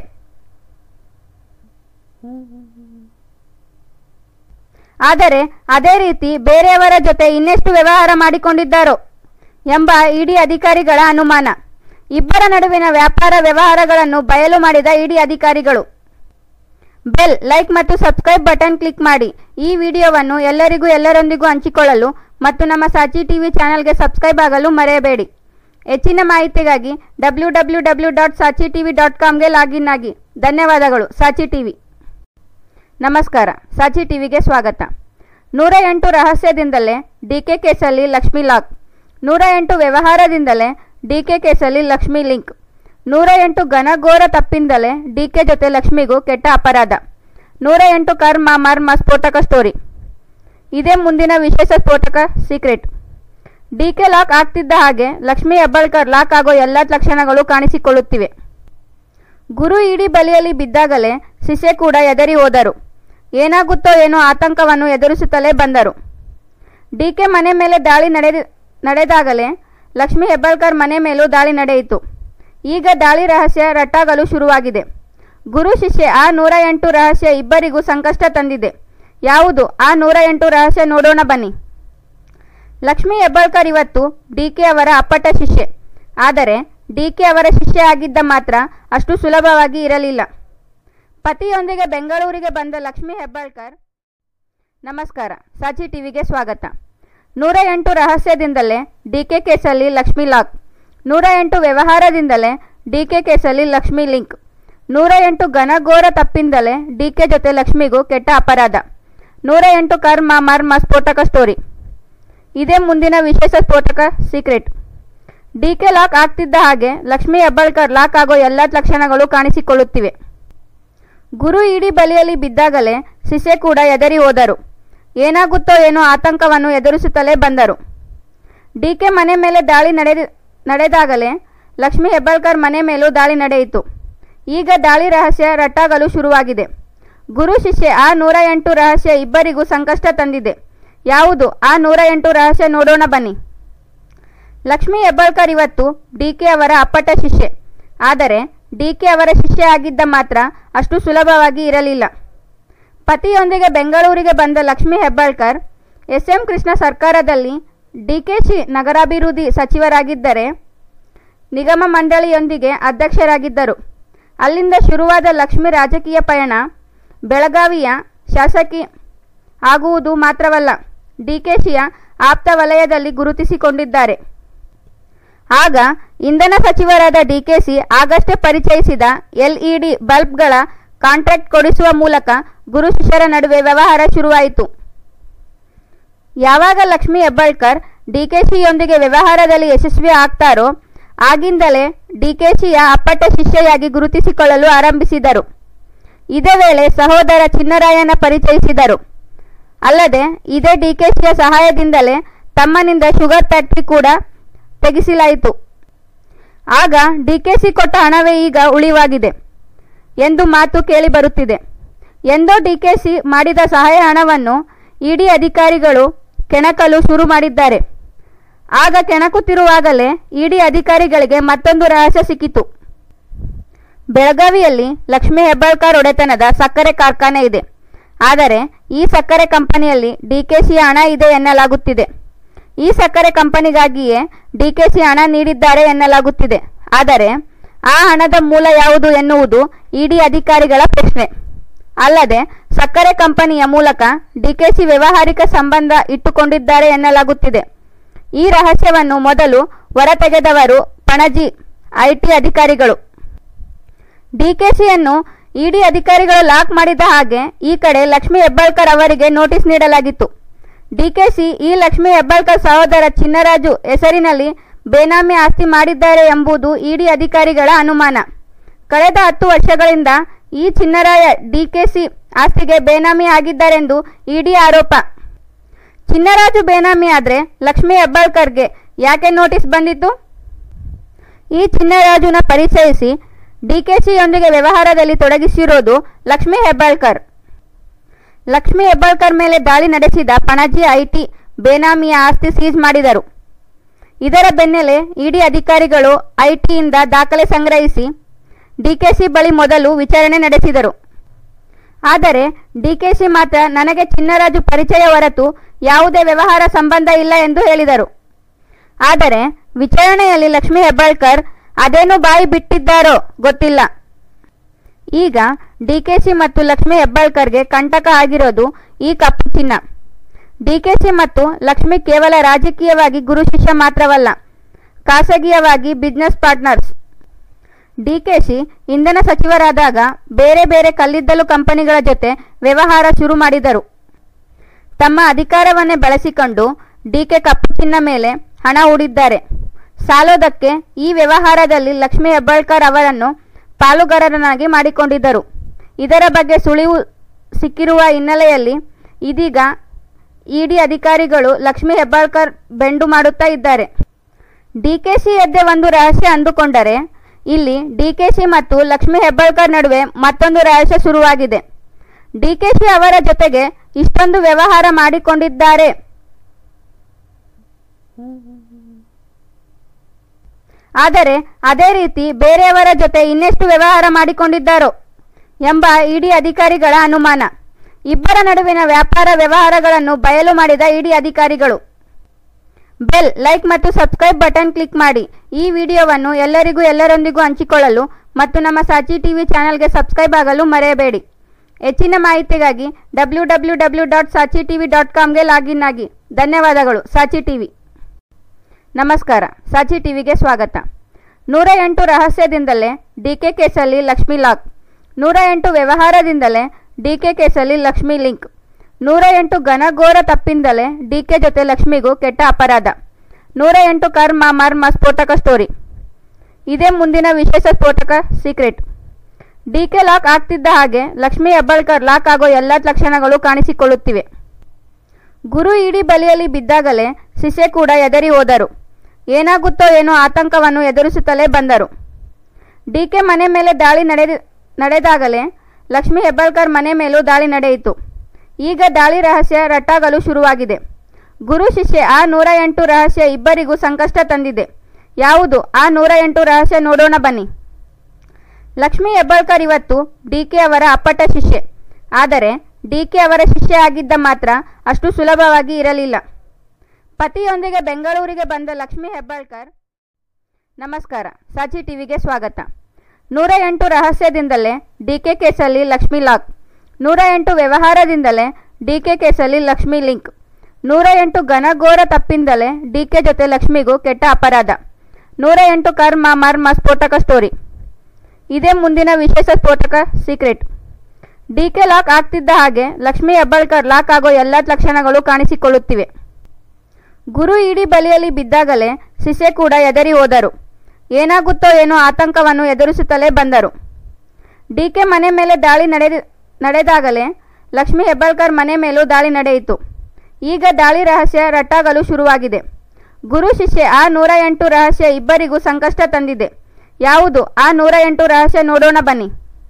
ಆದರೆ ಅದೇ ರೀತಿ ಬೇರೆಯವರ ಜೊತೆ ಇನ್ನೆಷ್ಟು ವ್ಯವಹಾರ ಮಾಡಿಕೊಂಡಿದ್ದಾರೋ ಎಂಬ ಇಡಿ ಅಧಿಕಾರಿಗಳ ಅನುಮಾನ ಇಬ್ಬರ ನಡುವಿನ ವ್ಯಾಪಾರ ವ್ಯವಹಾರಗಳನ್ನು ಬಯಲು ಮಾಡಿದ ಇಡಿ ಅಧಿಕಾರಿಗಳು ಬೆಲ್ ಲೈಕ್ ಮತ್ತು ಸಬ್ಸ್ಕ್ರೈಬ್ ಬಟನ್ ಕ್ಲಿಕ್ ಮಾಡಿ ಈ ವಿಡಿಯೋವನ್ನು ಎಲ್ಲರಿಗೂ ಎಲ್ಲರೊಂದಿಗೂ ಹಂಚಿಕೊಳ್ಳಲು ಮತ್ತು ನಮ್ಮ ಸಾಚಿ ಟಿವಿ ಚಾನೆಲ್ಗೆ ಸಬ್ಸ್ಕ್ರೈಬ್ ಆಗಲು ಮರೆಯಬೇಡಿ ಹೆಚ್ಚಿನ ಮಾಹಿತಿಗಾಗಿ W W W dot Saachi TV dot ಕಾಮ್ಗೆ ಲಾಗಿನ್ ಆಗಿ ಧನ್ಯವಾದಗಳು ಸಾಚಿ ಟಿವಿ ನಮಸ್ಕಾರ ಸಾಚಿ ಟಿವಿಗೆ ಸ್ವಾಗತ ನೂರ ಎಂಟು ರಹಸ್ಯದಿಂದಲೇ ಡಿಕೆ ಕೇಸಲ್ಲಿ ಲಕ್ಷ್ಮಿ ಲಾಕ್ ನೂರ ಎಂಟು ವ್ಯವಹಾರದಿಂದಲೇ ಡಿಕೆ ಕೇಸಲ್ಲಿ ಲಕ್ಷ್ಮಿ ಲಿಂಕ್ ನೂರ ಎಂಟು ಘನಘೋರ ತಪ್ಪಿಂದಲೇ ಡಿಕೆ ಜೊತೆ ಲಕ್ಷ್ಮಿಗೂ ಕೆಟ್ಟ ಅಪರಾಧ ನೂರ ಎಂಟು ಕರ್ಮ ಮರ್ಮ ಸ್ಫೋಟಕ ಸ್ಟೋರಿ ಇದೇ ಮುಂದಿನ ವಿಶೇಷ ಸ್ಫೋಟಕ ಸೀಕ್ರೆಟ್ ಡಿಕೆ ಲಾಕ್ ಆಗ್ತಿದ್ದ ಹಾಗೆ ಲಕ್ಷ್ಮಿ ಹೆಬ್ಬಾಳ್ಕರ್ ಲಾಕ್ ಆಗೋ ಎಲ್ಲ ಲಕ್ಷಣಗಳು ಕಾಣಿಸಿಕೊಳ್ಳುತ್ತಿವೆ ಗುರು ಇಡೀ ಬಲಿಯಲ್ಲಿ ಬಿದ್ದಾಗಲೇ ಶಿಷ್ಯ ಕೂಡ ಎದರಿ ಹೋದರು ಏನಾಗುತ್ತೋ ಏನೋ ಆತಂಕವನ್ನು ಎದುರಿಸುತ್ತಲೇ ಬಂದರು ಡಿಕೆ ಮನೆ ಮೇಲೆ ದಾಳಿ ನಡೆದ ನಡೆದಾಗಲೇ ಲಕ್ಷ್ಮಿ ಹೆಬ್ಬಾಳ್ಕರ್ ಮನೆ ಮೇಲೂ ದಾಳಿ ನಡೆಯಿತು ಈಗ ದಾಳಿ ರಹಸ್ಯ ರಟ್ಟಾಗಲು ಶುರುವಾಗಿದೆ ಗುರು ಶಿಷ್ಯ ಆ ನೂರ ಎಂಟು ರಹಸ್ಯ ಇಬ್ಬರಿಗೂ ಸಂಕಷ್ಟ ತಂದಿದೆ ಯಾವುದು ಆ ನೂರ ಎಂಟು ರಹಸ್ಯ ನೋಡೋಣ ಬನ್ನಿ ಲಕ್ಷ್ಮಿ ಹೆಬ್ಬಾಳ್ಕರ್ ಇವತ್ತು ಡಿಕೆ ಅವರ ಅಪ್ಪಟ ಶಿಷ್ಯೆ ಆದರೆ ಡಿಕೆ ಅವರ ಶಿಷ್ಯ ಆಗಿದ್ದ ಮಾತ್ರ ಅಷ್ಟು ಸುಲಭವಾಗಿ ಇರಲಿಲ್ಲ ಪತಿಯೊಂದಿಗೆ ಬೆಂಗಳೂರಿಗೆ ಬಂದ ಲಕ್ಷ್ಮಿ ಹೆಬ್ಬಾಳ್ಕರ್ ನಮಸ್ಕಾರ ಸಾಚಿ ಟಿವಿಗೆ ಸ್ವಾಗತ ನೂರ ಎಂಟು ರಹಸ್ಯದಿಂದಲೇ ಡಿಕೆ ಕೇಸಲ್ಲಿ ಲಕ್ಷ್ಮಿ ಲಾಕ್ ನೂರ ಎಂಟು ವ್ಯವಹಾರದಿಂದಲೇ ಡಿಕೆ ಕೇಸಲ್ಲಿ ಲಕ್ಷ್ಮಿ ಲಿಂಕ್ ನೂರ ಎಂಟು ಘನಘೋರ ತಪ್ಪಿಂದಲೇ ಡಿಕೆ ಜೊತೆ ಲಕ್ಷ್ಮಿಗೂ ಕೆಟ್ಟ ಅಪರಾಧ ನೂರ ಎಂಟು ಕರ್ಮ ಮರ್ಮ ಸ್ಫೋಟಕ ಸ್ಟೋರಿ ಇದೇ ಮುಂದಿನ ವಿಶೇಷ ಸ್ಫೋಟಕ ಸೀಕ್ರೆಟ್ ಡಿಕೆ ಲಾಕ್ ಆಗ್ತಿದ್ದ ಹಾಗೆ ಲಕ್ಷ್ಮಿ ಹೆಬ್ಬಾಳ್ಕರ್ ಲಾಕ್ ಆಗೋ ಎಲ್ಲ ಲಕ್ಷಣಗಳು ಕಾಣಿಸಿಕೊಳ್ಳುತ್ತಿವೆ ಗುರು ಇಡೀ ಬಲಿಯಲ್ಲಿ ಬಿದ್ದಾಗಲೇ ಶಿಷ್ಯ ಕೂಡ ಎದರಿ ಹೋದರು ಏನಾಗುತ್ತೋ ಏನೋ ಆತಂಕವನ್ನು ಎದುರಿಸುತ್ತಲೇ ಬಂದರು ಡಿಕೆ ಮನೆ ಮೇಲೆ ದಾಳಿ ನಡೆದ ನಡೆದಾಗಲೇ ಲಕ್ಷ್ಮಿ ಹೆಬ್ಬಾಳ್ಕರ್ ಮನೆ ಮೇಲೂ ದಾಳಿ ನಡೆಯಿತು ಈಗ ದಾಳಿ ರಹಸ್ಯ ರಟ್ಟಾಗಲು ಶುರುವಾಗಿದೆ ಗುರು ಶಿಷ್ಯ ಆ ನೂರ ಎಂಟು ರಹಸ್ಯ ಇಬ್ಬರಿಗೂ ಸಂಕಷ್ಟ ತಂದಿದೆ ಯಾವುದು ಆ ನೂರ ಎಂಟು ರಹಸ್ಯ ನೋಡೋಣ ಬನ್ನಿ ಲಕ್ಷ್ಮಿ ಹೆಬ್ಬಾಳ್ಕರ್ ಇವತ್ತು ಡಿಕೆ ಅವರ ಅಪ್ಪಟ ಶಿಷ್ಯೆ ಆದರೆ ಡಿಕೆ ಅವರ ಶಿಷ್ಯ ಆಗಿದ್ದ ಮಾತ್ರ ಅಷ್ಟು ಸುಲಭವಾಗಿ ಇರಲಿಲ್ಲ ಪತಿಯೊಂದಿಗೆ ಬೆಂಗಳೂರಿಗೆ ಬಂದ ಲಕ್ಷ್ಮಿ ಹೆಬ್ಬಾಳ್ಕರ್ ಎಸ್ ಎಂ ಕೃಷ್ಣ ಸರ್ಕಾರದಲ್ಲಿ ಡಿಕೆಶಿ ನಗರಾಭಿವೃದ್ಧಿ ಸಚಿವರಾಗಿದ್ದರೆ ನಿಗಮ ಮಂಡಳಿಯೊಂದಿಗೆ ಅಧ್ಯಕ್ಷರಾಗಿದ್ದರು ಅಲ್ಲಿಂದ ಶುರುವಾದ ಲಕ್ಷ್ಮಿ ರಾಜಕೀಯ ಪಯಣ ಬೆಳಗಾವಿಯ ಶಾಸಕಿ ಆಗುವುದು ಮಾತ್ರವಲ್ಲ ಡಿಕೆಶಿಯ ಆಪ್ತ ವಲಯದಲ್ಲಿ ಗುರುತಿಸಿಕೊಂಡಿದ್ದಾರೆ ಆಗ ಇಂಧನ ಸಚಿವರಾದ ಡಿಕೆಸಿ ಆಗಷ್ಟೇ ಪರಿಚಯಿಸಿದ ಎಲ್ಇಡಿ ಬಲ್ಬ್ಗಳ ಕಾಂಟ್ರಾಕ್ಟ್ ಕೊಡಿಸುವ ಮೂಲಕ ಗುರು ಶಿಷ್ಯರ ನಡುವೆ ವ್ಯವಹಾರ ಶುರುವಾಯಿತು ಯಾವಾಗ ಲಕ್ಷ್ಮಿ ಹೆಬ್ಬಾಳ್ಕರ್ ಡಿಕೆಶಿಯೊಂದಿಗೆ ವ್ಯವಹಾರದಲ್ಲಿ ಯಶಸ್ವಿ ಆಗ್ತಾರೋ ಆಗಿಂದಲೇ ಡಿಕೆಶಿಯ ಅಪ್ಪಟ ಶಿಷ್ಯೆಯಾಗಿ ಗುರುತಿಸಿಕೊಳ್ಳಲು ಆರಂಭಿಸಿದರು ಇದೇ ವೇಳೆ ಸಹೋದರ ಚಿನ್ನರಾಯನ ಪರಿಚಯಿಸಿದರು ಅಲ್ಲದೆ ಇದೇ ಡಿಕೆಶಿಯ ಸಹಾಯದಿಂದಲೇ ತಮ್ಮನಿಂದ ಶುಗರ್ ಫ್ಯಾಕ್ಟರಿ ಕೂಡ ತೆಗೆಸಲಾಯಿತು ಆಗ ಡಿಕೆಸಿ ಕೊಟ್ಟ ಹಣವೇ ಈಗ ಉಳಿವಾಗಿದೆ ಎಂದು ಮಾತು ಕೇಳಿ ಬರುತ್ತಿದೆ ಎಂದೋ ಡಿಕೆಸಿ ಮಾಡಿದ ಸಹಾಯ ಹಣವನ್ನು ಇಡಿ ಅಧಿಕಾರಿಗಳು ಕೆಣಕಲು ಶುರು ಮಾಡಿದ್ದಾರೆ ಆಗ ಕೆಣಕುತ್ತಿರುವಾಗಲೇ ಇಡಿ ಅಧಿಕಾರಿಗಳಿಗೆ ಮತ್ತೊಂದು ರಹಸ್ಯ ಸಿಕ್ಕಿತು ಬೆಳಗಾವಿಯಲ್ಲಿ ಲಕ್ಷ್ಮೀ ಹೆಬ್ಬಾಳ್ಕರ್ ಒಡೆತನದ ಸಕ್ಕರೆ ಕಾರ್ಖಾನೆ ಇದೆ ಆದರೆ ಈ ಸಕ್ಕರೆ ಕಂಪನಿಯಲ್ಲಿ ಡಿಕೆಶಿಯ ಹಣ ಇದೆ ಎನ್ನಲಾಗುತ್ತಿದೆ ಈ ಸಕ್ಕರೆ ಕಂಪನಿಗಾಗಿಯೇ ಡಿಕೆಶಿ ಹಣ ನೀಡಿದ್ದಾರೆ ಎನ್ನಲಾಗುತ್ತಿದೆ ಆದರೆ ಆ ಹಣದ ಮೂಲ ಯಾವುದು ಎನ್ನುವುದು ಇಡಿ ಅಧಿಕಾರಿಗಳ ಪ್ರಶ್ನೆ ಅಲ್ಲದೆ ಸಕ್ಕರೆ ಕಂಪನಿಯ ಮೂಲಕ ಡಿಕೆಶಿ ವ್ಯಾವಹಾರಿಕ ಸಂಬಂಧ ಇಟ್ಟುಕೊಂಡಿದ್ದಾರೆ ಎನ್ನಲಾಗುತ್ತಿದೆ ಈ ರಹಸ್ಯವನ್ನು ಮೊದಲು ಹೊರತೆಗೆದವರು ಪಣಜಿ ಐಟಿ ಅಧಿಕಾರಿಗಳು ಡಿಕೆಶಿಯನ್ನು ಇಡಿ ಅಧಿಕಾರಿಗಳು ಲಾಕ್ ಮಾಡಿದ ಹಾಗೆ ಈ ಕಡೆ ಲಕ್ಷ್ಮಿ ಹೆಬ್ಬಾಳ್ಕರ್ ಅವರಿಗೆ ನೋಟಿಸ್ ನೀಡಲಾಗಿತ್ತು ಡಿಕೆಶಿ ಈ ಲಕ್ಷ್ಮಿ ಹೆಬ್ಬಾಳ್ಕರ್ ಸಹೋದರ ಚಿನ್ನರಾಜು ಹೆಸರಿನಲ್ಲಿ ಬೇನಾಮಿ ಆಸ್ತಿ ಮಾಡಿದ್ದಾರೆ ಎಂಬುದು ಇಡಿ ಅಧಿಕಾರಿಗಳ ಅನುಮಾನ ಕಳೆದ ಹತ್ತು ವರ್ಷಗಳಿಂದ ಈ ಚಿನ್ನರಾಯ ಡಿಕೆಸಿ ಆಸ್ತಿಗೆ ಬೇನಾಮಿ ಆಗಿದ್ದಾರೆಂದು ಇಡಿ ಆರೋಪ ಚಿನ್ನರಾಜು ಬೇನಾಮಿ ಆದರೆ ಲಕ್ಷ್ಮಿ ಹೆಬ್ಬಾಳ್ಕರ್ಗೆ ಯಾಕೆ ನೋಟಿಸ್ ಬಂದಿತ್ತು ಈ ಚಿನ್ನರಾಜುನ ಪರಿಚಯಿಸಿ ಡಿಕೆಶಿಯೊಂದಿಗೆ ವ್ಯವಹಾರದಲ್ಲಿ ತೊಡಗಿಸಿರೋದು ಲಕ್ಷ್ಮಿ ಹೆಬ್ಬಾಳ್ಕರ್ ಲಕ್ಷ್ಮಿ ಹೆಬ್ಬಾಳ್ಕರ್ ಮೇಲೆ ದಾಳಿ ನಡೆಸಿದ ಪಣಜಿ ಐಟಿ ಬೇನಾಮಿಯ ಆಸ್ತಿ ಸೀಜ್ ಮಾಡಿದರು ಇದರ ಬೆನ್ನಲ್ಲೇ ಇಡಿ ಅಧಿಕಾರಿಗಳು ಐಟಿಯಿಂದ ದಾಖಲೆ ಸಂಗ್ರಹಿಸಿ ಡಿಕೆಶಿ ಬಳಿ ಮೊದಲು ವಿಚಾರಣೆ ನಡೆಸಿದರು ಆದರೆ ಡಿಕೆಶಿ ಮಾತ್ರ ನನಗೆ ಚಿನ್ನರಾಜು ಪರಿಚಯ ಹೊರತು ಯಾವುದೇ ವ್ಯವಹಾರ ಸಂಬಂಧ ಇಲ್ಲ ಎಂದು ಹೇಳಿದರು ಆದರೆ ವಿಚಾರಣೆಯಲ್ಲಿ ಲಕ್ಷ್ಮಿ ಹೆಬ್ಬಾಳ್ಕರ್ ಅದೇನು ಬಾಯಿ ಬಿಟ್ಟಿದ್ದಾರೋ ಗೊತ್ತಿಲ್ಲ ಈಗ ಡಿಕೆಶಿ ಮತ್ತು ಲಕ್ಷ್ಮಿ ಹೆಬ್ಬಾಳ್ಕರ್ಗೆ ಕಂಟಕ ಆಗಿರೋದು ಈ ಕಪ್ಪು ಚಿನ್ನ ಡಿಕೆಶಿ ಮತ್ತು ಲಕ್ಷ್ಮಿ ಕೇವಲ ರಾಜಕೀಯವಾಗಿ ಗುರು ಶಿಷ್ಯ ಮಾತ್ರವಲ್ಲ ಖಾಸಗಿಯವಾಗಿ ಬಿಸ್ನೆಸ್ ಪಾರ್ಟ್ನರ್ಸ್ ಡಿಕೆಶಿ ಇಂಧನ ಸಚಿವರಾದಾಗ ಬೇರೆ ಬೇರೆ ಕಲ್ಲಿದ್ದಲು ಕಂಪನಿಗಳ ಜೊತೆ ವ್ಯವಹಾರ ಶುರು ಮಾಡಿದರು ತಮ್ಮ ಅಧಿಕಾರವನ್ನೇ ಬಳಸಿಕೊಂಡು ಡಿಕೆ ಕಪ್ಪು ಚಿನ್ನ ಮೇಲೆ ಹಣ ಹೂಡಿದ್ದಾರೆ ಸಾಲೋದಕ್ಕೆ ಈ ವ್ಯವಹಾರದಲ್ಲಿ ಲಕ್ಷ್ಮಿ ಹೆಬ್ಬಾಳ್ಕರ್ ಅವರನ್ನು ಪಾಲುಗಾರರನ್ನಾಗಿ ಮಾಡಿಕೊಂಡಿದ್ದರು ಇದರ ಬಗ್ಗೆ ಸುಳಿವು ಸಿಕ್ಕಿರುವ ಹಿನ್ನೆಲೆಯಲ್ಲಿ ಇದೀಗ ಇಡಿ ಅಧಿಕಾರಿಗಳು ಲಕ್ಷ್ಮಿ ಹೆಬ್ಬಾಳ್ಕರ್ ಬೆಂಡು ಮಾಡುತ್ತಾ ಇದ್ದಾರೆ ಡಿಕೆಶಿ ಎದ್ದೆ ಒಂದು ರಹಸ್ಯ ಅಂದುಕೊಂಡರೆ ಇಲ್ಲಿ ಡಿಕೆಶಿ ಮತ್ತು ಲಕ್ಷ್ಮಿ ಹೆಬ್ಬಾಳ್ಕರ್ ನಡುವೆ ಮತ್ತೊಂದು ರಹಸ್ಯ ಶುರುವಾಗಿದೆ ಡಿಕೆಶಿ ಅವರ ಜೊತೆಗೆ ಇಷ್ಟೊಂದು ವ್ಯವಹಾರ ಮಾಡಿಕೊಂಡಿದ್ದಾರೆ ಆದರೆ ಅದೇ ರೀತಿ ಬೇರೆಯವರ ಜೊತೆ ಇನ್ನೆಷ್ಟು ವ್ಯವಹಾರ ಮಾಡಿಕೊಂಡಿದ್ದಾರೋ ಎಂಬ ಇಡಿ ಅಧಿಕಾರಿಗಳ ಅನುಮಾನ ಇಬ್ಬರ ನಡುವಿನ ವ್ಯಾಪಾರ ವ್ಯವಹಾರಗಳನ್ನು ಬಯಲು ಮಾಡಿದ ಇಡಿ ಅಧಿಕಾರಿಗಳು ಬೆಲ್ ಲೈಕ್ ಮತ್ತು ಸಬ್ಸ್ಕ್ರೈಬ್ ಬಟನ್ ಕ್ಲಿಕ್ ಮಾಡಿ ಈ ವಿಡಿಯೋವನ್ನು ಎಲ್ಲರಿಗೂ ಎಲ್ಲರೊಂದಿಗೂ ಹಂಚಿಕೊಳ್ಳಲು ಮತ್ತು ನಮ್ಮ ಸಾಚಿ ಟಿವಿ ಚಾನೆಲ್ಗೆ ಸಬ್ಸ್ಕ್ರೈಬ್ ಆಗಲು ಮರೆಯಬೇಡಿ ಹೆಚ್ಚಿನ ಮಾಹಿತಿಗಾಗಿ W W W dot Saachi TV dot ಕಾಮ್ಗೆ ಲಾಗಿನ್ ಆಗಿ ಧನ್ಯವಾದಗಳು ಸಾಚಿ ಟಿವಿ ನಮಸ್ಕಾರ ಸಾಚಿ ಟಿವಿಗೆ ಸ್ವಾಗತ ನೂರ ಎಂಟು ರಹಸ್ಯದಿಂದಲೇ ಡಿಕೆ ಕೇಸಲ್ಲಿ ಲಕ್ಷ್ಮಿ ಲಾಕ್ ನೂರ ಎಂಟು ವ್ಯವಹಾರದಿಂದಲೇ ಡಿಕೆ ಕೇಸಲ್ಲಿ ಲಕ್ಷ್ಮಿ ಲಿಂಕ್ ನೂರ ಎಂಟು ಘನಘೋರ ತಪ್ಪಿಂದಲೇ ಡಿಕೆ ಜೊತೆ ಲಕ್ಷ್ಮಿಗೂ ಕೆಟ್ಟ ಅಪರಾಧ ನೂರ ಎಂಟು ಕರ್ಮ ಮರ್ಮ ಸ್ಫೋಟಕ ಸ್ಟೋರಿ ಇದೇ ಮುಂದಿನ ವಿಶೇಷ ಸ್ಫೋಟಕ ಸೀಕ್ರೆಟ್ ಡಿಕೆ ಲಾಕ್ ಆಗ್ತಿದ್ದ ಹಾಗೆ ಲಕ್ಷ್ಮಿ ಹೆಬ್ಬಾಳ್ಕರ್ ಲಾಕ್ ಆಗೋ ಎಲ್ಲ ಲಕ್ಷಣಗಳು ಕಾಣಿಸಿಕೊಳ್ಳುತ್ತಿವೆ ಗುರು ಇಡೀ ಬಲಿಯಲ್ಲಿ ಬಿದ್ದಾಗಲೇ ಶಿಷ್ಯ ಕೂಡ ಎದರಿ ಹೋದರು ಏನಾಗುತ್ತೋ ಏನೋ ಆತಂಕವನ್ನು ಎದುರಿಸುತ್ತಲೇ ಬಂದರು ಡಿಕೆ ಮನೆ ಮೇಲೆ ದಾಳಿ ನಡೆದ ನಡೆದಾಗಲೇ ಲಕ್ಷ್ಮಿ ಹೆಬ್ಬಾಳ್ಕರ್ ಮನೆ ಮೇಲೂ ದಾಳಿ ನಡೆಯಿತು ಈಗ ದಾಳಿ ರಹಸ್ಯ ರಟ್ಟಾಗಲು ಶುರುವಾಗಿದೆ ಗುರು ಶಿಷ್ಯ ಆ ನೂರ ಎಂಟು ರಹಸ್ಯ ಇಬ್ಬರಿಗೂ ಸಂಕಷ್ಟ ತಂದಿದೆ ಯಾವುದು ಆ ನೂರ ಎಂಟು ರಹಸ್ಯ ನೋಡೋಣ ಬನ್ನಿ ಲಕ್ಷ್ಮಿ ಹೆಬ್ಬಾಳ್ಕರ್ ಇವತ್ತು ಡಿಕೆ ಅವರ ಅಪ್ಪಟ ಶಿಷ್ಯೆ ಆದರೆ ಡಿಕೆ ಅವರ ಶಿಷ್ಯ ಆಗಿದ್ದ ಮಾತ್ರ ಅಷ್ಟು ಸುಲಭವಾಗಿ ಇರಲಿಲ್ಲ ಪತಿಯೊಂದಿಗೆ ಬೆಂಗಳೂರಿಗೆ ಬಂದ ಲಕ್ಷ್ಮಿ ಹೆಬ್ಬಾಳ್ಕರ್ ನಮಸ್ಕಾರ ಸಾಚಿ ಟಿವಿಗೆ ಸ್ವಾಗತ ನೂರ ಎಂಟು ರಹಸ್ಯದಿಂದಲೇ ಡಿಕೆ ಕೇಸಲ್ಲಿ ಲಕ್ಷ್ಮಿ ಲಾಕ್ ನೂರ ಎಂಟು ವ್ಯವಹಾರದಿಂದಲೇ ಡಿಕೆ ಕೇಸಲ್ಲಿ ಲಕ್ಷ್ಮಿ ಲಿಂಕ್ ನೂರ ಎಂಟು ಘನಘೋರ ತಪ್ಪಿಂದಲೇ ಡಿಕೆ ಜೊತೆ ಲಕ್ಷ್ಮಿಗೂ ಕೆಟ್ಟ ಅಪರಾಧ ನೂರ ಎಂಟು ಕರ್ಮ ಮರ್ಮ ಸ್ಫೋಟಕ ಸ್ಟೋರಿ ಇದೇ ಮುಂದಿನ ವಿಶೇಷ ಸ್ಫೋಟಕ ಸೀಕ್ರೆಟ್ ಡಿಕೆ ಲಾಕ್ ಆಗ್ತಿದ್ದ ಹಾಗೆ ಲಕ್ಷ್ಮಿ ಹೆಬ್ಬಾಳ್ಕರ್ ಲಾಕ್ ಆಗೋ ಎಲ್ಲ ಲಕ್ಷಣಗಳು ಕಾಣಿಸಿಕೊಳ್ಳುತ್ತಿವೆ ಗುರು ಇಡೀ ಬಲಿಯಲ್ಲಿ ಬಿದ್ದಾಗಲೇ ಶಿಷ್ಯ ಕೂಡ ಎದರಿ ಹೋದರು ಏನಾಗುತ್ತೋ ಏನೋ ಆತಂಕವನ್ನು ಎದುರಿಸುತ್ತಲೇ ಬಂದರು ಡಿಕೆ ಮನೆ ಮೇಲೆ ದಾಳಿ ನಡೆದ ನಡೆದಾಗಲೇ ಲಕ್ಷ್ಮಿ ಹೆಬ್ಬಾಳ್ಕರ್ ಮನೆ ಮೇಲೂ ದಾಳಿ ನಡೆಯಿತು ಈಗ ದಾಳಿ ರಹಸ್ಯ ರಟ್ಟಾಗಲು ಶುರುವಾಗಿದೆ ಗುರು ಶಿಷ್ಯ ಆ ನೂರ ಎಂಟು ರಹಸ್ಯ ಇಬ್ಬರಿಗೂ ಸಂಕಷ್ಟ ತಂದಿದೆ ಯಾವುದು ಆ ನೂರ ಎಂಟು ರಹಸ್ಯ ನೋಡೋಣ ಬನ್ನಿ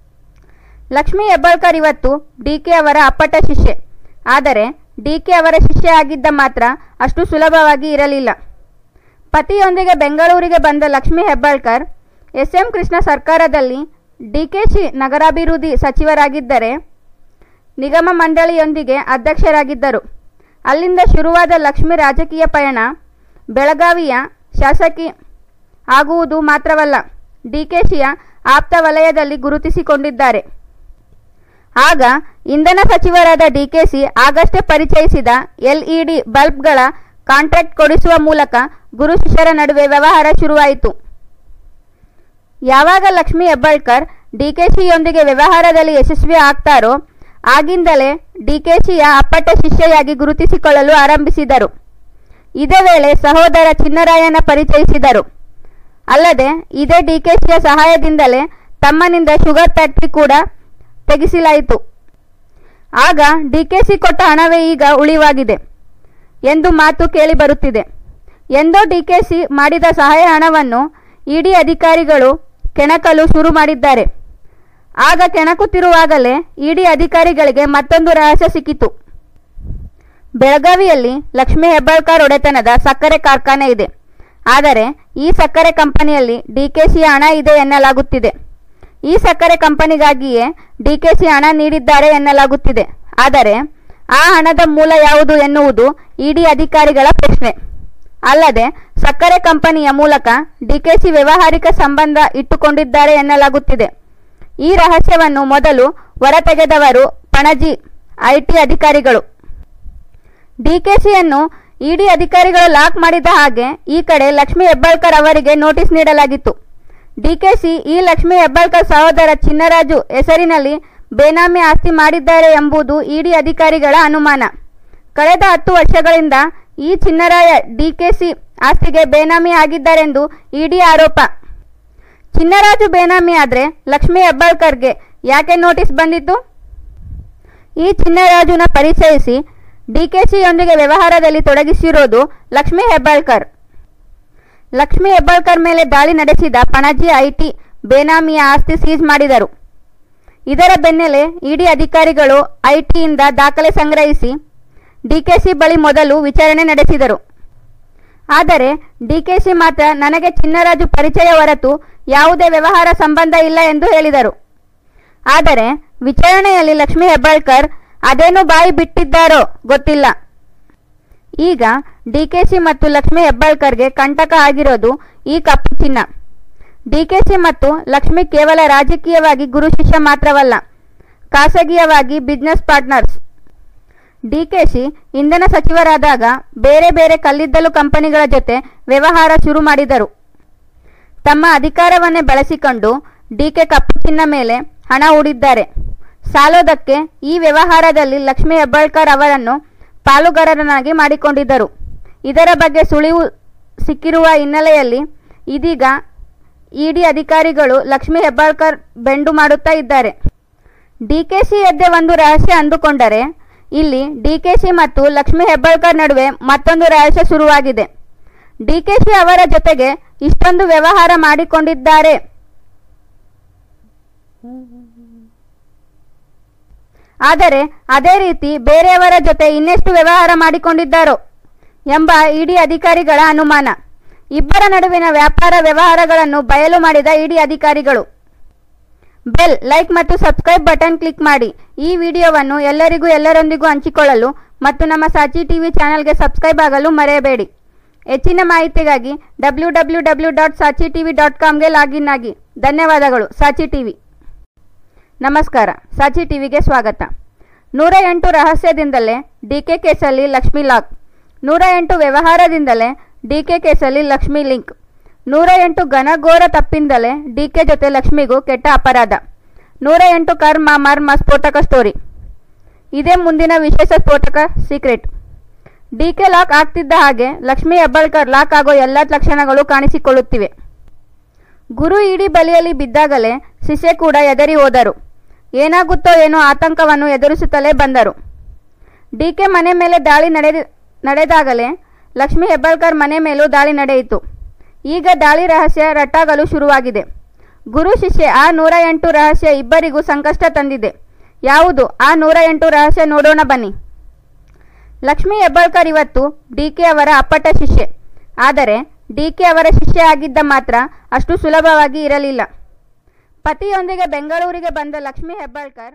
ಲಕ್ಷ್ಮಿ ಹೆಬ್ಬಾಳ್ಕರ್ ಇವತ್ತು ಡಿಕೆ ಅವರ ಅಪ್ಪಟ ಶಿಷ್ಯೆ ಆದರೆ ಡಿಕೆ ಅವರ ಶಿಷ್ಯ ಆಗಿದ್ದ ಮಾತ್ರ ಅಷ್ಟು ಸುಲಭವಾಗಿ ಇರಲಿಲ್ಲ ಪತಿಯೊಂದಿಗೆ ಬೆಂಗಳೂರಿಗೆ ಬಂದ ಲಕ್ಷ್ಮಿ ಹೆಬ್ಬಾಳ್ಕರ್ ಎಸ್ ಎಂ ಕೃಷ್ಣ ಸರ್ಕಾರದಲ್ಲಿ ಡಿಕೆಶಿ ನಗರಾಭಿವೃದ್ಧಿ ಸಚಿವರಾಗಿದ್ದರೆ ನಿಗಮ ಮಂಡಳಿಯೊಂದಿಗೆ ಅಧ್ಯಕ್ಷರಾಗಿದ್ದರು ಅಲ್ಲಿಂದ ಶುರುವಾದ ಲಕ್ಷ್ಮಿ ರಾಜಕೀಯ ಪಯಣ ಬೆಳಗಾವಿಯ ಶಾಸಕಿ ಆಗುವುದು ಮಾತ್ರವಲ್ಲ ಡಿಕೆಶಿಯ ಆಪ್ತ ವಲಯದಲ್ಲಿ ಗುರುತಿಸಿಕೊಂಡಿದ್ದಾರೆ ಆಗ ಇಂಧನ ಸಚಿವರಾದ ಡಿಕೆಸಿ ಆಗಷ್ಟೇ ಪರಿಚಯಿಸಿದ ಎಲ್ಇಡಿ ಬಲ್ಬ್ಗಳ ಕಾಂಟ್ರಾಕ್ಟ್ ಕೊಡಿಸುವ ಮೂಲಕ ಗುರು ಶಿಷ್ಯರ ನಡುವೆ ವ್ಯವಹಾರ ಶುರುವಾಯಿತು ಯಾವಾಗ ಲಕ್ಷ್ಮಿ ಹೆಬ್ಬಾಳ್ಕರ್ ಡಿಕೆಶಿಯೊಂದಿಗೆ ವ್ಯವಹಾರದಲ್ಲಿ ಯಶಸ್ವಿ ಆಗ್ತಾರೋ ಆಗಿಂದಲೇ ಡಿಕೆಶಿಯ ಅಪ್ಪಟ ಶಿಷ್ಯೆಯಾಗಿ ಗುರುತಿಸಿಕೊಳ್ಳಲು ಆರಂಭಿಸಿದರು ಇದೇ ವೇಳೆ ಸಹೋದರ ಚಿನ್ನರಾಯನ ಪರಿಚಯಿಸಿದರು ಅಲ್ಲದೆ ಇದೇ ಡಿಕೆಶಿಯ ಸಹಾಯದಿಂದಲೇ ತಮ್ಮನಿಂದ ಶುಗರ್ ಫ್ಯಾಕ್ಟರಿ ಕೂಡ ತೆಗೆಸಲಾಯಿತು ಆಗ ಡಿಕೆಶಿ ಕೊಟ್ಟ ಹಣವೇ ಈಗ ಉಳಿವಾಗಿದೆ ಎಂದು ಮಾತು ಕೇಳಿಬರುತ್ತಿದೆ ಎಂದೋ ಡಿಕೆಶಿ ಮಾಡಿದ ಸಹಾಯ ಹಣವನ್ನು ಇಡಿ ಅಧಿಕಾರಿಗಳು ಕೆಣಕಲು ಶುರು ಮಾಡಿದ್ದಾರೆ ಆಗ ಕೆಣಕುತ್ತಿರುವಾಗಲೇ ಇಡಿ ಅಧಿಕಾರಿಗಳಿಗೆ ಮತ್ತೊಂದು ರಹಸ್ಯ ಸಿಕ್ಕಿತು ಬೆಳಗಾವಿಯಲ್ಲಿ ಲಕ್ಷ್ಮೀ ಹೆಬ್ಬಾಳ್ಕರ್ ಒಡೆತನದ ಸಕ್ಕರೆ ಕಾರ್ಖಾನೆ ಇದೆ ಆದರೆ ಈ ಸಕ್ಕರೆ ಕಂಪನಿಯಲ್ಲಿ ಡಿಕೆಶಿ ಹಣ ಇದೆ ಎನ್ನಲಾಗುತ್ತಿದೆ ಈ ಸಕ್ಕರೆ ಕಂಪನಿಗಾಗಿಯೇ ಡಿಕೆಶಿ ಹಣ ನೀಡಿದ್ದಾರೆ ಎನ್ನಲಾಗುತ್ತಿದೆ ಆದರೆ ಆ ಹಣದ ಮೂಲ ಯಾವುದು ಎನ್ನುವುದು ಇಡಿ ಅಧಿಕಾರಿಗಳ ಪ್ರಶ್ನೆ ಅಲ್ಲದೆ ಸಕ್ಕರೆ ಕಂಪನಿಯ ಮೂಲಕ ಡಿಕೆಶಿ ವ್ಯಾವಹಾರಿಕ ಸಂಬಂಧ ಇಟ್ಟುಕೊಂಡಿದ್ದಾರೆ ಎನ್ನಲಾಗುತ್ತಿದೆ ಈ ರಹಸ್ಯವನ್ನು ಮೊದಲು ಹೊರತೆಗೆದವರು ಪಣಜಿ ಐಟಿ ಅಧಿಕಾರಿಗಳು ಡಿಕೆಶಿಯನ್ನು ಇಡಿ ಅಧಿಕಾರಿಗಳು ಲಾಕ್ ಮಾಡಿದ ಹಾಗೆ ಈ ಕಡೆ ಲಕ್ಷ್ಮೀ ಹೆಬ್ಬಾಳ್ಕರ್ ಅವರಿಗೆ ನೋಟಿಸ್ ನೀಡಲಾಗಿತ್ತು ಡಿಕೆಶಿ ಈ ಲಕ್ಷ್ಮೀ ಹೆಬ್ಬಾಳ್ಕರ್ ಸಹೋದರ ಚಿನ್ನರಾಜು ಹೆಸರಿನಲ್ಲಿ ಬೇನಾಮಿ ಆಸ್ತಿ ಮಾಡಿದ್ದಾರೆ ಎಂಬುದು ಇಡಿ ಅಧಿಕಾರಿಗಳ ಅನುಮಾನ ಕಳೆದ ಹತ್ತು ವರ್ಷಗಳಿಂದ ಈ ಚಿನ್ನರಾಯ ಡಿಕೆಸಿ ಆಸ್ತಿಗೆ ಬೇನಾಮಿ ಆಗಿದ್ದಾರೆಂದು ಇಡಿ ಆರೋಪ ಚಿನ್ನರಾಜು ಬೇನಾಮಿ ಆದ್ರೆ ಲಕ್ಷ್ಮೀ ಹೆಬ್ಬಾಳ್ಕರ್ಗೆ ಯಾಕೆ ನೋಟಿಸ್ ಬಂದಿತ್ತು ಈ ಚಿನ್ನರಾಜುನ ಪರಿಚಯಿಸಿ ಡಿಕೆಶಿಯೊಂದಿಗೆ ವ್ಯವಹಾರದಲ್ಲಿ ತೊಡಗಿಸಿರೋದು ಲಕ್ಷ್ಮೀ ಹೆಬ್ಬಾಳ್ಕರ್ ಲಕ್ಷ್ಮೀ ಹೆಬ್ಬಾಳ್ಕರ್ ಮೇಲೆ ದಾಳಿ ನಡೆಸಿದ ಪಣಜಿ ಐಟಿ ಬೇನಾಮಿಯ ಆಸ್ತಿ ಸೀಜ್ ಮಾಡಿದರು ಇದರ ಬೆನ್ನಲ್ಲೇ ಇಡಿ ಅಧಿಕಾರಿಗಳು ಐಟಿಯಿಂದ ದಾಖಲೆ ಸಂಗ್ರಹಿಸಿ ಡಿಕೆಶಿ ಬಳಿ ಮೊದಲು ವಿಚಾರಣೆ ನಡೆಸಿದರು ಆದರೆ ಡಿಕೆಶಿ ಮಾತ್ರ ನನಗೆ ಚಿನ್ನರಾಜು ಪರಿಚಯ ಹೊರತು ಯಾವುದೇ ವ್ಯವಹಾರ ಸಂಬಂಧ ಇಲ್ಲ ಎಂದು ಹೇಳಿದರು ಆದರೆ ವಿಚಾರಣೆಯಲ್ಲಿ ಲಕ್ಷ್ಮೀ ಹೆಬ್ಬಾಳ್ಕರ್ ಅದೇನು ಬಾಯಿ ಬಿಟ್ಟಿದ್ದಾರೋ ಗೊತ್ತಿಲ್ಲ ಈಗ ಡಿಕೆಶಿ ಮತ್ತು ಲಕ್ಷ್ಮೀ ಹೆಬ್ಬಾಳ್ಕರ್ಗೆ ಕಂಟಕ ಆಗಿರೋದು ಈ ಕಪ್ಪು ಚಿನ್ನ ಡಿಕೆಶಿ ಮತ್ತು ಲಕ್ಷ್ಮಿ ಕೇವಲ ರಾಜಕೀಯವಾಗಿ ಗುರು ಶಿಷ್ಯ ಮಾತ್ರವಲ್ಲ ಖಾಸಗಿಯವಾಗಿ ಬಿಸ್ನೆಸ್ ಪಾರ್ಟ್ನರ್ಸ್ ಡಿಕೆಶಿ ಇಂಧನ ಸಚಿವರಾದಾಗ ಬೇರೆ ಬೇರೆ ಕಲ್ಲಿದ್ದಲು ಕಂಪನಿಗಳ ಜೊತೆ ವ್ಯವಹಾರ ಶುರು ಮಾಡಿದರು ತಮ್ಮ ಅಧಿಕಾರವನ್ನೇ ಬಳಸಿಕೊಂಡು ಡಿಕೆ ಕಪ್ಪು ಚಿನ್ನ ಮೇಲೆ ಹಣ ಹೂಡಿದ್ದಾರೆ ಸಾಲೋದಕ್ಕೆ ಈ ವ್ಯವಹಾರದಲ್ಲಿ ಲಕ್ಷ್ಮೀ ಹೆಬ್ಬಾಳ್ಕರ್ ಅವರನ್ನು ಪಾಲುಗಾರರನ್ನಾಗಿ ಮಾಡಿಕೊಂಡಿದ್ದರು ಇದರ ಬಗ್ಗೆ ಸುಳಿವು ಸಿಕ್ಕಿರುವ ಹಿನ್ನೆಲೆಯಲ್ಲಿ ಇದೀಗ ಇಡಿ ಅಧಿಕಾರಿಗಳು ಲಕ್ಷ್ಮೀ ಹೆಬ್ಬಾಳ್ಕರ್ ಬೆಂಡು ಮಾಡುತ್ತಾ ಇದ್ದಾರೆ ಡಿಕೆಶಿ ಎದ್ದೆ ಒಂದು ರಹಸ್ಯ ಅಂದುಕೊಂಡರೆ ಇಲ್ಲಿ ಡಿಕೆಶಿ ಮತ್ತು ಲಕ್ಷ್ಮೀ ಹೆಬ್ಬಾಳ್ಕರ್ ನಡುವೆ ಮತ್ತೊಂದು ರಹಸ್ಯ ಶುರುವಾಗಿದೆ ಡಿಕೆಶಿ ಅವರ ಜೊತೆಗೆ ಇಷ್ಟೊಂದು ವ್ಯವಹಾರ ಮಾಡಿಕೊಂಡಿದ್ದಾರೆ ಆದರೆ ಅದೇ ರೀತಿ ಬೇರೆಯವರ ಜೊತೆ ಇನ್ನೆಷ್ಟು ವ್ಯವಹಾರ ಮಾಡಿಕೊಂಡಿದ್ದಾರೋ ಎಂಬ ಇಡಿ ಅಧಿಕಾರಿಗಳ ಅನುಮಾನ ಇಬ್ಬರ ನಡುವಿನ ವ್ಯಾಪಾರ ವ್ಯವಹಾರಗಳನ್ನು ಬಯಲು ಮಾಡಿದ ಇಡಿ ಅಧಿಕಾರಿಗಳು ಬೆಲ್ ಲೈಕ್ ಮತ್ತು ಸಬ್ಸ್ಕ್ರೈಬ್ ಬಟನ್ ಕ್ಲಿಕ್ ಮಾಡಿ ಈ ವಿಡಿಯೋವನ್ನು ಎಲ್ಲರಿಗೂ ಎಲ್ಲರೊಂದಿಗೂ ಹಂಚಿಕೊಳ್ಳಲು ಮತ್ತು ನಮ್ಮ ಸಾಚಿ ಟಿವಿ ಚಾನೆಲ್ಗೆ ಸಬ್ಸ್ಕ್ರೈಬ್ ಆಗಲು ಮರೆಯಬೇಡಿ ಹೆಚ್ಚಿನ ಮಾಹಿತಿಗಾಗಿ W W W dot Saachi TV dot ಕಾಮ್ಗೆ ಲಾಗಿನ್ ಆಗಿ ಧನ್ಯವಾದಗಳು ಸಾಚಿ ಟಿವಿ ನಮಸ್ಕಾರ ಸಾಚಿ ಟಿವಿಗೆ ಸ್ವಾಗತ ನೂರ ಎಂಟು ರಹಸ್ಯದಿಂದಲೇ ಡಿಕೆ ಕೇಸಲ್ಲಿ ಲಕ್ಷ್ಮಿ ಲಾಕ್ ನೂರ ಎಂಟು ವ್ಯವಹಾರದಿಂದಲೇ ಡಿಕೆ ಕೇಸಲ್ಲಿ ಲಕ್ಷ್ಮಿ ಲಿಂಕ್ ನೂರ ಎಂಟು ಘನಘೋರ ತಪ್ಪಿಂದಲೇ ಡಿಕೆ ಜೊತೆ ಲಕ್ಷ್ಮಿಗೂ ಕೆಟ್ಟ ಅಪರಾಧ ನೂರ ಎಂಟು ಕರ್ಮ ಮರ್ಮ ಸ್ಫೋಟಕ ಸ್ಟೋರಿ ಇದೇ ಮುಂದಿನ ವಿಶೇಷ ಸ್ಫೋಟಕ ಸೀಕ್ರೆಟ್ ಡಿಕೆ ಲಾಕ್ ಆಗ್ತಿದ್ದ ಹಾಗೆ ಲಕ್ಷ್ಮಿ ಹೆಬ್ಬಾಳ್ಕರ್ ಲಾಕ್ ಆಗೋ ಎಲ್ಲ ಲಕ್ಷಣಗಳು ಕಾಣಿಸಿಕೊಳ್ಳುತ್ತಿವೆ ಗುರು ಇಡೀ ಬಲಿಯಲ್ಲಿ ಬಿದ್ದಾಗಲೇ ಶಿಷ್ಯ ಕೂಡ ಎದರಿ ಹೋದರು ಏನಾಗುತ್ತೋ ಏನೋ ಆತಂಕವನ್ನು ಎದುರಿಸುತ್ತಲೇ ಬಂದರು ಡಿಕೆ ಮನೆ ಮೇಲೆ ದಾಳಿ ನಡೆದ ನಡೆದಾಗಲೇ ಲಕ್ಷ್ಮಿ ಹೆಬ್ಬಾಳ್ಕರ್ ಮನೆ ಮೇಲೂ ದಾಳಿ ನಡೆಯಿತು ಈಗ ದಾಳಿ ರಹಸ್ಯ ರಟ್ಟಾಗಲು ಶುರುವಾಗಿದೆ ಗುರು ಶಿಷ್ಯ ಆ ನೂರ ಎಂಟು ರಹಸ್ಯ ಇಬ್ಬರಿಗೂ ಸಂಕಷ್ಟ ತಂದಿದೆ ಯಾವುದು ಆ ನೂರ ಎಂಟು ರಹಸ್ಯ ನೋಡೋಣ ಬನ್ನಿ ಲಕ್ಷ್ಮಿ ಹೆಬ್ಬಾಳ್ಕರ್ ಇವತ್ತು ಡಿಕೆ ಅವರ ಅಪ್ಪಟ ಶಿಷ್ಯೆ ಆದರೆ ಡಿಕೆ ಅವರ ಶಿಷ್ಯ ಆಗಿದ್ದ ಮಾತ್ರ ಅಷ್ಟು ಸುಲಭವಾಗಿ ಇರಲಿಲ್ಲ ಪತಿಯೊಂದಿಗೆ ಬೆಂಗಳೂರಿಗೆ ಬಂದ ಲಕ್ಷ್ಮಿ ಹೆಬ್ಬಾಳ್ಕರ್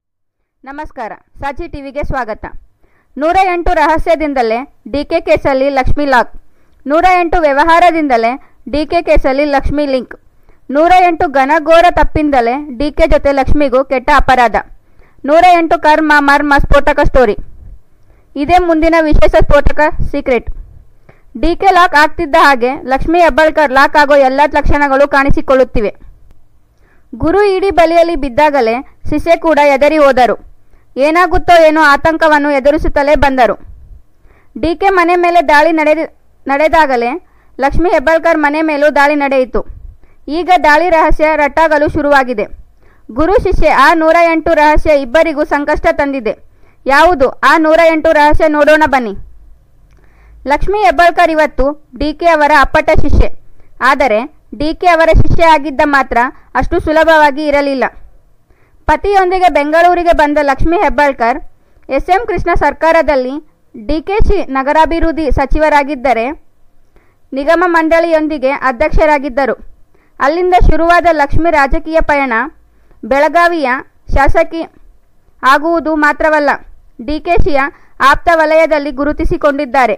ನಮಸ್ಕಾರ ಸಾಚಿ ಟಿವಿಗೆ ಸ್ವಾಗತ ನೂರ ಎಂಟು ರಹಸ್ಯದಿಂದಲೇ ಡಿಕೆ ಕೇಸಲ್ಲಿ ಲಕ್ಷ್ಮಿ ಲಾಕ್ ನೂರ ಎಂಟು ವ್ಯವಹಾರದಿಂದಲೇ ಡಿಕೆ ಕೇಸಲ್ಲಿ ಲಕ್ಷ್ಮಿ ಲಿಂಕ್ ನೂರ ಎಂಟು ಘನಘೋರ ತಪ್ಪಿಂದಲೇ ಡಿಕೆ ಜೊತೆ ಲಕ್ಷ್ಮಿಗೂ ಕೆಟ್ಟ ಅಪರಾಧ ನೂರ ಎಂಟು ಕರ್ಮ ಮರ್ಮ ಸ್ಫೋಟಕ ಸ್ಟೋರಿ ಇದೇ ಮುಂದಿನ ವಿಶೇಷ ಸ್ಫೋಟಕ ಸೀಕ್ರೆಟ್ ಡಿಕೆ ಲಾಕ್ ಆಗ್ತಿದ್ದ ಹಾಗೆ ಲಕ್ಷ್ಮಿ ಹೆಬ್ಬಾಳ್ಕರ್ ಲಾಕ್ ಆಗೋ ಎಲ್ಲ ಲಕ್ಷಣಗಳು ಕಾಣಿಸಿಕೊಳ್ಳುತ್ತಿವೆ ಗುರು ಇಡೀ ಬಲಿಯಲ್ಲಿ ಬಿದ್ದಾಗಲೇ ಶಿಷ್ಯ ಕೂಡ ಎದರಿ ಹೋದರು ಏನಾಗುತ್ತೋ ಏನೋ ಆತಂಕವನ್ನು ಎದುರಿಸುತ್ತಲೇ ಬಂದರು ಡಿಕೆ ಮನೆ ಮೇಲೆ ದಾಳಿ ನಡೆದ ನಡೆದಾಗಲೇ ಲಕ್ಷ್ಮೀ ಹೆಬ್ಬಾಳ್ಕರ್ ಮನೆ ಮೇಲೂ ದಾಳಿ ನಡೆಯಿತು ಈಗ ದಾಳಿ ರಹಸ್ಯ ರಟ್ಟಾಗಲು ಶುರುವಾಗಿದೆ ಗುರು ಶಿಷ್ಯ ಆ ನೂರ ಎಂಟು ರಹಸ್ಯ ಇಬ್ಬರಿಗೂ ಸಂಕಷ್ಟ ತಂದಿದೆ ಯಾವುದು ಆ ನೂರ ಎಂಟು ರಹಸ್ಯ ನೋಡೋಣ ಬನ್ನಿ ಲಕ್ಷ್ಮೀ ಹೆಬ್ಬಾಳ್ಕರ್ ಇವತ್ತು ಡಿಕೆ ಅವರ ಅಪ್ಪಟ ಶಿಷ್ಯೆ ಆದರೆ ಡಿಕೆ ಅವರ ಶಿಷ್ಯ ಆಗಿದ್ದ ಮಾತ್ರ ಅಷ್ಟು ಸುಲಭವಾಗಿ ಇರಲಿಲ್ಲ ಪತಿಯೊಂದಿಗೆ ಬೆಂಗಳೂರಿಗೆ ಬಂದ ಲಕ್ಷ್ಮೀ ಹೆಬ್ಬಾಳ್ಕರ್ ಎಸ್ ಎಂ ಕೃಷ್ಣ ಸರ್ಕಾರದಲ್ಲಿ ಡಿಕೆಶಿ ನಗರಾಭಿವೃದ್ಧಿ ಸಚಿವರಾಗಿದ್ದರೆ ನಿಗಮ ಮಂಡಳಿಯೊಂದಿಗೆ ಅಧ್ಯಕ್ಷರಾಗಿದ್ದರು ಅಲ್ಲಿಂದ ಶುರುವಾದ ಲಕ್ಷ್ಮಿ ರಾಜಕೀಯ ಪಯಣ ಬೆಳಗಾವಿಯ ಶಾಸಕಿ ಆಗುವುದು ಮಾತ್ರವಲ್ಲ ಡಿಕೆಶಿಯ ಆಪ್ತ ವಲಯದಲ್ಲಿ ಗುರುತಿಸಿಕೊಂಡಿದ್ದಾರೆ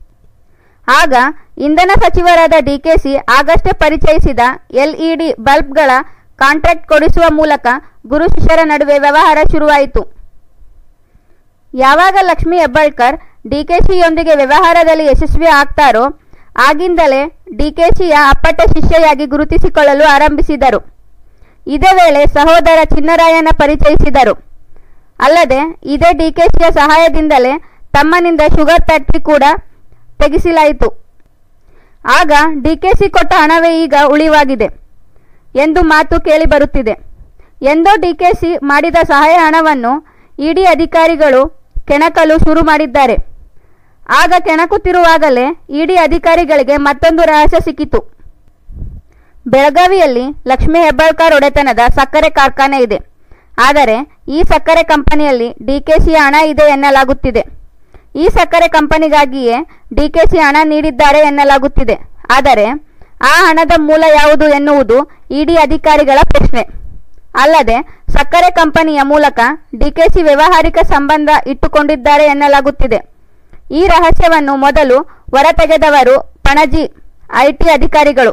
ಆಗ ಇಂಧನ ಸಚಿವರಾದ ಡಿಕೆಸಿ ಆಗಷ್ಟೇ ಪರಿಚಯಿಸಿದ ಎಲ್ಇಡಿ ಬಲ್ಬ್ಗಳ ಕಾಂಟ್ರಾಕ್ಟ್ ಕೊಡಿಸುವ ಮೂಲಕ ಗುರು ಶಿಷ್ಯರ ನಡುವೆ ವ್ಯವಹಾರ ಶುರುವಾಯಿತು ಯಾವಾಗ ಲಕ್ಷ್ಮೀ ಹೆಬ್ಬಾಳ್ಕರ್ ಡಿಕೆಶಿಯೊಂದಿಗೆ ವ್ಯವಹಾರದಲ್ಲಿ ಯಶಸ್ವಿ ಆಗ್ತಾರೋ ಆಗಿಂದಲೇ ಡಿಕೆಶಿಯ ಅಪ್ಪಟ ಶಿಷ್ಯೆಯಾಗಿ ಗುರುತಿಸಿಕೊಳ್ಳಲು ಆರಂಭಿಸಿದರು ಇದೇ ವೇಳೆ ಸಹೋದರ ಚಿನ್ನರಾಯನ ಪರಿಚಯಿಸಿದರು ಅಲ್ಲದೆ ಇದೇ ಡಿಕೆಶಿಯ ಸಹಾಯದಿಂದಲೇ ತಮ್ಮನಿಂದ ಶುಗರ್ ಫ್ಯಾಕ್ಟರಿ ಕೂಡ ತೆಗೆಸಲಾಯಿತು ಆಗ ಡಿಕೆಸಿ ಕೊಟ್ಟ ಹಣವೇ ಈಗ ಉಳಿವಾಗಿದೆ ಎಂದು ಮಾತು ಕೇಳಿಬರುತ್ತಿದೆ ಎಂದೋ ಡಿಕೆಸಿ ಮಾಡಿದ ಸಹಾಯ ಹಣವನ್ನು ಇಡಿ ಅಧಿಕಾರಿಗಳು ಕೆಣಕಲು ಶುರು ಮಾಡಿದ್ದಾರೆ ಆಗ ಕೆಣಕುತ್ತಿರುವಾಗಲೇ ಇಡಿ ಅಧಿಕಾರಿಗಳಿಗೆ ಮತ್ತೊಂದು ರಹಸ್ಯ ಸಿಕ್ಕಿತು ಬೆಳಗಾವಿಯಲ್ಲಿ ಲಕ್ಷ್ಮೀ ಹೆಬ್ಬಾಳ್ಕರ್ ಒಡೆತನದ ಸಕ್ಕರೆ ಕಾರ್ಖಾನೆ ಇದೆ ಆದರೆ ಈ ಸಕ್ಕರೆ ಕಂಪನಿಯಲ್ಲಿ ಡಿಕೆಶಿಯ ಹಣ ಇದೆ ಎನ್ನಲಾಗುತ್ತಿದೆ ಈ ಸಕ್ಕರೆ ಕಂಪನಿಗಾಗಿಯೇ ಡಿಕೆಶಿ ಹಣ ನೀಡಿದ್ದಾರೆ ಎನ್ನಲಾಗುತ್ತಿದೆ ಆದರೆ ಆ ಹಣದ ಮೂಲ ಯಾವುದು ಎನ್ನುವುದು ಇಡಿ ಅಧಿಕಾರಿಗಳ ಪ್ರಶ್ನೆ ಅಲ್ಲದೆ ಸಕ್ಕರೆ ಕಂಪನಿಯ ಮೂಲಕ ಡಿಕೆಶಿ ವ್ಯಾವಹಾರಿಕ ಸಂಬಂಧ ಇಟ್ಟುಕೊಂಡಿದ್ದಾರೆ ಎನ್ನಲಾಗುತ್ತಿದೆ ಈ ರಹಸ್ಯವನ್ನು ಮೊದಲು ಹೊರತೆಗೆದವರು ಪಣಜಿ ಐಟಿ ಅಧಿಕಾರಿಗಳು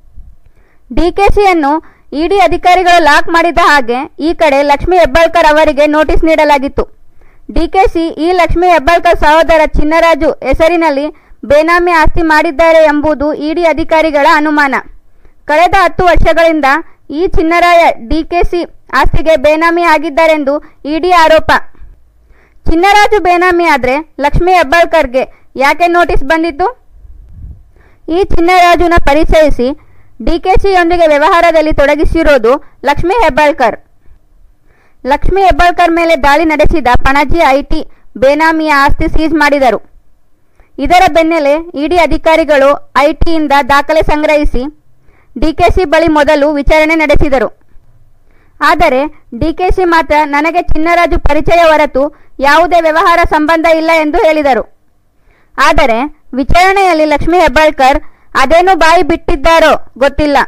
ಡಿಕೆಶಿಯನ್ನು ಇಡಿ ಅಧಿಕಾರಿಗಳು ಲಾಕ್ ಮಾಡಿದ ಹಾಗೆ ಈ ಕಡೆ ಲಕ್ಷ್ಮೀ ಹೆಬ್ಬಾಳ್ಕರ್ ಅವರಿಗೆ ನೋಟಿಸ್ ನೀಡಲಾಗಿತ್ತು ಡಿಕೆಶಿ ಈ ಲಕ್ಷ್ಮೀ ಹೆಬ್ಬಾಳ್ಕರ್ ಸಹೋದರ ಚಿನ್ನರಾಜು ಹೆಸರಿನಲ್ಲಿ ಬೇನಾಮಿ ಆಸ್ತಿ ಮಾಡಿದ್ದಾರೆ ಎಂಬುದು ಇಡಿ ಅಧಿಕಾರಿಗಳ ಅನುಮಾನ ಕಳೆದ ಹತ್ತು ವರ್ಷಗಳಿಂದ ಈ ಚಿನ್ನರಾಯ ಡಿಕೆಸಿ ಆಸ್ತಿಗೆ ಬೇನಾಮಿ ಆಗಿದ್ದಾರೆಂದು ಇಡಿ ಆರೋಪ ಚಿನ್ನರಾಜು ಬೇನಾಮಿ ಆದರೆ ಲಕ್ಷ್ಮೀ ಹೆಬ್ಬಾಳ್ಕರ್ಗೆ ಯಾಕೆ ನೋಟಿಸ್ ಬಂದಿತ್ತು ಈ ಚಿನ್ನರಾಜುನ ಪರಿಚಯಿಸಿ ಡಿಕೆಶಿಯೊಂದಿಗೆ ವ್ಯವಹಾರದಲ್ಲಿ ತೊಡಗಿಸಿರೋದು ಲಕ್ಷ್ಮೀ ಹೆಬ್ಬಾಳ್ಕರ್ ಲಕ್ಷ್ಮೀ ಹೆಬ್ಬಾಳ್ಕರ್ ಮೇಲೆ ದಾಳಿ ನಡೆಸಿದ ಪಣಜಿ ಐಟಿ ಬೇನಾಮಿಯ ಆಸ್ತಿ ಸೀಜ್ ಮಾಡಿದರು ಇದರ ಬೆನ್ನಲ್ಲೇ ಇಡಿ ಅಧಿಕಾರಿಗಳು ಐಟಿಯಿಂದ ದಾಖಲೆ ಸಂಗ್ರಹಿಸಿ ಡಿಕೆಶಿ ಬಳಿ ಮೊದಲು ವಿಚಾರಣೆ ನಡೆಸಿದರು ಆದರೆ ಡಿಕೆಶಿ ಮಾತ್ರ ನನಗೆ ಚಿನ್ನರಾಜು ಪರಿಚಯ ಹೊರತು ಯಾವುದೇ ವ್ಯವಹಾರ ಸಂಬಂಧ ಇಲ್ಲ ಎಂದು ಹೇಳಿದರು ಆದರೆ ವಿಚಾರಣೆಯಲ್ಲಿ ಲಕ್ಷ್ಮೀ ಹೆಬ್ಬಾಳ್ಕರ್ ಅದೇನು ಬಾಯಿ ಬಿಟ್ಟಿದ್ದಾರೋ ಗೊತ್ತಿಲ್ಲ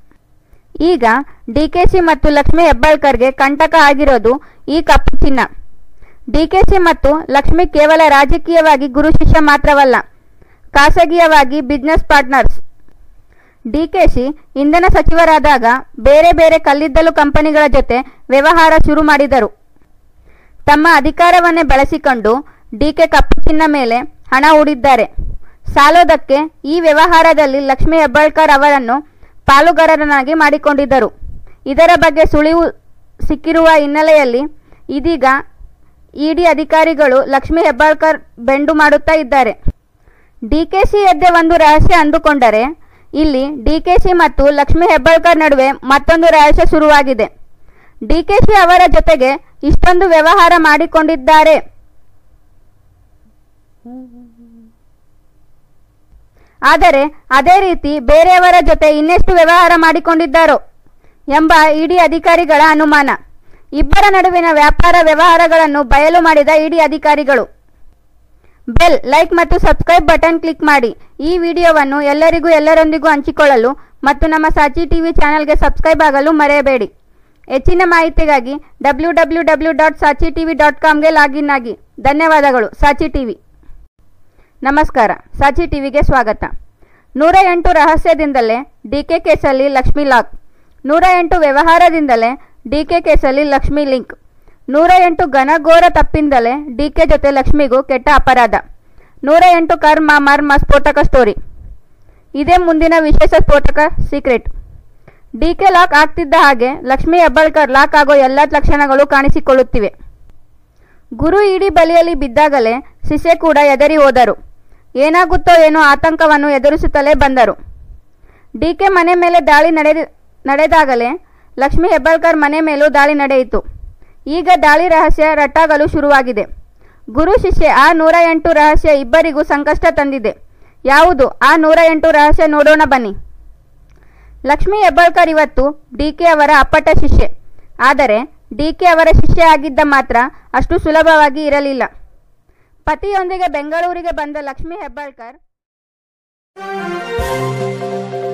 ಈಗ ಡಿಕೆಶಿ ಮತ್ತು ಲಕ್ಷ್ಮೀ ಹೆಬ್ಬಾಳ್ಕರ್ಗೆ ಕಂಟಕ ಆಗಿರೋದು ಈ ಕಪ್ಪು ಚಿನ್ನ ಡಿಕೆಶಿ ಮತ್ತು ಲಕ್ಷ್ಮಿ ಕೇವಲ ರಾಜಕೀಯವಾಗಿ ಗುರು ಶಿಷ್ಯ ಮಾತ್ರವಲ್ಲ ಖಾಸಗಿಯವಾಗಿ ಬಿಸ್ನೆಸ್ ಪಾರ್ಟ್ನರ್ಸ್ ಡಿಕೆಶಿ ಇಂಧನ ಸಚಿವರಾದಾಗ ಬೇರೆ ಬೇರೆ ಕಲ್ಲಿದ್ದಲು ಕಂಪನಿಗಳ ಜೊತೆ ವ್ಯವಹಾರ ಶುರು ಮಾಡಿದರು ತಮ್ಮ ಅಧಿಕಾರವನ್ನೇ ಬಳಸಿಕೊಂಡು ಡಿಕೆ ಕಪ್ಪು ಚಿನ್ನ ಮೇಲೆ ಹಣ ಹೂಡಿದ್ದಾರೆ ಸಾಲೋದಕ್ಕೆ ಈ ವ್ಯವಹಾರದಲ್ಲಿ ಲಕ್ಷ್ಮೀ ಹೆಬ್ಬಾಳ್ಕರ್ ಅವರನ್ನು ಪಾಲುಗಾರರನ್ನಾಗಿ ಮಾಡಿಕೊಂಡಿದ್ದರು ಇದರ ಬಗ್ಗೆ ಸುಳಿವು ಸಿಕ್ಕಿರುವ ಹಿನ್ನೆಲೆಯಲ್ಲಿ ಇದೀಗ ಇಡಿ ಅಧಿಕಾರಿಗಳು ಲಕ್ಷ್ಮೀ ಹೆಬ್ಬಾಳ್ಕರ್ ಬೆಂಡು ಮಾಡುತ್ತಾ ಇದ್ದಾರೆ ಡಿಕೆಶಿ ಎದ್ದೆ ಒಂದು ರಹಸ್ಯ ಅಂದುಕೊಂಡರೆ ಇಲ್ಲಿ ಡಿಕೆಶಿ ಮತ್ತು ಲಕ್ಷ್ಮೀ ಹೆಬ್ಬಾಳ್ಕರ್ ನಡುವೆ ಮತ್ತೊಂದು ರಹಸ್ಯ ಶುರುವಾಗಿದೆ ಡಿಕೆಶಿ ಅವರ ಜೊತೆಗೆ ಇಷ್ಟೊಂದು ವ್ಯವಹಾರ ಮಾಡಿಕೊಂಡಿದ್ದಾರೆ ಆದರೆ ಅದೇ ರೀತಿ ಬೇರೆಯವರ ಜೊತೆ ಇನ್ನೆಷ್ಟು ವ್ಯವಹಾರ ಮಾಡಿಕೊಂಡಿದ್ದಾರೋ ಎಂಬ ಇಡಿ ಅಧಿಕಾರಿಗಳ ಅನುಮಾನ ಇಬ್ಬರ ನಡುವಿನ ವ್ಯಾಪಾರ ವ್ಯವಹಾರಗಳನ್ನು ಬಯಲು ಮಾಡಿದ ಇಡಿ ಅಧಿಕಾರಿಗಳು ಬೆಲ್ ಲೈಕ್ ಮತ್ತು ಸಬ್ಸ್ಕ್ರೈಬ್ ಬಟನ್ ಕ್ಲಿಕ್ ಮಾಡಿ ಈ ವಿಡಿಯೋವನ್ನು ಎಲ್ಲರಿಗೂ ಎಲ್ಲರೊಂದಿಗೂ ಹಂಚಿಕೊಳ್ಳಲು ಮತ್ತು ನಮ್ಮ ಸಾಚಿ ಟಿವಿ ಚಾನೆಲ್ಗೆ ಸಬ್ಸ್ಕ್ರೈಬ್ ಆಗಲು ಮರೆಯಬೇಡಿ ಹೆಚ್ಚಿನ ಮಾಹಿತಿಗಾಗಿ W W W dot Saachi TV dot ಕಾಮ್ಗೆ ಲಾಗಿನ್ ಆಗಿ ಧನ್ಯವಾದಗಳು ಸಾಚಿ ಟಿವಿ ನಮಸ್ಕಾರ ಸಾಚಿ ಟಿವಿಗೆ ಸ್ವಾಗತ ನೂರ ಎಂಟು ರಹಸ್ಯದಿಂದಲೇ ಡಿಕೆ ಕೇಸಲ್ಲಿ ಲಕ್ಷ್ಮಿ ಲಾಕ್ ನೂರ ಎಂಟು ವ್ಯವಹಾರದಿಂದಲೇ ಡಿಕೆ ಕೇಸಲ್ಲಿ ಲಕ್ಷ್ಮಿ ಲಿಂಕ್ ನೂರ ಎಂಟು ಘನಘೋರ ತಪ್ಪಿಂದಲೇ ಡಿಕೆ ಜೊತೆ ಲಕ್ಷ್ಮಿಗೂ ಕೆಟ್ಟ ಅಪರಾಧ ನೂರ ಎಂಟು ಕರ್ಮ ಮರ್ಮ ಸ್ಫೋಟಕ ಸ್ಟೋರಿ ಇದೇ ಮುಂದಿನ ವಿಶೇಷ ಸ್ಫೋಟಕ ಸೀಕ್ರೆಟ್ ಡಿಕೆ ಲಾಕ್ ಆಗ್ತಿದ್ದ ಹಾಗೆ ಲಕ್ಷ್ಮೀ ಹೆಬ್ಬಾಳ್ಕರ್ ಲಾಕ್ ಆಗೋ ಎಲ್ಲ ಲಕ್ಷಣಗಳು ಕಾಣಿಸಿಕೊಳ್ಳುತ್ತಿವೆ ಗುರು ಇಡೀ ಬಲಿಯಲ್ಲಿ ಬಿದ್ದಾಗಲೇ ಶಿಷ್ಯ ಕೂಡ ಎದರಿ ಹೋದರು ಏನಾಗುತ್ತೋ ಏನೋ ಆತಂಕವನ್ನು ಎದುರಿಸುತ್ತಲೇ ಬಂದರು ಡಿಕೆ ಮನೆ ಮೇಲೆ ದಾಳಿ ನಡೆದ ನಡೆದಾಗಲೇ ಲಕ್ಷ್ಮೀ ಹೆಬ್ಬಾಳ್ಕರ್ ಮನೆ ಮೇಲೂ ದಾಳಿ ನಡೆಯಿತು ಈಗ ದಾಳಿ ರಹಸ್ಯ ರಟ್ಟಾಗಲು ಶುರುವಾಗಿದೆ ಗುರು ಶಿಷ್ಯ ಆ ನೂರ ಎಂಟು ರಹಸ್ಯ ಇಬ್ಬರಿಗೂ ಸಂಕಷ್ಟ ತಂದಿದೆ ಯಾವುದು ಆ ನೂರ ಎಂಟು ರಹಸ್ಯ ನೋಡೋಣ ಬನ್ನಿ ಲಕ್ಷ್ಮೀ ಹೆಬ್ಬಾಳ್ಕರ್ ಇವತ್ತು ಡಿಕೆ ಅವರ ಅಪ್ಪಟ ಶಿಷ್ಯೆ ಆದರೆ ಡಿಕೆ ಅವರ ಶಿಷ್ಯ ಆಗಿದ್ದ ಮಾತ್ರ ಅಷ್ಟು ಸುಲಭವಾಗಿ ಇರಲಿಲ್ಲ ಪತಿಯೊಂದಿಗೆ ಬೆಂಗಳೂರಿಗೆ ಬಂದ ಲಕ್ಷ್ಮೀ ಹೆಬ್ಬಾಳ್ಕರ್